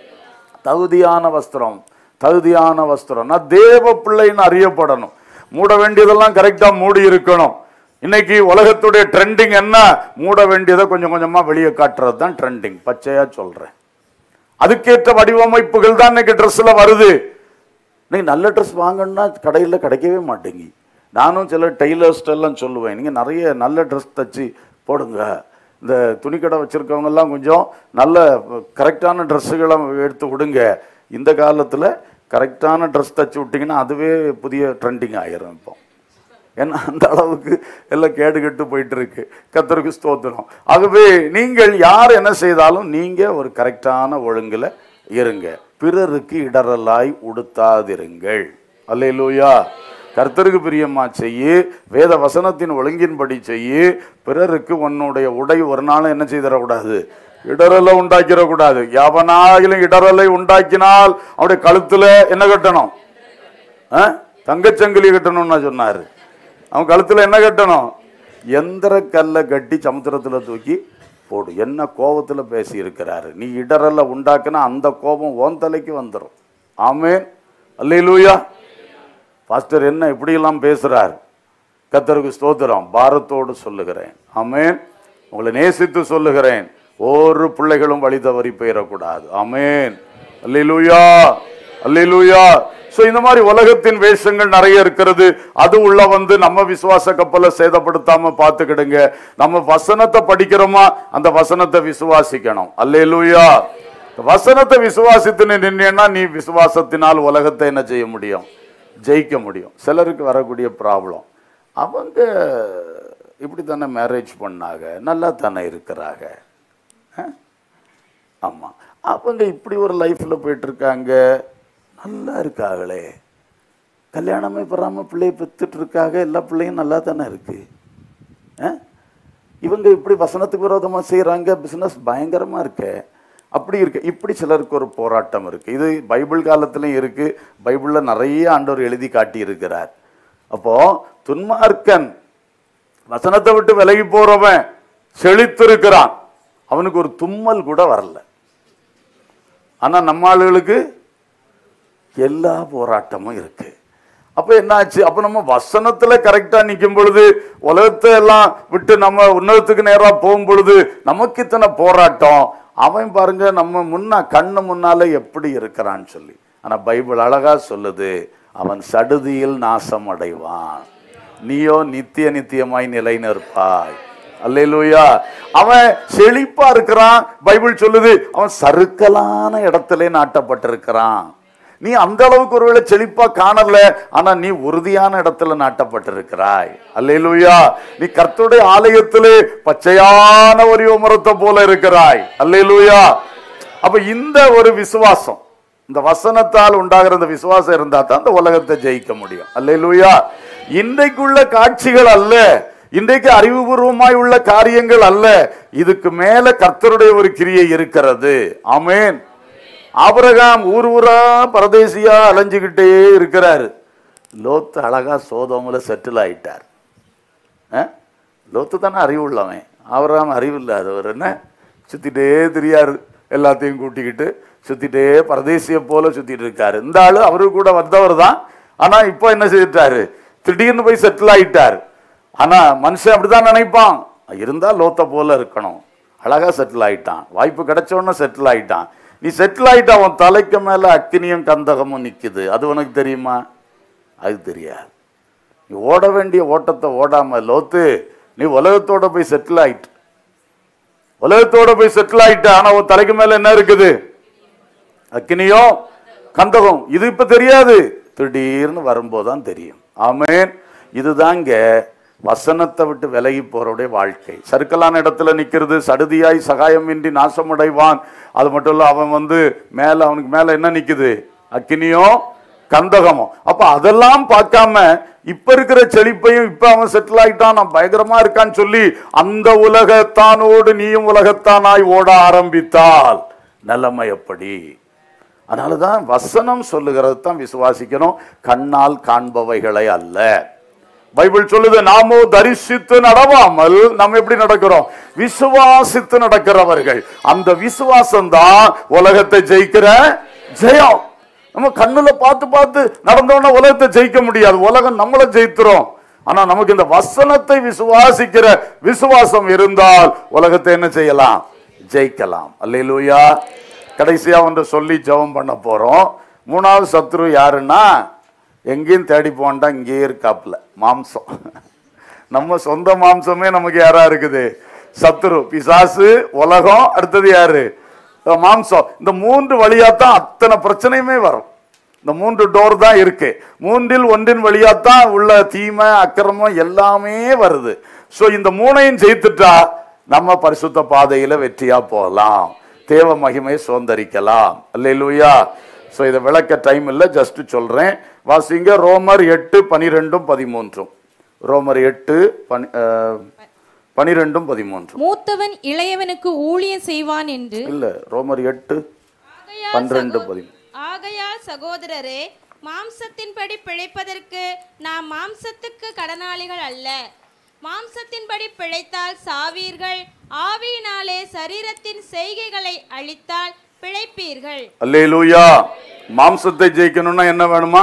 தகுதியான வஸ்திரம் தகுதியான வஸ்திரம் நான் தேவ பிள்ளைன்னு அறியப்படணும் மூட வேண்டியதெல்லாம் கரெக்டா மூடி இருக்கணும் இன்னைக்கு உலகத்துடைய ட்ரெண்டிங் என்ன மூட வேண்டியதை கொஞ்சம் கொஞ்சமா வெளியே காட்டுறது தான் ட்ரெண்டிங் பச்சையா சொல்றேன் அதுக்கேற்ற வடிவமைப்புகள் தான் இன்னைக்கு ட்ரெஸ்ல வருது இன்னைக்கு நல்ல ட்ரெஸ் வாங்கணும்னா கடையில் கிடைக்கவே மாட்டேங்கி நானும் சில டெய்லர்ஸ்ட் எல்லாம் சொல்லுவேன் நீங்கள் நிறைய நல்ல ட்ரெஸ் தச்சு போடுங்க இந்த துணிக்கடை வச்சுருக்கவங்க எல்லாம் கொஞ்சம் நல்ல கரெக்டான ட்ரெஸ்ஸுகளை எடுத்து விடுங்க இந்த காலத்தில் கரெக்டான ட்ரெஸ் தச்சு விட்டிங்கன்னா அதுவே புதிய ட்ரெண்டிங் ஆயிரும் இப்போ ஏன்னா அந்த அளவுக்கு எல்லாம் கேடு கெட்டு போயிட்டு இருக்கு கத்தருக்கு ஸ்தோத்திரம் ஆகவே நீங்கள் யார் என்ன செய்தாலும் நீங்க ஒரு கரெக்டான ஒழுங்குல இருங்க பிறருக்கு இடரலாய் உடுத்தாதிருங்கள் அல்லேலூயா கர்த்தருக்கு பிரியமா செய்யு வேத வசனத்தின் ஒழுங்கின்படி செய்யு பிறருக்கு உன்னுடைய உடை ஒரு நாளும் என்ன செய்திடக்கூடாது இடரலை உண்டாக்கிடக்கூடாது யாவனாயிலும் இடரலை உண்டாக்கினால் அவருடைய கழுத்துல என்ன கட்டணும் ஆ? தங்கச்சங்கிலி கட்டணும்னு சொன்னாரு அவன் கழுத்துல என்ன கட்டணும் எந்திர கல்லை கட்டி சமுத்திரத்துல தூக்கி போடு என்ன கோபத்துல பேசி இருக்கிறாரு நீ இடரல உண்டாக்குனா அந்த கோபம் ஓன் தலைக்கு வந்துடும் ஆமேன் அல்லேலூயா பாஸ்டர் என்ன இப்படியெல்லாம் பேசுறார் கத்தருக்கு ஸ்தோத்திரம் பாரத்தோடு சொல்லுகிறேன் ஆமேன் உங்களை நேசித்து சொல்லுகிறேன் ஒரு பிள்ளைகளும் வழி தவறி போயிடக்கூடாது ஆமேன் அல்லேலூயா அல்லேலூயா சோ இந்த மாதிரி உலகத்தின் வேஷங்கள் நிறைய இருக்கிறது அது உள்ள வந்து நம்ம விசுவாச கப்பலை சேதப்படுத்தாம பார்த்துக்கிடுங்க நம்ம வசனத்தை படிக்கிறோமா அந்த வசனத்தை விசுவாசிக்கணும் அல்லேலூயா வசனத்தை விசுவாசித்து நீ நின்னா நீ விசுவாசத்தினால் உலகத்தை என்ன செய்ய முடியும் ஜெயிக்க முடியும் சிலருக்கு வரக்கூடிய ப்ராப்ளம் அவங்க இப்படி தானே மேரேஜ் பண்ணாங்க நல்லா தானே இருக்கிறாங்க ஆமாம் அவங்க இப்படி ஒரு லைஃப்பில் போயிட்டுருக்காங்க நல்லா இருக்காங்களே கல்யாணமே பெறாமல் பிள்ளைய பெற்றுட்டு இருக்காங்க எல்லா பிள்ளையும் நல்லா தானே இருக்கு ஆ? இவங்க இப்படி வசனத்துக்கு விரோதமாக செய்கிறாங்க பிஸ்னஸ் பயங்கரமாக இருக்கு அப்படி இருக்கு இப்படி சிலருக்கு ஒரு போராட்டம் இருக்கு இது பைபிள் காலத்துலையும் இருக்கு பைபிளில் நிறைய ஆண்டவர் எழுதி காட்டி இருக்கிறார் அப்போ துன்மார்க்கன் வசனத்தை விட்டு விலகி போறவன் செழித்திருக்கிறான் அவனுக்கு ஒரு தும்மல் கூட வரல ஆனா நம்ம ஆளுகளுக்கு எல்லா போராட்டமும் இருக்கு அப்ப என்னாச்சு அப்ப நம்ம வசனத்துல கரெக்டா நிக்கும் பொழுது உலகத்தை எல்லாம் விட்டு நம்ம உன்னதத்துக்கு நேரா போகும் பொழுது நமக்கு இத்தனை போராட்டம் அவன் பாருங்க நம்ம முன்ன கண்ணு முன்னால எப்படி இருக்கிறான்னு சொல்லி ஆனா பைபிள் அழகா சொல்லுது அவன் சடுதியில் நாசம் அடைவான் நீயோ நித்திய நித்தியமாய் நிலை நிற்பாய் அல்லேலூயா அவன் செழிப்பா இருக்கிறான் பைபிள் சொல்லுது அவன் சறுக்கலான இடத்திலே நாட்டப்பட்டிருக்கிறான் நீ அந்த அளவுக்கு ஒருவேளை செழிப்பா காணல ஆனா நீ உறுதியான இடத்துல நாட்டப்பட்டிருக்கிறாய் அல்லேலூயா நீ கர்த்தருடைய ஆலயத்திலே பச்சையான ஒரு மரத்தை போல இருக்கிறாய் அல்லேலூயா அப்ப இந்த ஒரு விசுவாசம் இந்த வசனத்தால் உண்டாகிற இந்த விசுவாசம் இருந்தா தான் இந்த உலகத்தை ஜெயிக்க முடியும் அல்லேலூயா இன்றைக்குள்ள காட்சிகள் அல்ல இன்றைக்கு அறிவுபூர்வமாய் உள்ள காரியங்கள் அல்ல இதுக்கு மேல கர்த்தருடைய ஒரு கிரியை இருக்கிறது ஆமென் ஆபிரகாம் ஊர் ஊரா பரதேசியா அலைஞ்சுக்கிட்டே இருக்கிறாரு லோத்து அழகா சோதோமில் செட்டில் ஆயிட்டார் ஆ? லோத்து தானே அறிவு உள்ளவன் ஆபிரகாம் அறிவு இல்லாதவர் என்ன சுத்திட்டே தெரியாரு எல்லாத்தையும் கூட்டிக்கிட்டு சுத்திட்டே பரதேசிய போல சுத்திட்டு இருக்காரு இந்த ஆளு அவரு கூட வந்தவர் தான் ஆனா இப்போ என்ன செய்துட்டாரு திடீர்னு போய் செட்டில் ஆயிட்டார் ஆனா மனுஷன் அப்படிதான் நினைப்பான் இருந்தா லோத்த போல இருக்கணும் அழகா செட்டில் ஆயிட்டான் வாய்ப்பு கிடைச்ச உடனே செட்டில் ஆயிட்டான் நீ செட்டில் ஆயிட்டா உன் தலைக்கு மேல அக்கினியும் கந்தகமும் நிக்குது அது உனக்கு தெரியுமா அது தெரியாது நீ ஓட வேண்டிய ஓட்டத்தை ஓடாம லோத்து நீ உலகத்தோட போய் செட்டில் ஆயிட்டு உலகத்தோட போய் செட்டில் ஆயிட்ட ஆனா உன் தலைக்கு மேல என்ன இருக்குது அக்கினியோ கந்தகம் இது இப்ப தெரியாது திடீர்னு வரும்போதுதான் தெரியும் ஆமென் இதுதாங்க வசனத்தை விட்டு விலகி போறவுடைய வாழ்க்கை சறுக்கலான இடத்துல நிக்கிறது சடுதியாய் சகாயமின்றி நாசமடைவான் அது மட்டும் இல்ல அவன் வந்து மேல அவனுக்கு மேல என்ன நிக்குது அக்கினியோ கந்தகமோ அப்ப அதெல்லாம் பார்க்காம இப்ப இருக்கிற செழிப்பையும் இப்ப அவன் செட்டில் ஆயிட்டான் நான் பயங்கரமா இருக்கான்னு சொல்லி அந்த உலகத்தானோடு நீயும் உலகத்தானாய் ஓட ஆரம்பித்தால் நிலைமை எப்படி அதனாலதான் வசனம் சொல்லுகிறது தான் விசுவாசிக்கணும் கண்ணால் காண்பவைகளை அல்ல பைபிள் சொல்லுது நாமோ தரிசித்து நடவாமல் நம்ம எப்படி நடக்கிறோம் விசுவாசித்து நடக்கிறவர்கள் அந்த விசுவாசம் தான் உலகத்தை ஜெயிக்கிற ஜெயம் நம்ம கண்ணுல பார்த்து பார்த்து நடந்தோம்னா உலகத்தை ஜெயிக்க முடியாது உலகம் நம்மளை ஜெயித்துறோம் ஆனா நமக்கு இந்த வசனத்தை விசுவாசிக்கிற விசுவாசம் இருந்தால் உலகத்தை என்ன செய்யலாம் ஜெயிக்கலாம் அல்லேலூயா கடைசியா ஒன்று சொல்லி ஜெபம் பண்ண போறோம் மூணாவது சத்ரு யாருன்னா எங்கேயும் தேடி போண்டா இங்கேயே இருக்காப்புல மாம்சம் நம்ம சொந்த மாம்சமே நமக்கு யாரா இருக்குது சத்துரு பிசாசு உலகம் அடுத்தது யாரு அஹ் மாம்சம் இந்த மூன்று வழியா தான் அத்தனை பிரச்சனையுமே வரும் இந்த மூன்று டோர் தான் இருக்கு மூன்றில் ஒன்றின் வழியா தான் உள்ள தீமை அக்கிரமம் எல்லாமே வருது சோ இந்த மூணையும் ஜெயித்துட்டா நம்ம பரிசுத்த பாதையில வெற்றியா போகலாம் தேவ மகிமையை சுதந்திரிக்கலாம் அல்லேலூயா சோ இதை விளக்க டைம் இல்லை ஜஸ்ட் சொல்றேன் வாசிங்க ரோமர் எட்டு பனிரெண்டும் பதிமூன்றும் ரோமர் எட்டு பனி அஹ், பனிரெண்டும் பதிமூன்றும் மூத்தவன் இளையவனுக்கு ஊழியம் செய்வான் என்று இல்ல ரோமர் எட்டு ஆகையால் பன்னிரண்டு சகோ- பதிமூணு ஆகையால் சகோதரரே மாம்சத்தின்படி பிழைப்பதற்கு நாம் மாம்சத்துக்கு கடனாளிகள் அல்ல மாம்சத்தின்படி பிழைத்தால் சாவீர்கள் ஆவியினாலே சரீரத்தின் செய்கைகளை அழித்தால் பிழைப்பீர்கள் அல்லேலூயா மாம்சத்தை ஜெயிக்கணும்னா என்ன வேணுமா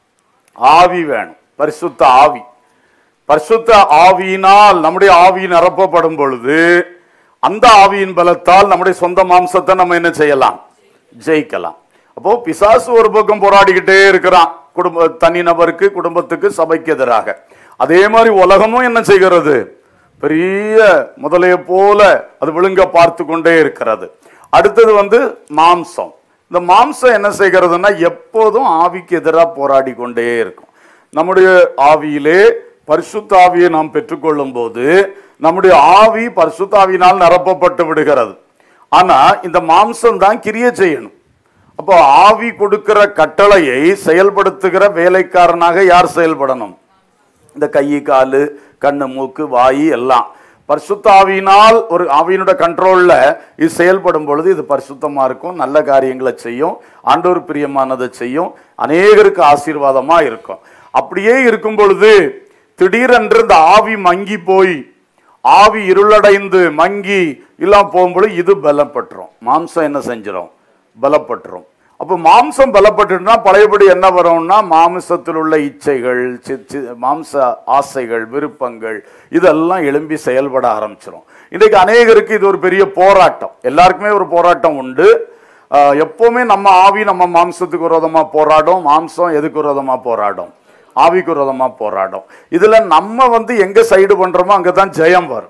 ஆவி வேணும் பரிசுத்த ஆவி பரிசுத்த ஆவியினால் நம்முடைய ஆவி நிரப்பப்படும் பொழுது அந்த ஆவியின் பலத்தால் நம்முடைய சொந்த மாம்சத்தை நம்ம என்ன செய்யலாம் ஜெயிக்கலாம் அப்போ பிசாசு ஒரு பக்கம் போராடிக்கிட்டே இருக்கிறான் குடும்ப தனிநபருக்கு குடும்பத்துக்கு சபைக்கு எதிராக அதே மாதிரி உலகமும் என்ன செய்கிறது பெரிய முதலைய போல அது விழுங்க பார்த்து கொண்டே இருக்கிறது அடுத்தது வந்து மாம்சம் இந்த மாம்சம் என்ன செய்கிறதுன்னா எப்போதும் ஆவிக்கு எதிராக போராடி கொண்டே இருக்கும் நம்முடைய ஆவியிலே பரிசுத்த ஆவியை நாம் பெற்றுக்கொள்ளும் போது நம்முடைய ஆவி பரிசுத்த ஆவியினால் நிரப்பப்பட்டு விடுகிறது ஆனா இந்த மாம்சம் தான் கிரிய செய்யணும் அப்போ ஆவி கொடுக்கிற கட்டளையை செயல்படுத்துகிற வேலைக்காரனாக யார் செயல்படணும் இந்த கை காலு கண்ணு மூக்கு வாய் எல்லாம் பரிசுத்த ஆவியினால் ஒரு ஆவியினுடைய கண்ட்ரோல்ல இது செயல்படும் பொழுது இது பரிசுத்தமா இருக்கும் நல்ல காரியங்களை செய்யும் ஆண்டவர் பிரியமானதை செய்யும் அநேகருக்கு ஆசீர்வாதமா இருக்கும் அப்படியே இருக்கும் பொழுது திடீரென்று இந்த ஆவி மங்கி போய் ஆவி இருளடைந்து மங்கி எல்லாம் போகும்பொழுது இது பலப்பட்டுரும் மாம்சம் என்ன செஞ்சிடும் பலப்பட்டுரும் அப்போ மாம்சம் பலப்பட்டுனா பழையபடி என்ன வரும்னா மாம்சத்தில் உள்ள இச்சைகள் சி- சி- மாம்ச ஆசைகள் விருப்பங்கள் இதெல்லாம் எழும்பி செயல்பட ஆரம்பிச்சிடும் இன்றைக்கு அநேகருக்கு இது ஒரு பெரிய போராட்டம் எல்லாருக்குமே ஒரு போராட்டம் உண்டு ஆஹ் எப்பவுமே நம்ம ஆவி நம்ம மாம்சத்துக்கு விரோதமா போராடும் மாம்சம் எதுக்கு விரோதமா போராடும் ஆவிக்கு விரோதமா போராடும் இதுல நம்ம வந்து எங்க சைடு பண்றோமோ அங்கதான் ஜெயம் வரும்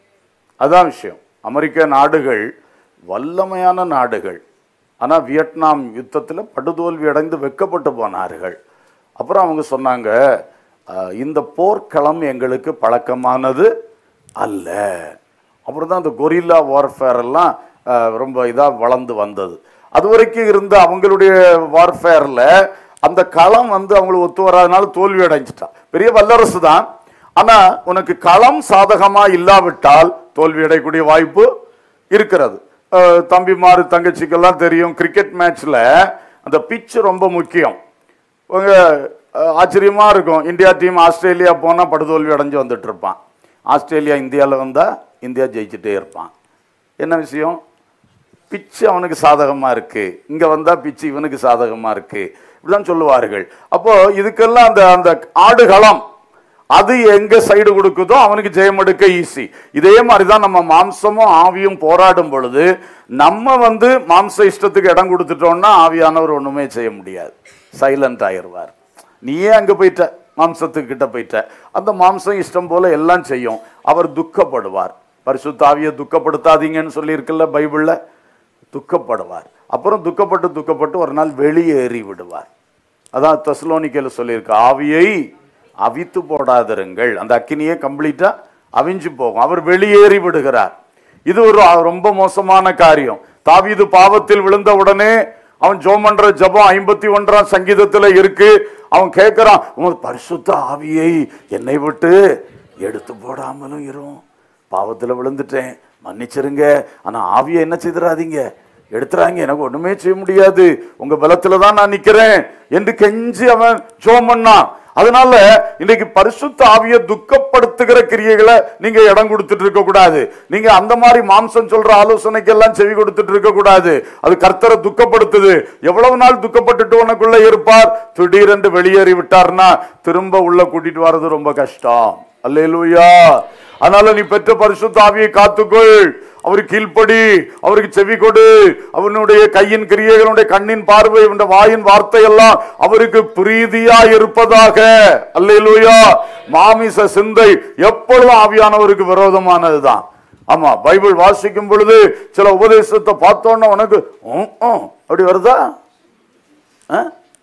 அதான் விஷயம் அமெரிக்க நாடுகள் வல்லமையான நாடுகள் ஆனா வியட்நாம் யுத்தத்துல படுதோல்வி அடைந்து வெக்கப்பட்டு போனார்கள் அப்புறம் அவங்க சொன்னாங்க "அஹ், இந்த போர்க்களம் எங்களுக்கு பழக்கமானது அல்ல அப்புறம் தான் அந்த கொரில்லா வார்ஃபேர் எல்லாம் அஹ், ரொம்ப இதா வளர்ந்து வந்தது அது வரைக்கும் இருந்த அவங்களுடைய வார்ஃபேர்ல அந்த களம் வந்து அவங்களுக்கு ஒத்து வராதனால தோல்வி அடைஞ்சிட்டான் பெரிய வல்லரசு தான் ஆனா உனக்கு களம் சாதகமா இல்லாவிட்டால் தோல்வி அடையக்கூடிய வாய்ப்பு இருக்கிறது அஹ் தம்பிமாரு தங்கச்சிக்கெல்லாம் தெரியும் கிரிக்கெட் மேட்ச்ல அந்த பிட்ச் ரொம்ப முக்கியம் உங்க அஹ், ஆச்சரியமா இருக்கும் இந்தியா டீம் ஆஸ்திரேலியா போனா படுதோல்வி அடைஞ்சு வந்துட்டு இருப்பான் ஆஸ்திரேலியா இந்தியாவில் வந்தா இந்தியா ஜெயிச்சுட்டே இருப்பான் என்ன விஷயம் பிச்சு அவனுக்கு சாதகமா இருக்கு இங்க வந்தா பிச்சு இவனுக்கு சாதகமா இருக்கு இப்படிதான் சொல்லுவார்கள் அப்போ இதுக்கெல்லாம் அந்த அந்த ஆடுகளம் அது எங்க சைடு கொடுக்குதோ அவனுக்கு ஜெயம் எடுக்க ஈஸி இதே மாதிரிதான் நம்ம மாம்சமும் ஆவியும் போராடும் பொழுது நம்ம வந்து மாம்ச இஷ்டத்துக்கு இடம் கொடுத்துட்டோம்னா ஆவியானவர் ஒண்ணுமே செய்ய முடியாது சைலண்ட் ஆயிருவார் நீயே அங்க போயிட்ட மாம்சத்துக்கு கிட்ட போயிட்ட அந்த மாம்சம் இஷ்டம் போல எல்லாம் செய்யும் அவர் துக்கப்படுவார் பரிசுத்த ஆவியை துக்கப்படுத்தாதீங்கன்னு சொல்லியிருக்குல்ல பைபிள்ல துக்கப்படுவார் அப்புறம் துக்கப்பட்டு துக்கப்பட்டு ஒரு நாள் வெளியேறி விடுவார் அதான் தெசலோனிக்கையில சொல்லியிருக்கு ஆவியை அவித்து போடாதிருங்கள் அந்த அக்கினியே கம்ப்ளீட்டா அவிஞ்சு போகும் அவர் வெளியேறி விடுகிறார் இது ஒரு ரொம்ப மோசமான காரியம் தாவீது பாவத்தில் விழுந்த உடனே அவன் ஜோம் பண்ற ஜபம் ஐம்பத்தி ஒன்றாம் சங்கீதத்துல இருக்கு அவன் கேட்கிறான் உமது பரிசுத்த ஆவியை என்னை விட்டு எடுத்து போடாமலும் இரும் பாவத்துல விழுந்துட்டேன் மன்னிச்சிருங்க ஆனா ஆவியை என்ன செய்திடாதீங்க எடுத்துறாங்க எனக்கு ஒண்ணுமே செய்ய முடியாது உங்க பலத்துல தான் நான் நிக்கிறேன் என்று கெஞ்சி அவன் ஜோம் பண்ணான் அதனால இன்னைக்கு பரிசுத்த ஆவியை துக்கப்படுத்துகிற கிரியைகளை நீங்க இடம் கொடுத்துட்டு இருக்க கூடாது நீங்க அந்த மாதிரி மாம்சம் சொல்ற ஆலோசனைக்கு எல்லாம் செவி கொடுத்துட்டு இருக்க கூடாது அது கர்த்தரை துக்கப்படுத்துது எவ்வளவு நாள் துக்கப்பட்டுட்டு உனக்குள்ள இருப்பார் திடீரென்று வெளியேறி விட்டார்னா திரும்ப உள்ள கூட்டிட்டு வர்றது ரொம்ப கஷ்டம் அல்லேலூயா அதனால நீ பெற்ற பரிசுத்த ஆவியை காத்துக்கொள் அவருக்கு கீழ்ப்படி அவருக்கு செவி கொடு அவனுடைய கையின் கிரியைகளுடைய கண்ணின் பார்வை இவனுடைய வாயின் வார்த்தை எல்லாம் அவருக்கு பிரீதியா இருப்பதாக அல்லேலூயா மாமிச சிந்தை எப்பொழுதும் ஆவியானவருக்கு விரோதமானதுதான் ஆமா பைபிள் வாசிக்கும் பொழுது சில உபதேசத்தை பார்த்தோன்னா உனக்கு உம், உம், அப்படி வருதா ஆ?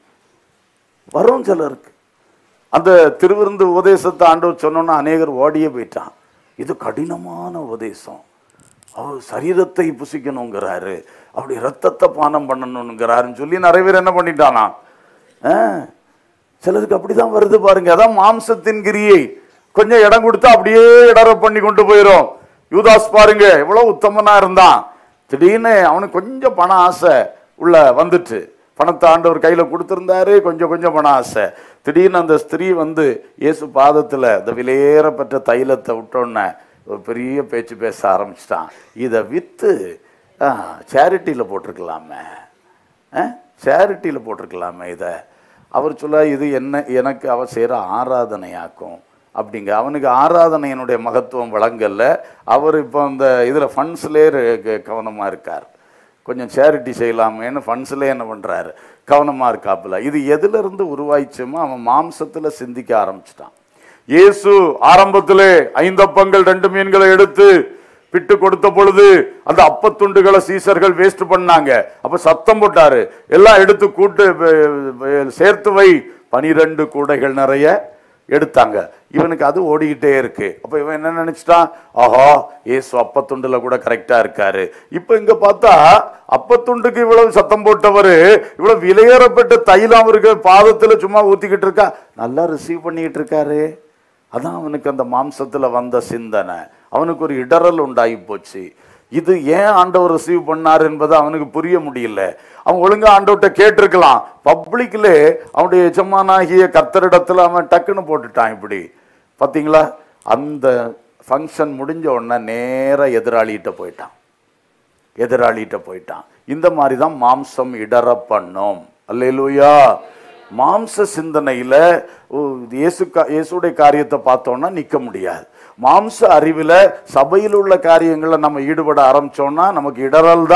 வரும் சிலருக்கு அந்த திருவிருந்து உபதேசத்தை ஆண்டவர் சொன்னோன்னா அநேகர் ஓடியே போயிட்டான் இது கடினமான உபதேசம் அவர் சரீரத்தை புசிக்கணுங்கிறாரு அப்படி ரத்தத்தை பானம் பண்ணணுங்கிறாருன்னு சொல்லி நிறைய பேர் என்ன பண்ணிட்டானா ஆ, சிலருக்கு அப்படிதான் வருது பாருங்க அதான் மாம்சத்தின் கிரியை கொஞ்சம் இடம் கொடுத்தா அப்படியே இடற பண்ணி கொண்டு போயிடும் யூதாஸ் பாருங்க எவ்வளவு உத்தமனா இருந்தான் திடீர்னு அவனுக்கு கொஞ்சம் பண ஆசை உள்ள வந்துட்டு பணத்தை ஆண்டவர் கையில கொடுத்திருந்தாரு கொஞ்சம் கொஞ்சம் பண ஆசை திடீர்னு அந்த ஸ்திரீ வந்து இயேசு பாதத்துல இந்த விலையேறப்பட்ட தைலத்தை விட்டோன்னே ஒரு பெரிய பேச்சு பேச ஆரம்பிச்சிட்டான் இதை வித்து சேரிட்டியில் போட்டிருக்கலாமே சேரிட்டியில் போட்டிருக்கலாமே இதை அவர் சொல்ல இது என்ன எனக்கு அவர் செய்கிற ஆராதனையாக்கும் அப்படிங்க அவனுக்கு ஆராதனையினுடைய மகத்துவம் வழங்கல்ல அவர் இப்போ இந்த இதில் ஃபண்ட்ஸ்லேயே கவனமாக இருக்கார் கொஞ்சம் சேரிட்டி செய்யலாமேன்னு ஃபண்ட்ஸ்லேயே என்ன பண்ணுறாரு கவனமாக இருக்காப்புல இது எதிலிருந்து உருவாயிச்சுமோ அவன் மாம்சத்தில் சிந்திக்க ஆரம்பிச்சிட்டான் இயேசு ஆரம்பத்திலே ஐந்தப்பங்கள் ரெண்டு மீன்களை எடுத்து பிட்டு கொடுத்த பொழுது அந்த அப்பத்துண்டுகளை சீசர்கள் வேஸ்ட் பண்ணாங்க அப்ப சத்தம் போட்டாரு எல்லாம் எடுத்து கூட்டு வ- வ- சேர்த்து வை பனிரெண்டு கூடைகள் நிறைய எடுத்தாங்க இவனுக்கு அது ஓடிக்கிட்டே இருக்கு அப்ப இவன் என்ன நினைச்சிட்டான் ஆஹா ஏசு அப்பத்துண்டுல கூட கரெக்டா இருக்காரு இப்ப இங்க பார்த்தா அப்பத்துண்டுக்கு இவ்வளவு சத்தம் போட்டவரு இவ்வளவு விலையேறப்பட்ட தைலம் அவருக்கு பாதத்துல சும்மா ஊத்திக்கிட்டு இருக்கா நல்லா ரிசீவ் பண்ணிக்கிட்டு இருக்காரு அதான் அவனுக்கு அந்த மாம்சத்துல வந்த சிந்தனை அவனுக்கு ஒரு இடறல் உண்டாகி போச்சு இது ஏன் ஆண்டவர் ரிசீவ் பண்ணார் என்பதை அவனுக்கு புரிய முடியல அவன் ஒழுங்கா ஆண்டவர்கிட்ட கேட்டிருக்கலாம் பப்ளிக்ல அவனுடைய எஜமானாகிய கர்த்தரிடத்துல அவன் டக்குன்னு போட்டுட்டான் இப்படி பாத்தீங்களா அந்த ஃபங்க்ஷன் முடிஞ்ச உடனே நேரா எதிராளிகிட்ட போயிட்டான் எதிராளிகிட்ட போயிட்டான் இந்த மாதிரி தான் மாம்சம் இடற பண்ணும் அல்லேலூயா மாம்ச சிந்தனையில ஓ, இயேசு கா- இயேசுடைய காரியத்தை பார்த்தோம்னா நிக்க முடியாது மாம்ச அறிவில் சபையில் உள்ள காரியங்களில் நம்ம ஈடுபட ஆரம்பிச்சோம்னா நமக்கு இடறல் தான்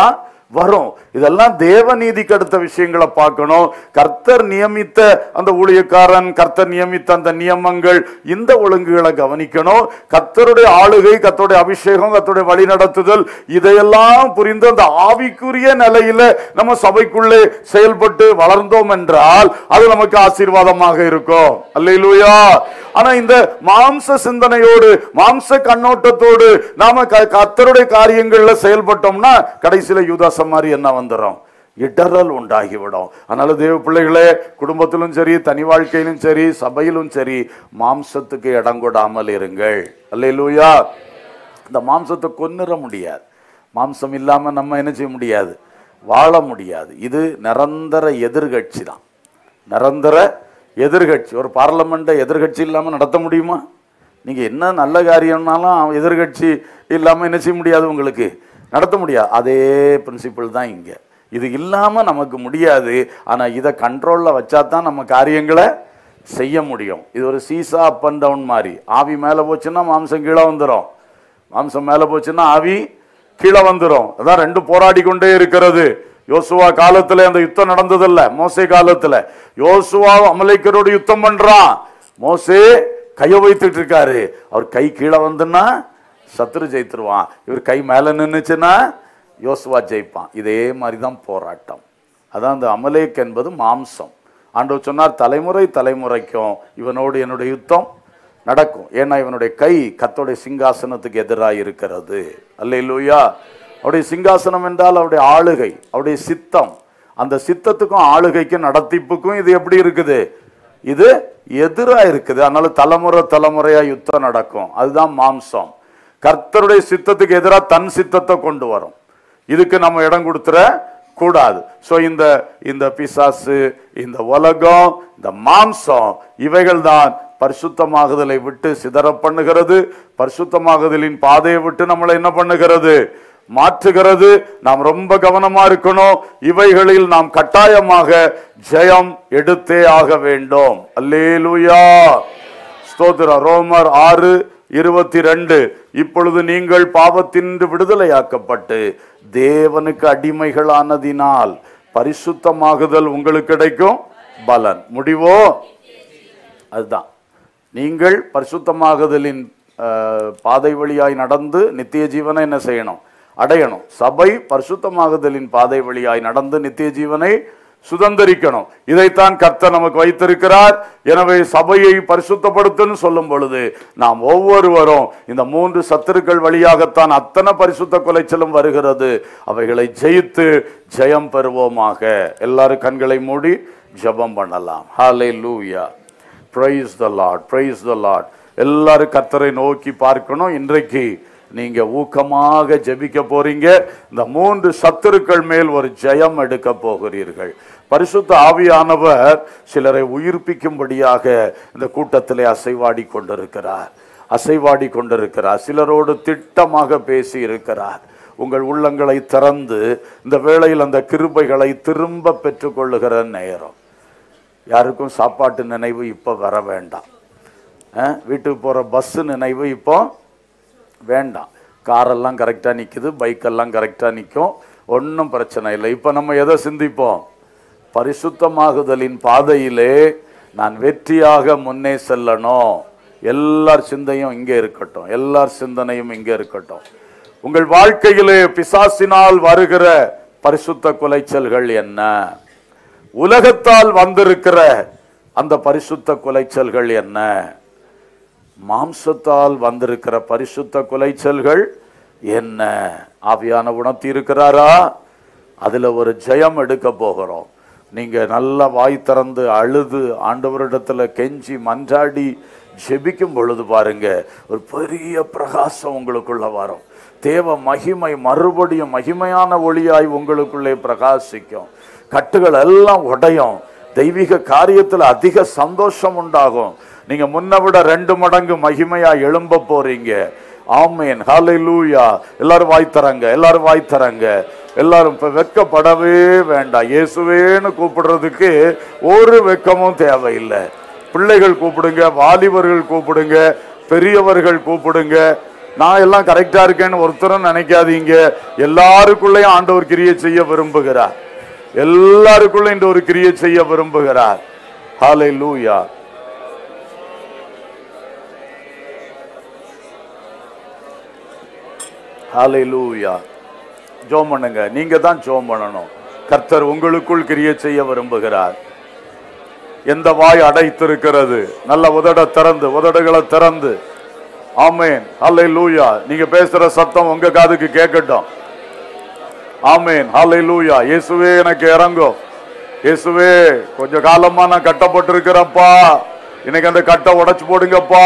வரும் இதெல்லாம் தேவநீதிக்கு அடுத்த விஷயங்களை பார்க்கணும் கர்த்தர் நியமித்த அந்த ஊழியக்காரன் கர்த்தர் நியமித்த அந்த நியமங்கள் இந்த ஒழுங்குகளை கவனிக்கணும் கர்த்தருடைய ஆளுகை கர்த்தருடைய அபிஷேகம் கர்த்தருடைய வழிநடத்துதல் இதையெல்லாம் புரிந்து அந்த ஆவிக்குரிய நிலையில நம்ம சபைக்குள்ளே செயல்பட்டு வளர்ந்தோம் என்றால் அது நமக்கு ஆசீர்வாதமாக இருக்கும் அல்லேலூயா ஆனா இந்த மாம்ச சிந்தனையோடு மாம்ச கண்ணோட்டத்தோடு நாம க- கர்த்தருடைய காரியங்கள்ல செயல்பட்டோம்னா கடைசியில யூதாசம் மாதிரி என்ன வந்துடும் இடறல் உண்டாகிவிடும் அதனால தேவ பிள்ளைகளே குடும்பத்திலும் சரி தனி வாழ்க்கையிலும் சரி சபையிலும் சரி மாம்சத்துக்கு இடம் கொடாமல் இருங்கள் அல்லேலூயா இந்த மாம்சத்தை கொன்னுற முடியாது மாம்சம் இல்லாம நம்ம என்ன செய்ய முடியாது வாழ முடியாது இது நிரந்தர எதிர்கட்சி தான் நிரந்தர எதிர்கட்சி ஒரு பார்லமெண்ட்டை எதிர்கட்சி இல்லாமல் நடத்த முடியுமா நீங்க என்ன நல்ல காரியம்னாலும் எதிர்கட்சி இல்லாம என்ன செய்ய முடியாது உங்களுக்கு நடத்த முடியாது அதே பிரின்சிபிள் தான் இங்க இது இல்லாம நமக்கு முடியாது ஆனா இதை கண்ட்ரோல்ல வச்சா தான் நம்ம காரியங்களை செய்ய முடியும் இது ஒரு சீசா அப் அண்ட் டவுன் மாதிரி ஆவி மேலே போச்சுன்னா மாம்சம் கீழே வந்துடும் மாம்சம் மேலே போச்சுன்னா ஆவி கீழே வந்துடும் அதான் ரெண்டு போராடி கொண்டே இருக்கிறது யோசுவா காலத்துல அந்த யுத்தம் நடந்ததில்ல மோசே காலத்துல யோசுவா அமலேக்கரோடு யுத்தம் பண்றான் மோசே கையை வைத்துட்டு இருக்காரு அவர் கை கீழே வந்துன்னா சத்துரு ஜெயித்துருவான் இவர் கை மேல நின்னுச்சுன்னா யோசுவா ஜெயிப்பான் இதே மாதிரி தான் போராட்டம் அதான் அந்த அமலேக் என்பது மாம்சம் ஆண்டவர் சொன்னார் தலைமுறை தலைமுறைக்கும் இவனோடு என்னுடைய யுத்தம் நடக்கும் ஏன்னா இவனுடைய கை கத்தோடைய சிங்காசனத்துக்கு எதிராக இருக்கிறது அல்லேலூயா அவருடைய சிங்காசனம் என்றால் அவருடைய ஆளுகை அவருடைய சித்தம் அந்த சித்தத்துக்கும் ஆளுகைக்கும் நடத்திப்புக்கும் இது எப்படி இருக்குது இது எதிரா இருக்குது அதனால தலைமுறை தலைமுறையா யுத்தம் நடக்கும் அதுதான் மாம்சம் கர்த்தருடைய சித்தத்துக்கு எதிராக தன் சித்தத்தை கொண்டு வரும் இதுக்கு நம்ம இடம் கொடுத்துற கூடாது சோ இந்த இந்த பிசாசு இந்த உலகம் இந்த மாம்சம் இவைகள் தான் பரிசுத்தமாகுதலை விட்டு சிதற பண்ணுகிறது பரிசுத்தமாகுதலின் பாதையை விட்டு நம்மளை என்ன பண்ணுகிறது மாற்றுகிறது நாம் ரொம்ப கவனமா இருக்கணும் இவைகளில் நாம் கட்டாயமாக ஜெயம் எடுத்தே ஆக வேண்டும் அல்லேலூயா ஸ்தோத்திரம் ரோமர் ஆறு இருபத்தி ரெண்டு இப்பொழுது நீங்கள் பாவத்தின்று விடுதலையாக்கப்பட்டு தேவனுக்கு அடிமைகளானதினால் பரிசுத்தமாகுதல் உங்களுக்கு கிடைக்கும் பலன் முடிவோ அதுதான் நீங்கள் பரிசுத்தமாகுதலின் அஹ், பாதை வழியாய் நடந்து நித்திய ஜீவனை என்ன செய்யணும் அடையணும் சபை பரிசுத்தமாகுதலின் பாதை வழியாய் நடந்து நித்திய ஜீவனை சுதந்திரிக்கணும் இதைத்தான் கர்த்தர் நமக்கு வைத்திருக்கிறார் எனவே சபையை பரிசுத்தப்படுத்துன்னு சொல்லும் பொழுது நாம் ஒவ்வொருவரும் இந்த மூன்று சத்துருக்கள் வழியாகத்தான் அத்தனை பரிசுத்த கொலைச்சலும் வருகிறது அவைகளை ஜெயித்து ஜெயம் பெறுவோமாக எல்லாரும் கண்களை மூடி ஜெபம் பண்ணலாம் ஹாலே லூயா praise the lord praise the lord எல்லாரும் கர்த்தரை நோக்கி பார்க்கணும் இன்றைக்கு நீங்க ஊக்கமாக ஜெபிக்க போறீங்க இந்த மூன்று சத்துருக்கள் மேல் ஒரு ஜெயம் எடுக்க போகிறீர்கள் பரிசுத்த ஆவியானவர் சிலரை உயிர்ப்பிக்கும்படியாக இந்த கூட்டத்திலே அசைவாடி கொண்டிருக்கிறார் அசைவாடி கொண்டிருக்கிறார் சிலரோடு திட்டமாக பேசி இருக்கிறார் உங்கள் உள்ளங்களை திறந்து இந்த வேளையில் அந்த கிருபைகளை திரும்ப பெற்றுக்கொள்ளுகிற நேரம் யாருக்கும் சாப்பாட்டு நினைவு இப்போ வர வேண்டாம் அஹ், வீட்டுக்கு போகிற பஸ்ஸு நினைவு இப்போ வேண்டாம் காரெல்லாம் கரெக்டாக நிற்குது பைக்கெல்லாம் கரெக்டாக நிற்கும் ஒன்றும் பிரச்சனை இல்லை இப்போ நம்ம எதை சிந்திப்போம் பரிசுத்தமாகுதலின் பாதையிலே நான் வெற்றியாக முன்னே செல்லணும் எல்லார் சிந்தையும் இங்கே இருக்கட்டும் எல்லார் சிந்தனையும் இங்கே இருக்கட்டும் உங்கள் வாழ்க்கையிலே பிசாசினால் வருகிற பரிசுத்த குலைச்சல்கள் என்ன உலகத்தால் வந்திருக்கிற அந்த பரிசுத்த குலைச்சல்கள் என்ன மாம்சத்தால் வந்திருக்கிற பரிசுத்த குலைச்சல்கள் என்ன ஆவியான உணர்த்தி இருக்கிறாரா அதுல ஒரு ஜெயம் எடுக்க போகிறோம் நீங்க நல்லா வாய் திறந்து அழுது ஆண்டவரிடத்துல கெஞ்சி மன்றாடி ஜெபிக்கும் பொழுது பாருங்க ஒரு பெரிய பிரகாசம் உங்களுக்குள்ள வரும் தேவ மகிமை மறுபடியும் மகிமையான ஒளியாய் உங்களுக்குள்ளே பிரகாசிக்கும் கட்டுகள் எல்லாம் உடையும் தெய்வீக காரியத்துல அதிக சந்தோஷம் உண்டாகும் நீங்க முன்ன விட ரெண்டு மடங்கு மகிமையா எழும்ப போறீங்க ஆமேன் ஹalleluya எல்லாரும் வாய் தரங்க எல்லாரும் வாய் தரங்க எல்லாரும் இப்ப வெக்கப்படவே வேண்டாம் இயேசுவேன்னு கூப்பிடுறதுக்கு ஒரு வெக்கமும் தேவையில்லை பிள்ளைகள் கூப்பிடுங்க வாலிபர்கள் கூப்பிடுங்க பெரியவர்கள் கூப்பிடுங்க நான் எல்லாம் கரெக்டா இருக்கேன்னு ஒருத்தரும் நினைக்காதீங்க எல்லாருக்குள்ளேயும் ஆண்டவர் கிரியை செய்ய விரும்புகிறார் எல்லாருக்குள்ள இந்த ஒரு கிரியை செய்ய விரும்புகிறார் ஹாலை லூயா ஹாலை லூயா ஜோம் பண்ணுங்க நீங்க தான் ஜோம் பண்ணணும் கர்த்தர் உங்களுக்குள் கிரியை செய்ய விரும்புகிறார் எந்த வாய் அடைத்திருக்கிறது நல்ல உதட திறந்து உதடுகளை திறந்து ஆமேன் ஹல்லை லூயா நீங்க பேசுற சத்தம் உங்க காதுக்கு கேட்கட்டும் ஆமேன் ஹல்லை லூயா இயேசுவே எனக்கு இறங்கும் இயேசுவே கொஞ்ச காலமா நான் கட்டப்பட்டிருக்கிறப்பா இன்னைக்கு அந்த கட்டை உடைச்சு போடுங்கப்பா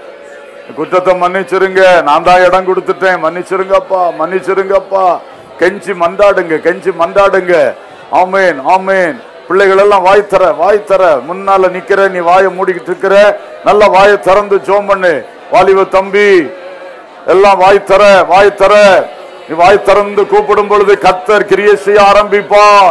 குற்றத்தை மன்னிச்சிருங்க நான் தான் இடம் கொடுத்துட்டேன் மன்னிச்சிருங்கப்பா மன்னிச்சிருங்கப்பா கெஞ்சி மந்தாடுங்க கெஞ்சி மந்தாடுங்க ஆமேன் ஆமேன் பிள்ளைகள் எல்லாம் வாய் தர வாய் தர முன்னால நிக்கிற நீ வாயை மூடிக்கிட்டு இருக்கிற நல்ல வாயை திறந்து ஜோம் பண்ணு வாலிப தம்பி எல்லாம் வாய் தர வாய் தர நீ வாய் திறந்து கூப்பிடும் பொழுது கத்தர் கிரியை செய்ய ஆரம்பிப்பார்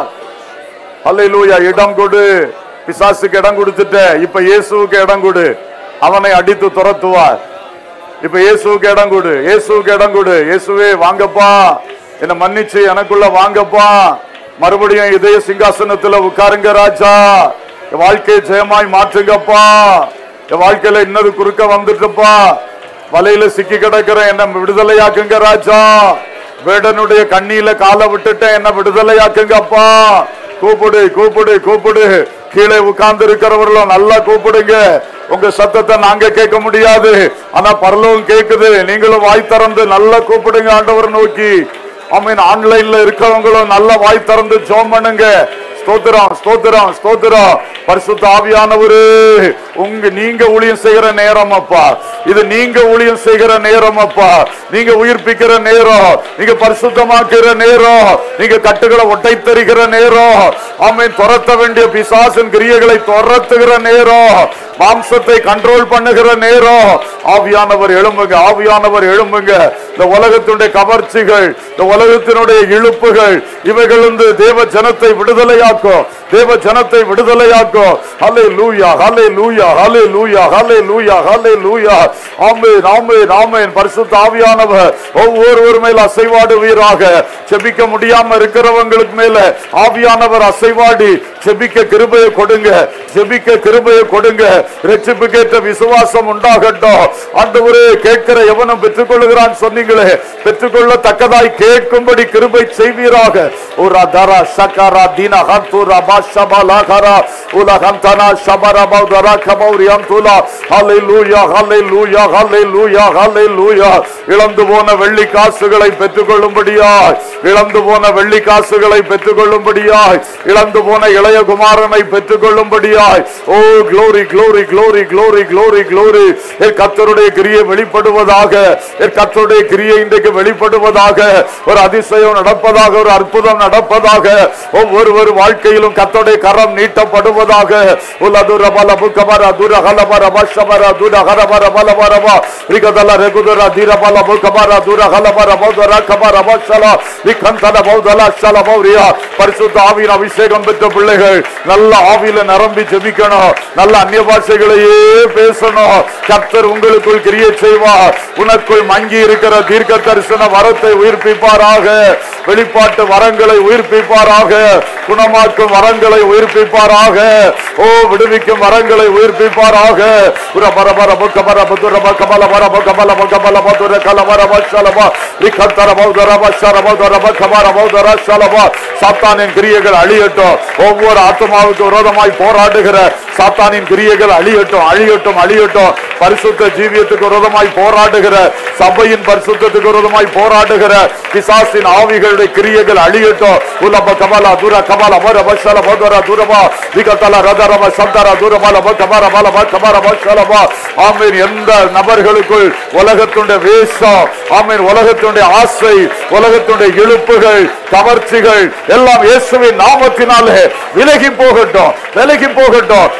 அல்லேலூயா இடம் கொடு பிசாசுக்கு இடம் கொடுத்துட்ட இப்ப இயேசுவுக்கு இடம் கொடு அவனை அடித்து துரத்துவார் இப்ப இயேசுவுக்கு இடம் கொடு இயேசுவுக்கு இடம் கொடு இயேசுவே வாங்கப்பா என்ன மன்னிச்சு எனக்குள்ள வாங்கப்பா மறுபடியும் இதய சிங்காசனத்துல உட்காருங்க ராஜா என் வாழ்க்கையை ஜெயமாய் மாற்றுங்கப்பா என் வாழ்க்கையில இன்னொரு குறுக்க வந்துட்டுப்பா வலையில சிக்கி கிடக்கிற என்ன விடுதலையாக்குங்க ராஜா வேடனுடைய கண்ணியில காலை விட்டுட்டேன் என்ன விடுதலையாக்குங்கப்பா கூப்பிடு கூப்பிடு கூப்பிடு கீழே உட்கார்ந்து இருக்கிறவர்களும் நல்லா கூப்பிடுங்க உங்க சத்தத்தை நாங்க கேட்க முடியாது ஆனா பரலோகம் கேக்குது நீங்களும் வாய் திறந்து நல்லா கூப்பிடுங்க ஆண்டவர் நோக்கி ஆமீன் ஆன்லைன்ல இருக்கிறவங்களும் நல்லா வாய் திறந்து ஜோம் பண்ணுங்க ஸ்தோத்திரம் ஸ்தோத்திரம் ஸ்தோத்திரம் பரிசுத்த ஆவியானவரு உங்க நீங்க ஊழியம் செய்கிற நேரம் அப்பா இது நீங்க ஊழியம் செய்கிற நேரம் அப்பா நீங்க உயிர்ப்பிக்கிற நேரம் நீங்க பரிசுத்தமாக்குற நேரம் நீங்க கட்டுகளை ஒட்டை தருகிற நேரம் ஆமீன் துரத்த வேண்டிய பிசாசின் கிரியைகளை துரத்துகிற நேரம் மாம்சத்தை கண்ட்ரோல் பண்ணுகிற நேரம் ஆவியானவர் எழும்புங்க ஆவியானவர் எழும்புங்க இந்த உலகத்தினுடைய கவர்ச்சிகள் இந்த உலகத்தினுடைய இழுப்புகள் இவைகள் வந்து தேவ ஜனத்தை விடுதலையாக்கும் தேவ ஜனத்தை விடுதலையாக்கும் ஹலே லூயா ஹலே லூயா ஹலே லூயா ஹலே லூயா ஹலே லூயா ஆமே நாமே நாமேன் பரிசுத்த ஆவியானவர் ஒவ்வொருவர் மேல் அசைவாடுவீராக செபிக்க முடியாம இருக்கிறவங்களுக்கு மேல ஆவியானவர் அசைவாடி செபிக்க கிருபையை கொடுங்க செபிக்க கிருபையை கொடுங்க ரட்சிப்புக்கேற்ற விசுவாசம் உண்டாகட்டும் ஆண்டவரே கேட்கிற எவனும் பெற்றுக்கொள்கிறான் சொன்னீங்களே பெற்றுக்கொள்ளத்தக்கதாய் கேட்கும்படி கிருபை செய்வீராக ஒரு தரா சகரா தீன ஹந்துரா பாஷபலாகரா உலகந்தனா ஷபரபௌ தரா கபௌரியம் துலா ஹalleluya ஹalleluya ஹalleluya ஹalleluya இழந்து போன வெள்ளி காசுகளை பெற்றுக்கொள்ளும்படியாய் இழந்து போன வெள்ளி காசுகளை பெற்றுக்கொள்ளும்படியாய் இழந்து போன இளைய குமாரனை பெற்றுக்கொள்ளும்படியாய் ஓ glory glory glory glory glory glory என் கர்த்தருடைய கிரியை வெளிப்படுவதாக என் கர்த்தருடைய கிரியை இன்றைக்கு வெளிப்படுவதாக ஒரு அதிசயம் நடப்பதாக ஒரு அற்புதம் நடப்பதாக ஒவ்வொருவர் வாழ்க்கையிலும் கர்த்தருடைய கரம் நீட்டப்படுவதாக உலதுர பல புக்கபர துர ஹலபர பஷபர துர ஹரபர பல பரபா ரிகதல ரெகுதர தீர பல புக்கபர துர ஹலபர பௌதர கபர பஷல ரிகந்தன பௌதல ஷல பௌரியா பரிசுத்த ஆவியின் அபிஷேகம் பெற்ற பிள்ளைகள் நல்ல ஆவியில நிரம்பி ஜெபிக்கணும் நல்ல அந்நிய பாஷைகளையே பேசணும் கர்த்தர் உங்களுக்குள் கிரியை செய்வார் உனக்குள் மங்கி இருக்கிற தீர்க்க தரிசன வரத்தை உயிர்ப்பிப்பாராக வெளிப்பாட்டு வரங்களை உயிர்ப்பிப்பாராக குணமாக்கும் வரங்களை உயிர்ப்பிப்பாராக ஓ விடுவிக்கும் வரங்களை உயிர்ப்பிப்பாராக புர பர பர புக்க பர புதுர பக்க பல பர புக்க பல புக்க பல புதுர கல பர பஷலபா லிக்கந்தர பௌதர பஷர பௌதர பக்க பர பௌதர ஷலபா சாத்தானின் கிரியைகள் அழியட்டும் ஒவ்வொரு ஆத்மாவுக்கு விரோதமாய் போராடுகிற சாத்தானின் கிரியைகள் அழியட்டும் அழியட்டும் அழியட்டும் பரிசுத்த ஜீவியத்துக்கு விரோதமாய் போராடுகிற சபையின் பரிசுத்தத்துக்கு விரோதமாய் போராடுகிற பிசாசின் ஆவிகளுடைய கிரியைகள் அழியட்டும் உலப கமல துர கமல மர பஷல பதர துரபா விகதல ரதரம சந்தர துரமல கமர மல கமர பஷலபா ஆமீன் எந்த நபர்களுக்குள் உலகத்துடைய வேஷம் ஆமீன் உலகத்துடைய ஆசை உலகத்துடைய இழுப்புகள் கவர்ச்சிகள் எல்லாம் இயேசுவின் நாமத்தினாலே விலகி போகட்டும் விலகி போகட்டும்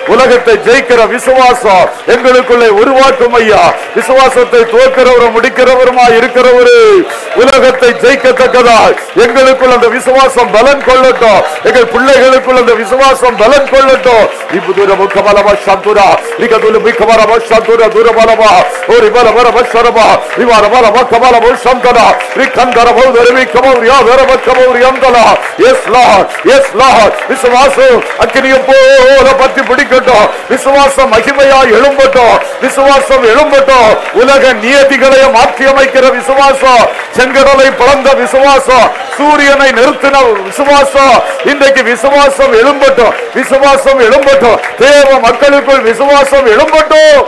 உலகத்தை ஜெயிக்கிற விசுவாசம் எங்களுக்குள்ளே உருவாக்கும் ஐயா விசுவாசத்தை துவக்கிறவரும் முடிக்கிறவருமா இருக்கிறவரு உலகத்தை ஜெயிக்கத்தக்கதா எங்களுக்குள் அந்த விசுவாசம் பலன் கொள்ளட்டும் எங்கள் பிள்ளைகளுக்குள் அந்த விசுவாசம் பலன் கொள்ளட்டும் இப்ப தூர முக்கமலமா சந்துரா இக துல மிக்கமரமா சந்துரா தூரமலமா ஒரு பலமரமா சரமா இவார பலமா கமலமோ சந்தனா ரிக்கந்தர பௌதரவி கமௌரியா வரம கமௌரியந்தலா எஸ் லார்ட் எஸ் லார்ட் விசுவாசம் அக்கினியை போல பத்தி பிடிக்கட்டும் விசுவாசம் மகிமையா எழும்பட்டும் விசுவாசம் எழும்பட்டும் உலக நியதிகளை மாற்றி அமைக்கிற விசுவாசம் செங்கடலை பிளந்த விசுவாசம் சூரியனை நிறுத்தின விசுவாசம் இன்றைக்கு விசுவாசம் எழும்பட்டும் விசுவாசம் எழும்பட்டும் தேவ மக்களுக்குள் விசுவாசம் எழும்பட்டும்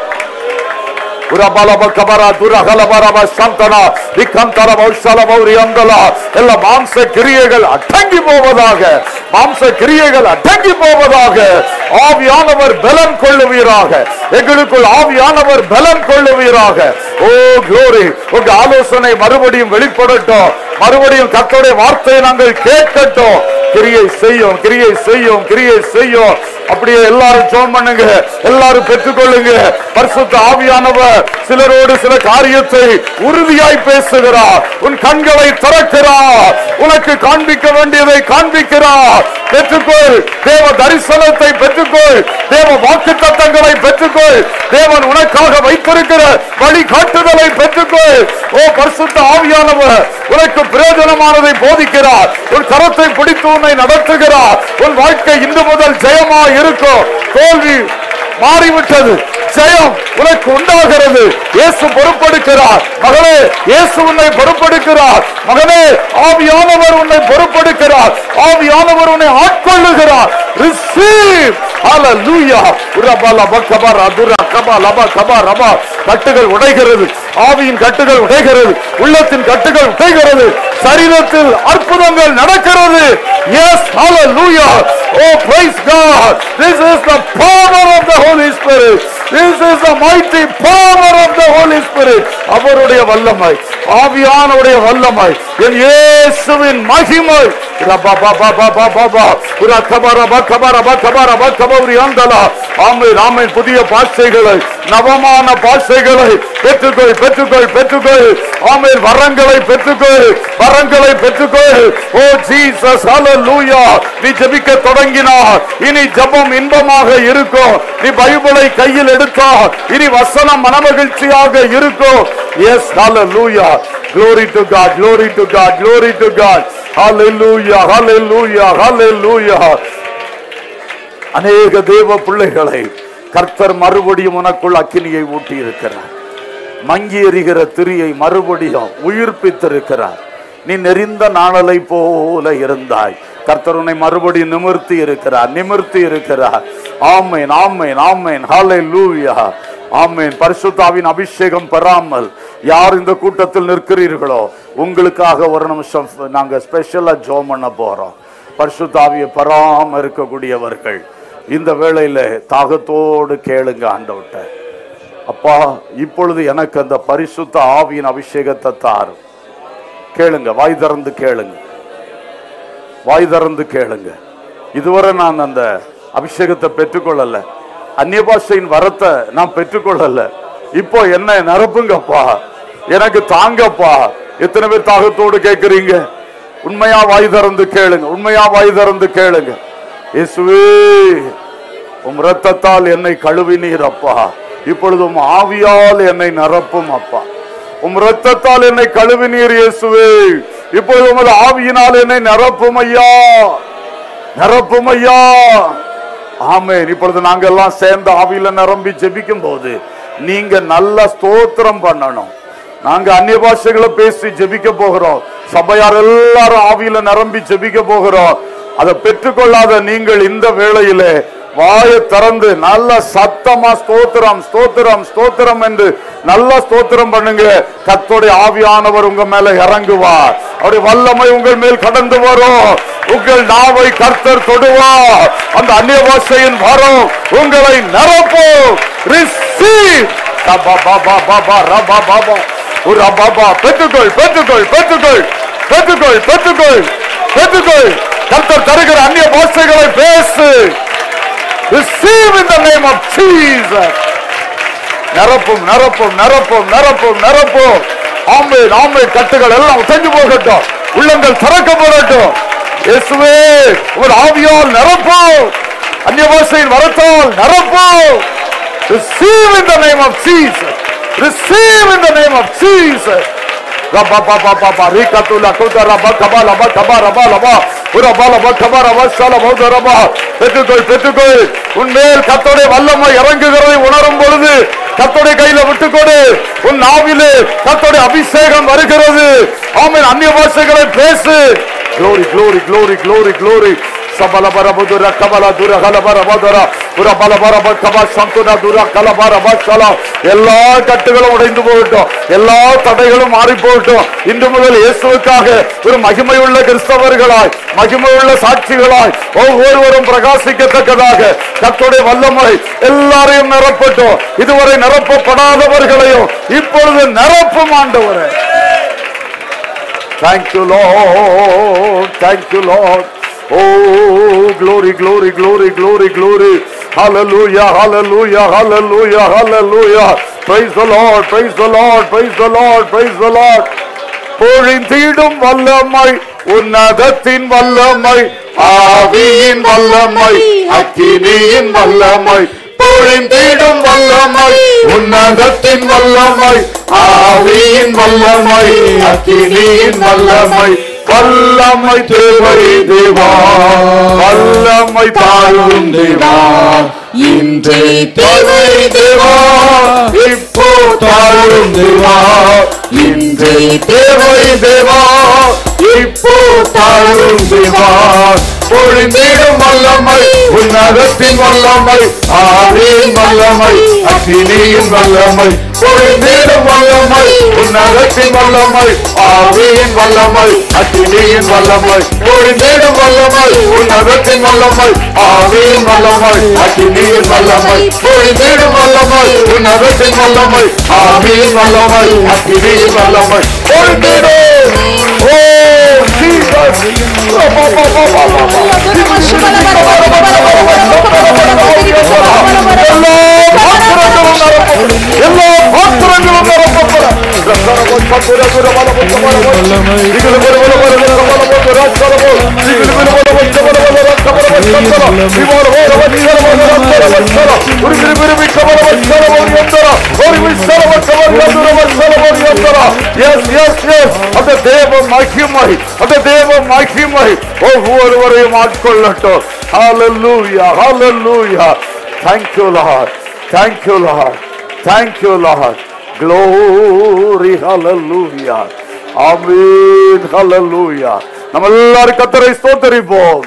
உரபலப கபர துரகலபரப சந்தனா விக்கந்தரப உஷலபௌரி அந்தலா எல்லா மாம்ச கிரியைகள் அடங்கி போவதாக மாம்ச கிரியைகள் அடங்கி போவதாக ஆவியானவர் பலன் கொள்ளுவீராக எங்களுக்குள் ஆவியானவர் பலன் கொள்ளுவீராக ஓ glory உங்க ஆலோசனை மறுபடியும் வெளிப்படட்டும் மறுபடியும் கர்த்தருடைய வார்த்தையை நாங்கள் கேட்கட்டும் கிரியை செய்யும் கிரியை செய்யும் கிரியை செய்யும் அப்படியே எல்லாரும் ஜோம் பண்ணுங்க எல்லாரும் பெற்றுக்கொள்ளுங்க பரிசுத்த ஆவியானவர் சிலரோடு சில காரியத்தை உறுதியாய் பேசுகிறார் உன் கண்களை திறக்கிறார் உனக்கு காண்பிக்க வேண்டியதை காண்பிக்கிறார் பெற்றுக்கொள் தேவ தரிசனத்தை பெற்றுக்கொள் தேவ வாக்கு தத்தங்களை பெற்றுக்கொள் தேவன் உனக்காக வைத்திருக்கிற வழிகாட்டுதலை பெற்றுக்கொள் ஓ பரிசுத்த ஆவியானவர் உனக்கு பிரயோஜனமானதை போதிக்கிறார் உன் கரத்தை பிடித்து உன்னை நடத்துகிறார் உன் வாழ்க்கை இன்று முதல் ஜெயமா இருக்கும் தோல்வி மாறிவிட்டது ஜெயம் உனக்கு உண்டாகிறது இயேசு பொறுப்பெடுக்கிறார் மகளே இயேசு உன்னை பொறுப்பெடுக்கிறார் மகனே ஆவியானவர் உன்னை பொறுப்பெடுக்கிறார் ஆவியானவர் உன்னை ஆட்கொள்ளுகிறார் ரிசீவ் ஹalleluya உரபல பக்கபர அதுர கபா லப கபா ரபா கட்டுகள் உடைகிறது ஆவியின் கட்டுகள் உடைகிறது உள்ளத்தின் கட்டுகள் உடைகிறது சரீரத்தில் அற்புதங்கள் நடக்கிறது yes hallelujah oh praise god this is the power of the holy spirit this is the mighty power of the holy spirit அவருடைய வல்லமை ஆவியானவருடைய வல்லமை என் இயேசுவின் மகிமை ரபா பா பா பா பா பா பா உர கபர ப கபர ப கபர ப கபௌரி அந்தலா ஆமை ராமன் புதிய பாஷைகளை நவமான பாஷைகளை பெற்றுக்கொள் பெற்றுக்கொள் பெற்றுக்கொள் ஆமை வரங்களை பெற்றுக்கொள் வரங்களை பெற்றுக்கொள் ஓ ஜீசஸ் ஹalleluya நீ ஜெபிக்க தொடங்கினார் இனி ஜெபம் இன்பமாக இருக்கும் நீ பைபிளை கையில் எடுத்தால் இனி வசனம் மனமகிழ்ச்சியாக இருக்கும் எஸ் ஹalleluya glory to god glory to god glory to god hallelujah hallelujah hallelujah அநேக தேவ பிள்ளைகளை கர்த்தர் மறுபடியும் உனக்குள் அக்கினியை ஊட்டி இருக்கிறார் மங்கி எறிகிற திரியை மறுபடியும் உயிர்ப்பித்திருக்கிறார் நீ நெறிந்த நாணலை போல இருந்தாய் கர்த்தர் உன்னை மறுபடியும் நிமிர்த்தி இருக்கிறார் நிமிர்த்தி இருக்கிறார் ஆமேன் ஆமேன் ஆமேன் ஹாலே லூயா ஆமேன் பரிசுத்தாவின் அபிஷேகம் பெறாமல் யார் இந்த கூட்டத்தில் நிற்கிறீர்களோ உங்களுக்காக ஒரு நிமிஷம் நாங்க ஸ்பெஷலா ஜோம் பண்ண போறோம் பரிசுத்தாவியை பெறாம இருக்கக்கூடியவர்கள் இந்த வேளையில தாகத்தோடு கேளுங்க ஆண்டவட்ட அப்பா இப்பொழுது எனக்கு அந்த பரிசுத்த ஆவியின் அபிஷேகத்தை தாரும் கேளுங்க வாய் திறந்து கேளுங்க வாய் திறந்து கேளுங்க இதுவரை நான் அந்த அபிஷேகத்தை பெற்றுக்கொள்ளல அந்நிய பாஷையின் வரத்தை நான் பெற்றுக்கொள்ளல இப்போ என்ன நிரப்புங்கப்பா எனக்கு தாங்கப்பா எத்தனை பேர் தாகத்தோடு கேட்கிறீங்க உண்மையா வாய் திறந்து கேளுங்க உண்மையா வாய் திறந்து கேளுங்க இயேசுவே உம் இரத்தத்தால் என்னை கழுவினீர் அப்பா இப்பொழுது உம் ஆவியால் என்னை நிரப்பும் அப்பா உம் இரத்தத்தால் என்னை கழுவினீர் இயேசுவே இப்பொழுது உமது ஆவியினால் என்னை நிரப்பும் ஐயா நிரப்பும் ஐயா ஆமென் இப்பொழுது நாங்க எல்லாம் சேர்ந்து ஆவியில நிரம்பி ஜெபிக்கும் போது நீங்க நல்ல ஸ்தோத்திரம் பண்ணணும் நாங்க அந்நிய பாஷைகளை பேசி ஜெபிக்க போகிறோம் சபையார் எல்லாரும் ஆவியில நிரம்பி ஜெபிக்க போகிறோம் அதை பெற்றுக்கொள்ளாத நீங்கள் இந்த வேளையிலே வாயை திறந்து நல்ல சத்தமா ஸ்தோத்திரம் ஸ்தோத்திரம் ஸ்தோத்திரம் என்று நல்ல ஸ்தோத்திரம் பண்ணுங்க கத்தோடைய ஆவியானவர் உங்க மேல இறங்குவார் அவருடைய வல்லமை உங்கள் மேல் கடந்து வரும் உங்கள் நாவை கர்த்தர் தொடுவார் அந்த அந்நிய பாஷையின் வரும் உங்களை நிரப்பும் ரிசீவ் ரபா பாபா பாபா ரபா பாபா ஒரு பாபா பெற்றுக்கொள் பெற்றுக்கொள் பெற்றுக்கொள் பெற்றுக்கொள் பெற்றுக்கொள் பெற்றுக்கொள் கர்த்தர் தருகிற அந்நிய பாஷைகளை பேசு receive in the name of Jesus நிரப்பும் நிரப்பும் நிரப்பும் நிரப்பும் நிரப்பும் ஆம்பே ஆம்பே கட்டுகள் எல்லாம் உடைஞ்சு போகட்டும் உள்ளங்கள் திறக்கப்படட்டும் இயேசுவே ஒரு ஆவியால் நிரப்பும் அந்நிய பாஷையின் வரத்தால் நிரப்பும் receive in the name of Jesus receive in the name of Jesus Rabba ba ba ba ba rikatula kuta rabba kaba laba kaba rabba laba uraba laba kaba rabba shala bauda rabba பெற்றுக்கொள் பெற்றுக்கொள் உன்மேல் கத்தோடைய வல்லமை இறங்குகிறதை உணரும் பொழுது கத்தோடைய கையில விட்டுக்கொடு உன் நாவிலே கத்தோடைய அபிஷேகம் வருகிறது ஆமென் அந்நிய பாஷைகளை பேசு glory glory glory glory glory சபல பரபுதுர கபல துர கலபர பதர புர பல பரப கப சந்துன துர கலபர பசல எல்லா கட்டுகளும் உடைந்து போகட்டும் எல்லா தடைகளும் மாறி போகட்டும் இன்று முதல் இயேசுவுக்காக ஒரு மகிமையுள்ள கிறிஸ்தவர்களாய் மகிமையுள்ள சாட்சிகளாய் ஒவ்வொருவரும் பிரகாசிக்கத்தக்கதாக கர்த்தருடைய வல்லமை எல்லாரையும் நிரப்பட்டும் இதுவரை நிரப்பப்படாதவர்களையும் இப்பொழுது நிரப்பும் ஆண்டவரே Thank you, Lord. Thank you, Lord. Oh, glory, glory, glory, glory, glory. Hallelujah, hallelujah, hallelujah, hallelujah. Praise the Lord, praise the Lord, praise the Lord, praise the Lord. பொழிந்திடும் வல்லமை உன்னதத்தின் வல்லமை ஆவியின் வல்லமை அக்கினியின் வல்லமை பொழிந்திடும் வல்லமை உன்னதத்தின் வல்லமை ஆவியின் வல்லமை அக்கினியின் வல்லமை வல்லமை தேவை தேவா வல்லமை தாழும் தேவா இன்றே தேவை தேவா இப்போ தாழும் தேவா இன்றே தேவை தேவா இப்போ தாழும் தேவா பொழிந்திடும் வல்லமை உன்னதத்தின் வல்லமை ஆவியின் வல்லமை அக்கினியின் வல்லமை பொழிந்திடும் வல்லமை உன்னதத்தின் வல்லமை ஆவியின் வல்லமை அக்கினியின் வல்லமை பொழிந்திடும் வல்லமை உன்னதத்தின் வல்லமை ஆவியின் வல்லமை அக்கினியின் வல்லமை பொழிந்திடும் வல்லமை உன்னதத்தின் வல்லமை ஆவியின் வல்லமை அக்கினியின் வல்லமை பொழிந்திடும் ஓ ஜீசஸ் எல்லா பாத்திரங்களும் நிரப்பப்படும். எல்லா பாத்திரங்களும் நிரப்பப்படும். ரத்தரவோல் பத்துரகுர பலமுத்த பலவோல். திகிலு பெருவல வருகிற பலமுத்த ரத்தரவோல். திகிலு பெருவல வச்ச பலவல ரத்தபலவல் சந்தர. விமோரவோர வச்சரவோல ரத்தரவச்சர. உருகிரி விருமிக்க பலவச்சரவோல் யந்தர. ஒரு விசரவச்சவர் யந்துர வச்சரவோல் யந்தர. Yes, yes, yes. அந்த தேவ மகிமை அந்த தேவ மகிமை ஒவ்வொருவரையும் ஆட்கொள்ளட்டும் Hallelujah, hallelujah. Thank you, Lord. Thank you, Lord. Thank you, Lord. Glory, hallelujah. Amen, hallelujah. நம்ம எல்லாரும் கத்தரை ஸ்தோத்தரிப்போம்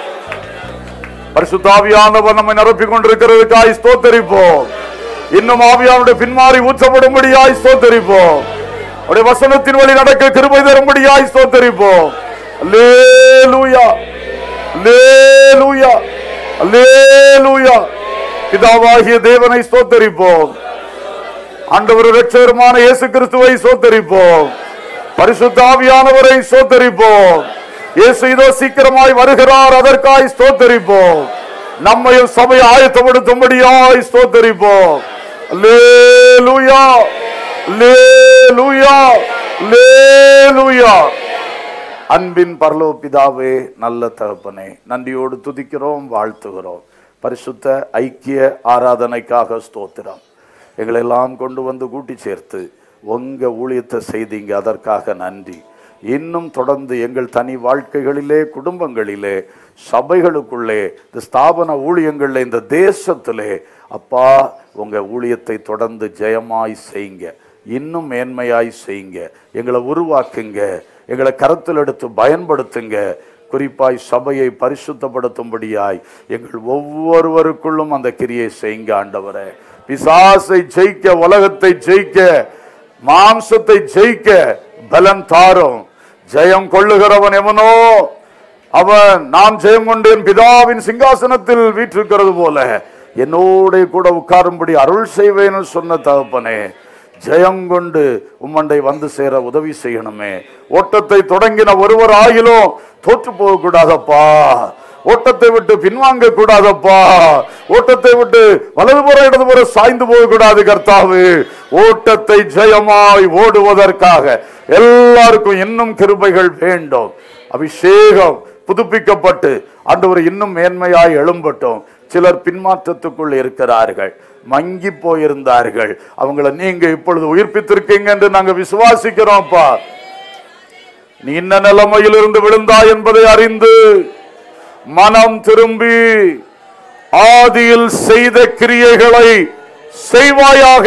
பரிசுத்தாவியானவர் நம்மை நிரப்பிக் கொண்டிருக்கிறதுக்காய் ஸ்தோத்தரிப்போம் இன்னும் ஆவியானுடைய பின்மாறி ஊற்றப்படும்படியாய் ஸ்தோத்தரிப்போம் அவருடைய வசனத்தின் வழி நடக்க கிருபை தரும்படியாய் ஸ்தோத்தரிப்போம் அல்லேலூயா அல்லேலூயா அல்லேலூயா பிதாவாகிய தேவனை ஸ்தோத்தரிப்போம் ஆண்டவர் இரட்சகருமான இயேசு கிறிஸ்துவை சோத்தரிப்போம் பரிசுத்த ஆவியானவரை சோத்தரிப்போம் இயேசு இதோ சீக்கிரமாய் வருகிறார் அதற்காய் ஸ்தோத்தரிப்போம் நம்மையும் சபையை ஆயத்தப்படுத்தும்படியாய் ஸ்தோத்தரிப்போம் அல்லேலூயா அல்லேலூயா அல்லேலூயா அன்பின் பரலோ பிதாவே நல்ல தகப்பனே நன்றியோடு துதிக்கிறோம் வாழ்த்துகிறோம் பரிசுத்த ஐக்கிய ஆராதனைக்காக ஸ்தோத்திரம் எங்களெல்லாம் கொண்டு வந்து கூட்டி சேர்த்து உங்க ஊழியத்தை செய்தீங்க அதற்காக நன்றி இன்னும் தொடர்ந்து எங்கள் தனி வாழ்க்கைகளிலே குடும்பங்களிலே சபைகளுக்குள்ளே இந்த ஸ்தாபன ஊழியங்களில் இந்த தேசத்திலே அப்பா உங்க ஊழியத்தை தொடர்ந்து ஜெயமாய் செய்யுங்க இன்னும் மேன்மையாய் செய்யுங்க எங்களை உருவாக்குங்க எங்களை கருத்தில் எடுத்து பயன்படுத்துங்க குறிப்பாய் சபையை பரிசுத்தப்படுத்தும்படியாய் எங்கள் ஒவ்வொருவருக்குள்ளும் அந்த கிரியை செய்யுங்க ஆண்டவரே பிசாசை ஜெயிக்க உலகத்தை ஜெயிக்க மாம்சத்தை ஜெயிக்க பலன் தாரும் ஜெயம் கொள்ளுகிறவன் எவனோ அவன் நான் ஜெயம் கொண்டேன் பிதாவின் சிங்காசனத்தில் வீற்றிருக்கிறது போல என்னோட கூட உட்காரும்படி அருள் செய்வேன்னு சொன்ன தகப்பனே ஜெயம் கொண்டு உம்மண்டை வந்து சேர உதவி செய்யணுமே ஓட்டத்தை தொடங்கின ஒருவர் ஆகிலும் தோற்று போக கூடாதப்பா ஓட்டத்தை விட்டு பின்வாங்க கூடாதப்பா ஓட்டத்தை விட்டு வலதுபுற இடதுபுற சாய்ந்து போக கூடாது கர்த்தாவே ஓட்டத்தை ஜெயமாய் ஓடுவதற்காக எல்லாருக்கும் இன்னும் கிருபைகள் வேண்டும் அபிஷேகம் புதுப்பிக்கப்பட்டு ஆண்டவர் இன்னும் மேன்மையாய் எழும்பட்டும் சிலர் பின்மாற்றத்துக்குள் இருக்கிறார்கள் மங்கி போயிருந்தார்கள் அவங்கள நீங்க இப்பொழுது உயிர்ப்பித்திருக்கீங்க என்று நாங்க விசுவாசிக்கிறோம்ப்பா நீ இன்ன நிலைமையில் இருந்து விழுந்தாய் என்பதை அறிந்து மனம் திரும்பி ஆதியில் செய்த கிரியைகளை செய்வாயாக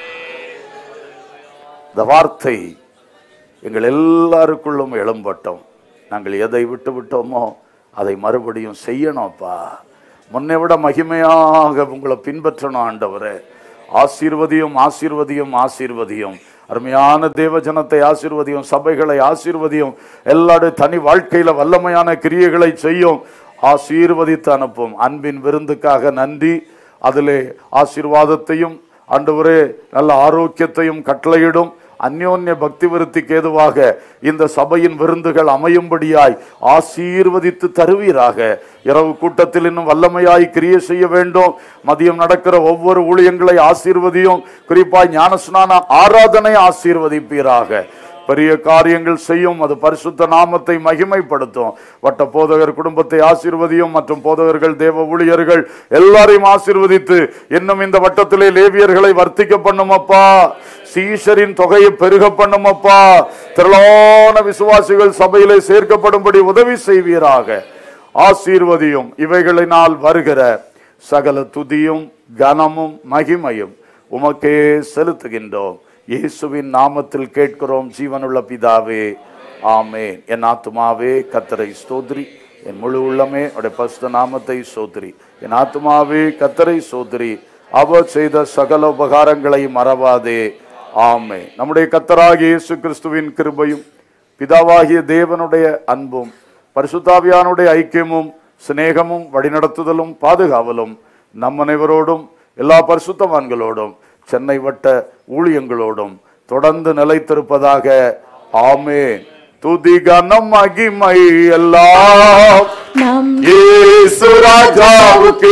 இந்த வார்த்தை எங்கள் எல்லாருக்குள்ளும் எழும்பட்டோம் நாங்கள் எதை விட்டு விட்டோமோ அதை மறுபடியும் செய்யணும்ப்பா முன்னை விட மகிமையாக உங்களை பின்பற்றணும் ஆண்டவரே ஆசீர்வதியும் ஆசீர்வதியும் ஆசீர்வதியும் அருமையான தேவ ஜனத்தை ஆசீர்வதியும் சபைகளை ஆசீர்வதியும் எல்லாரும் தனி வாழ்க்கையில வல்லமையான கிரியைகளை செய்யும் ஆசீர்வதித்து அனுப்பும் அன்பின் விருந்துக்காக நன்றி அதிலே ஆசீர்வாதத்தையும் ஆண்டவரே நல்ல ஆரோக்கியத்தையும் கட்டளையிடும் அந்யோன்ய பக்தி விருத்திக்கு ஏதுவாக இந்த சபையின் விருந்துகள் அமையும்படியாய் ஆசீர்வதித்து தருவீராக இரவு கூட்டத்தில் இன்னும் வல்லமையாய் கிரியை செய்ய வேண்டும் மதியம் நடக்கிற ஒவ்வொரு ஊழியங்களை ஆசீர்வதியும் குறிப்பாய் ஞானஸ்நான ஆராதனை ஆசீர்வதிப்பீராக பெரிய காரியங்கள் செய்யும் அது பரிசுத்த நாமத்தை மகிமைப்படுத்தும் வட்ட போதகர் குடும்பத்தை ஆசீர்வதியும் மற்றும் போதகர்கள் தேவ ஊழியர்கள் எல்லாரையும் ஆசீர்வதித்து இன்னும் இந்த வட்டத்திலே லேவியர்களை வர்த்திக்க பண்ணுமப்பா சீஷரின் தொகையை பெருக பண்ணுமப்பா திரளான விசுவாசிகள் சபையிலே சேர்க்கப்படும்படி உதவி செய்வீராக ஆசீர்வதியும் இவைகளினால் வருகிற சகல துதியும் கனமும் மகிமையும் உமக்கே செலுத்துகின்றோம் இயேசுவின் நாமத்தில் கேட்கிறோம் ஜீவனுள்ள பிதாவே ஆமென் என் ஆத்துமாவே கத்தரை ஸ்தோத்ரி என் முழு உள்ளமே அவருடைய பசுத்த நாமத்தை சோத்ரி என் ஆத்துமாவே கத்தரை சோத்ரி அவர் செய்த சகல உபகாரங்களை மறவாதே ஆமே நம்முடைய கத்தராகிய இயேசு கிறிஸ்துவின் கிருபையும் பிதாவாகிய தேவனுடைய அன்பும் பரிசுத்தாவியானுடைய ஐக்கியமும் சிநேகமும் வழிநடத்துதலும் பாதுகாவலும் நம் அனைவரோடும் எல்லா பரிசுத்தவான்களோடும் சென்னை வட்ட ஊழியங்களோடும் தொடர்ந்து நிலைத்திருப்பதாக ஆமே துதி கனம் மகிமை எல்லாம் நம் இயேசு ராஜாவுக்கு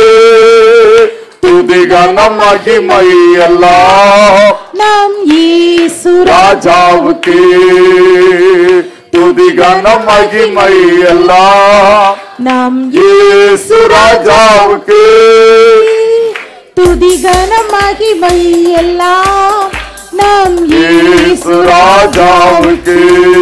துதி கனம் மகிமை எல்லாம் நம் ஈசு ராஜாவுக்கு துதி கனம் மகிமை எல்லாம் நம் இயேசு ராஜாவுக்கு துதிகன மகிமை எல்லாம் நம் இயேசு ராஜாவுக்கு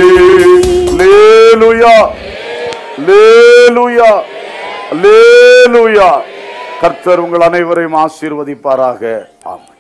லேலுயா லேலுயா லேலுயா கர்த்தர் உங்கள் அனைவரையும் ஆசீர்வதிப்பாராக ஆமென்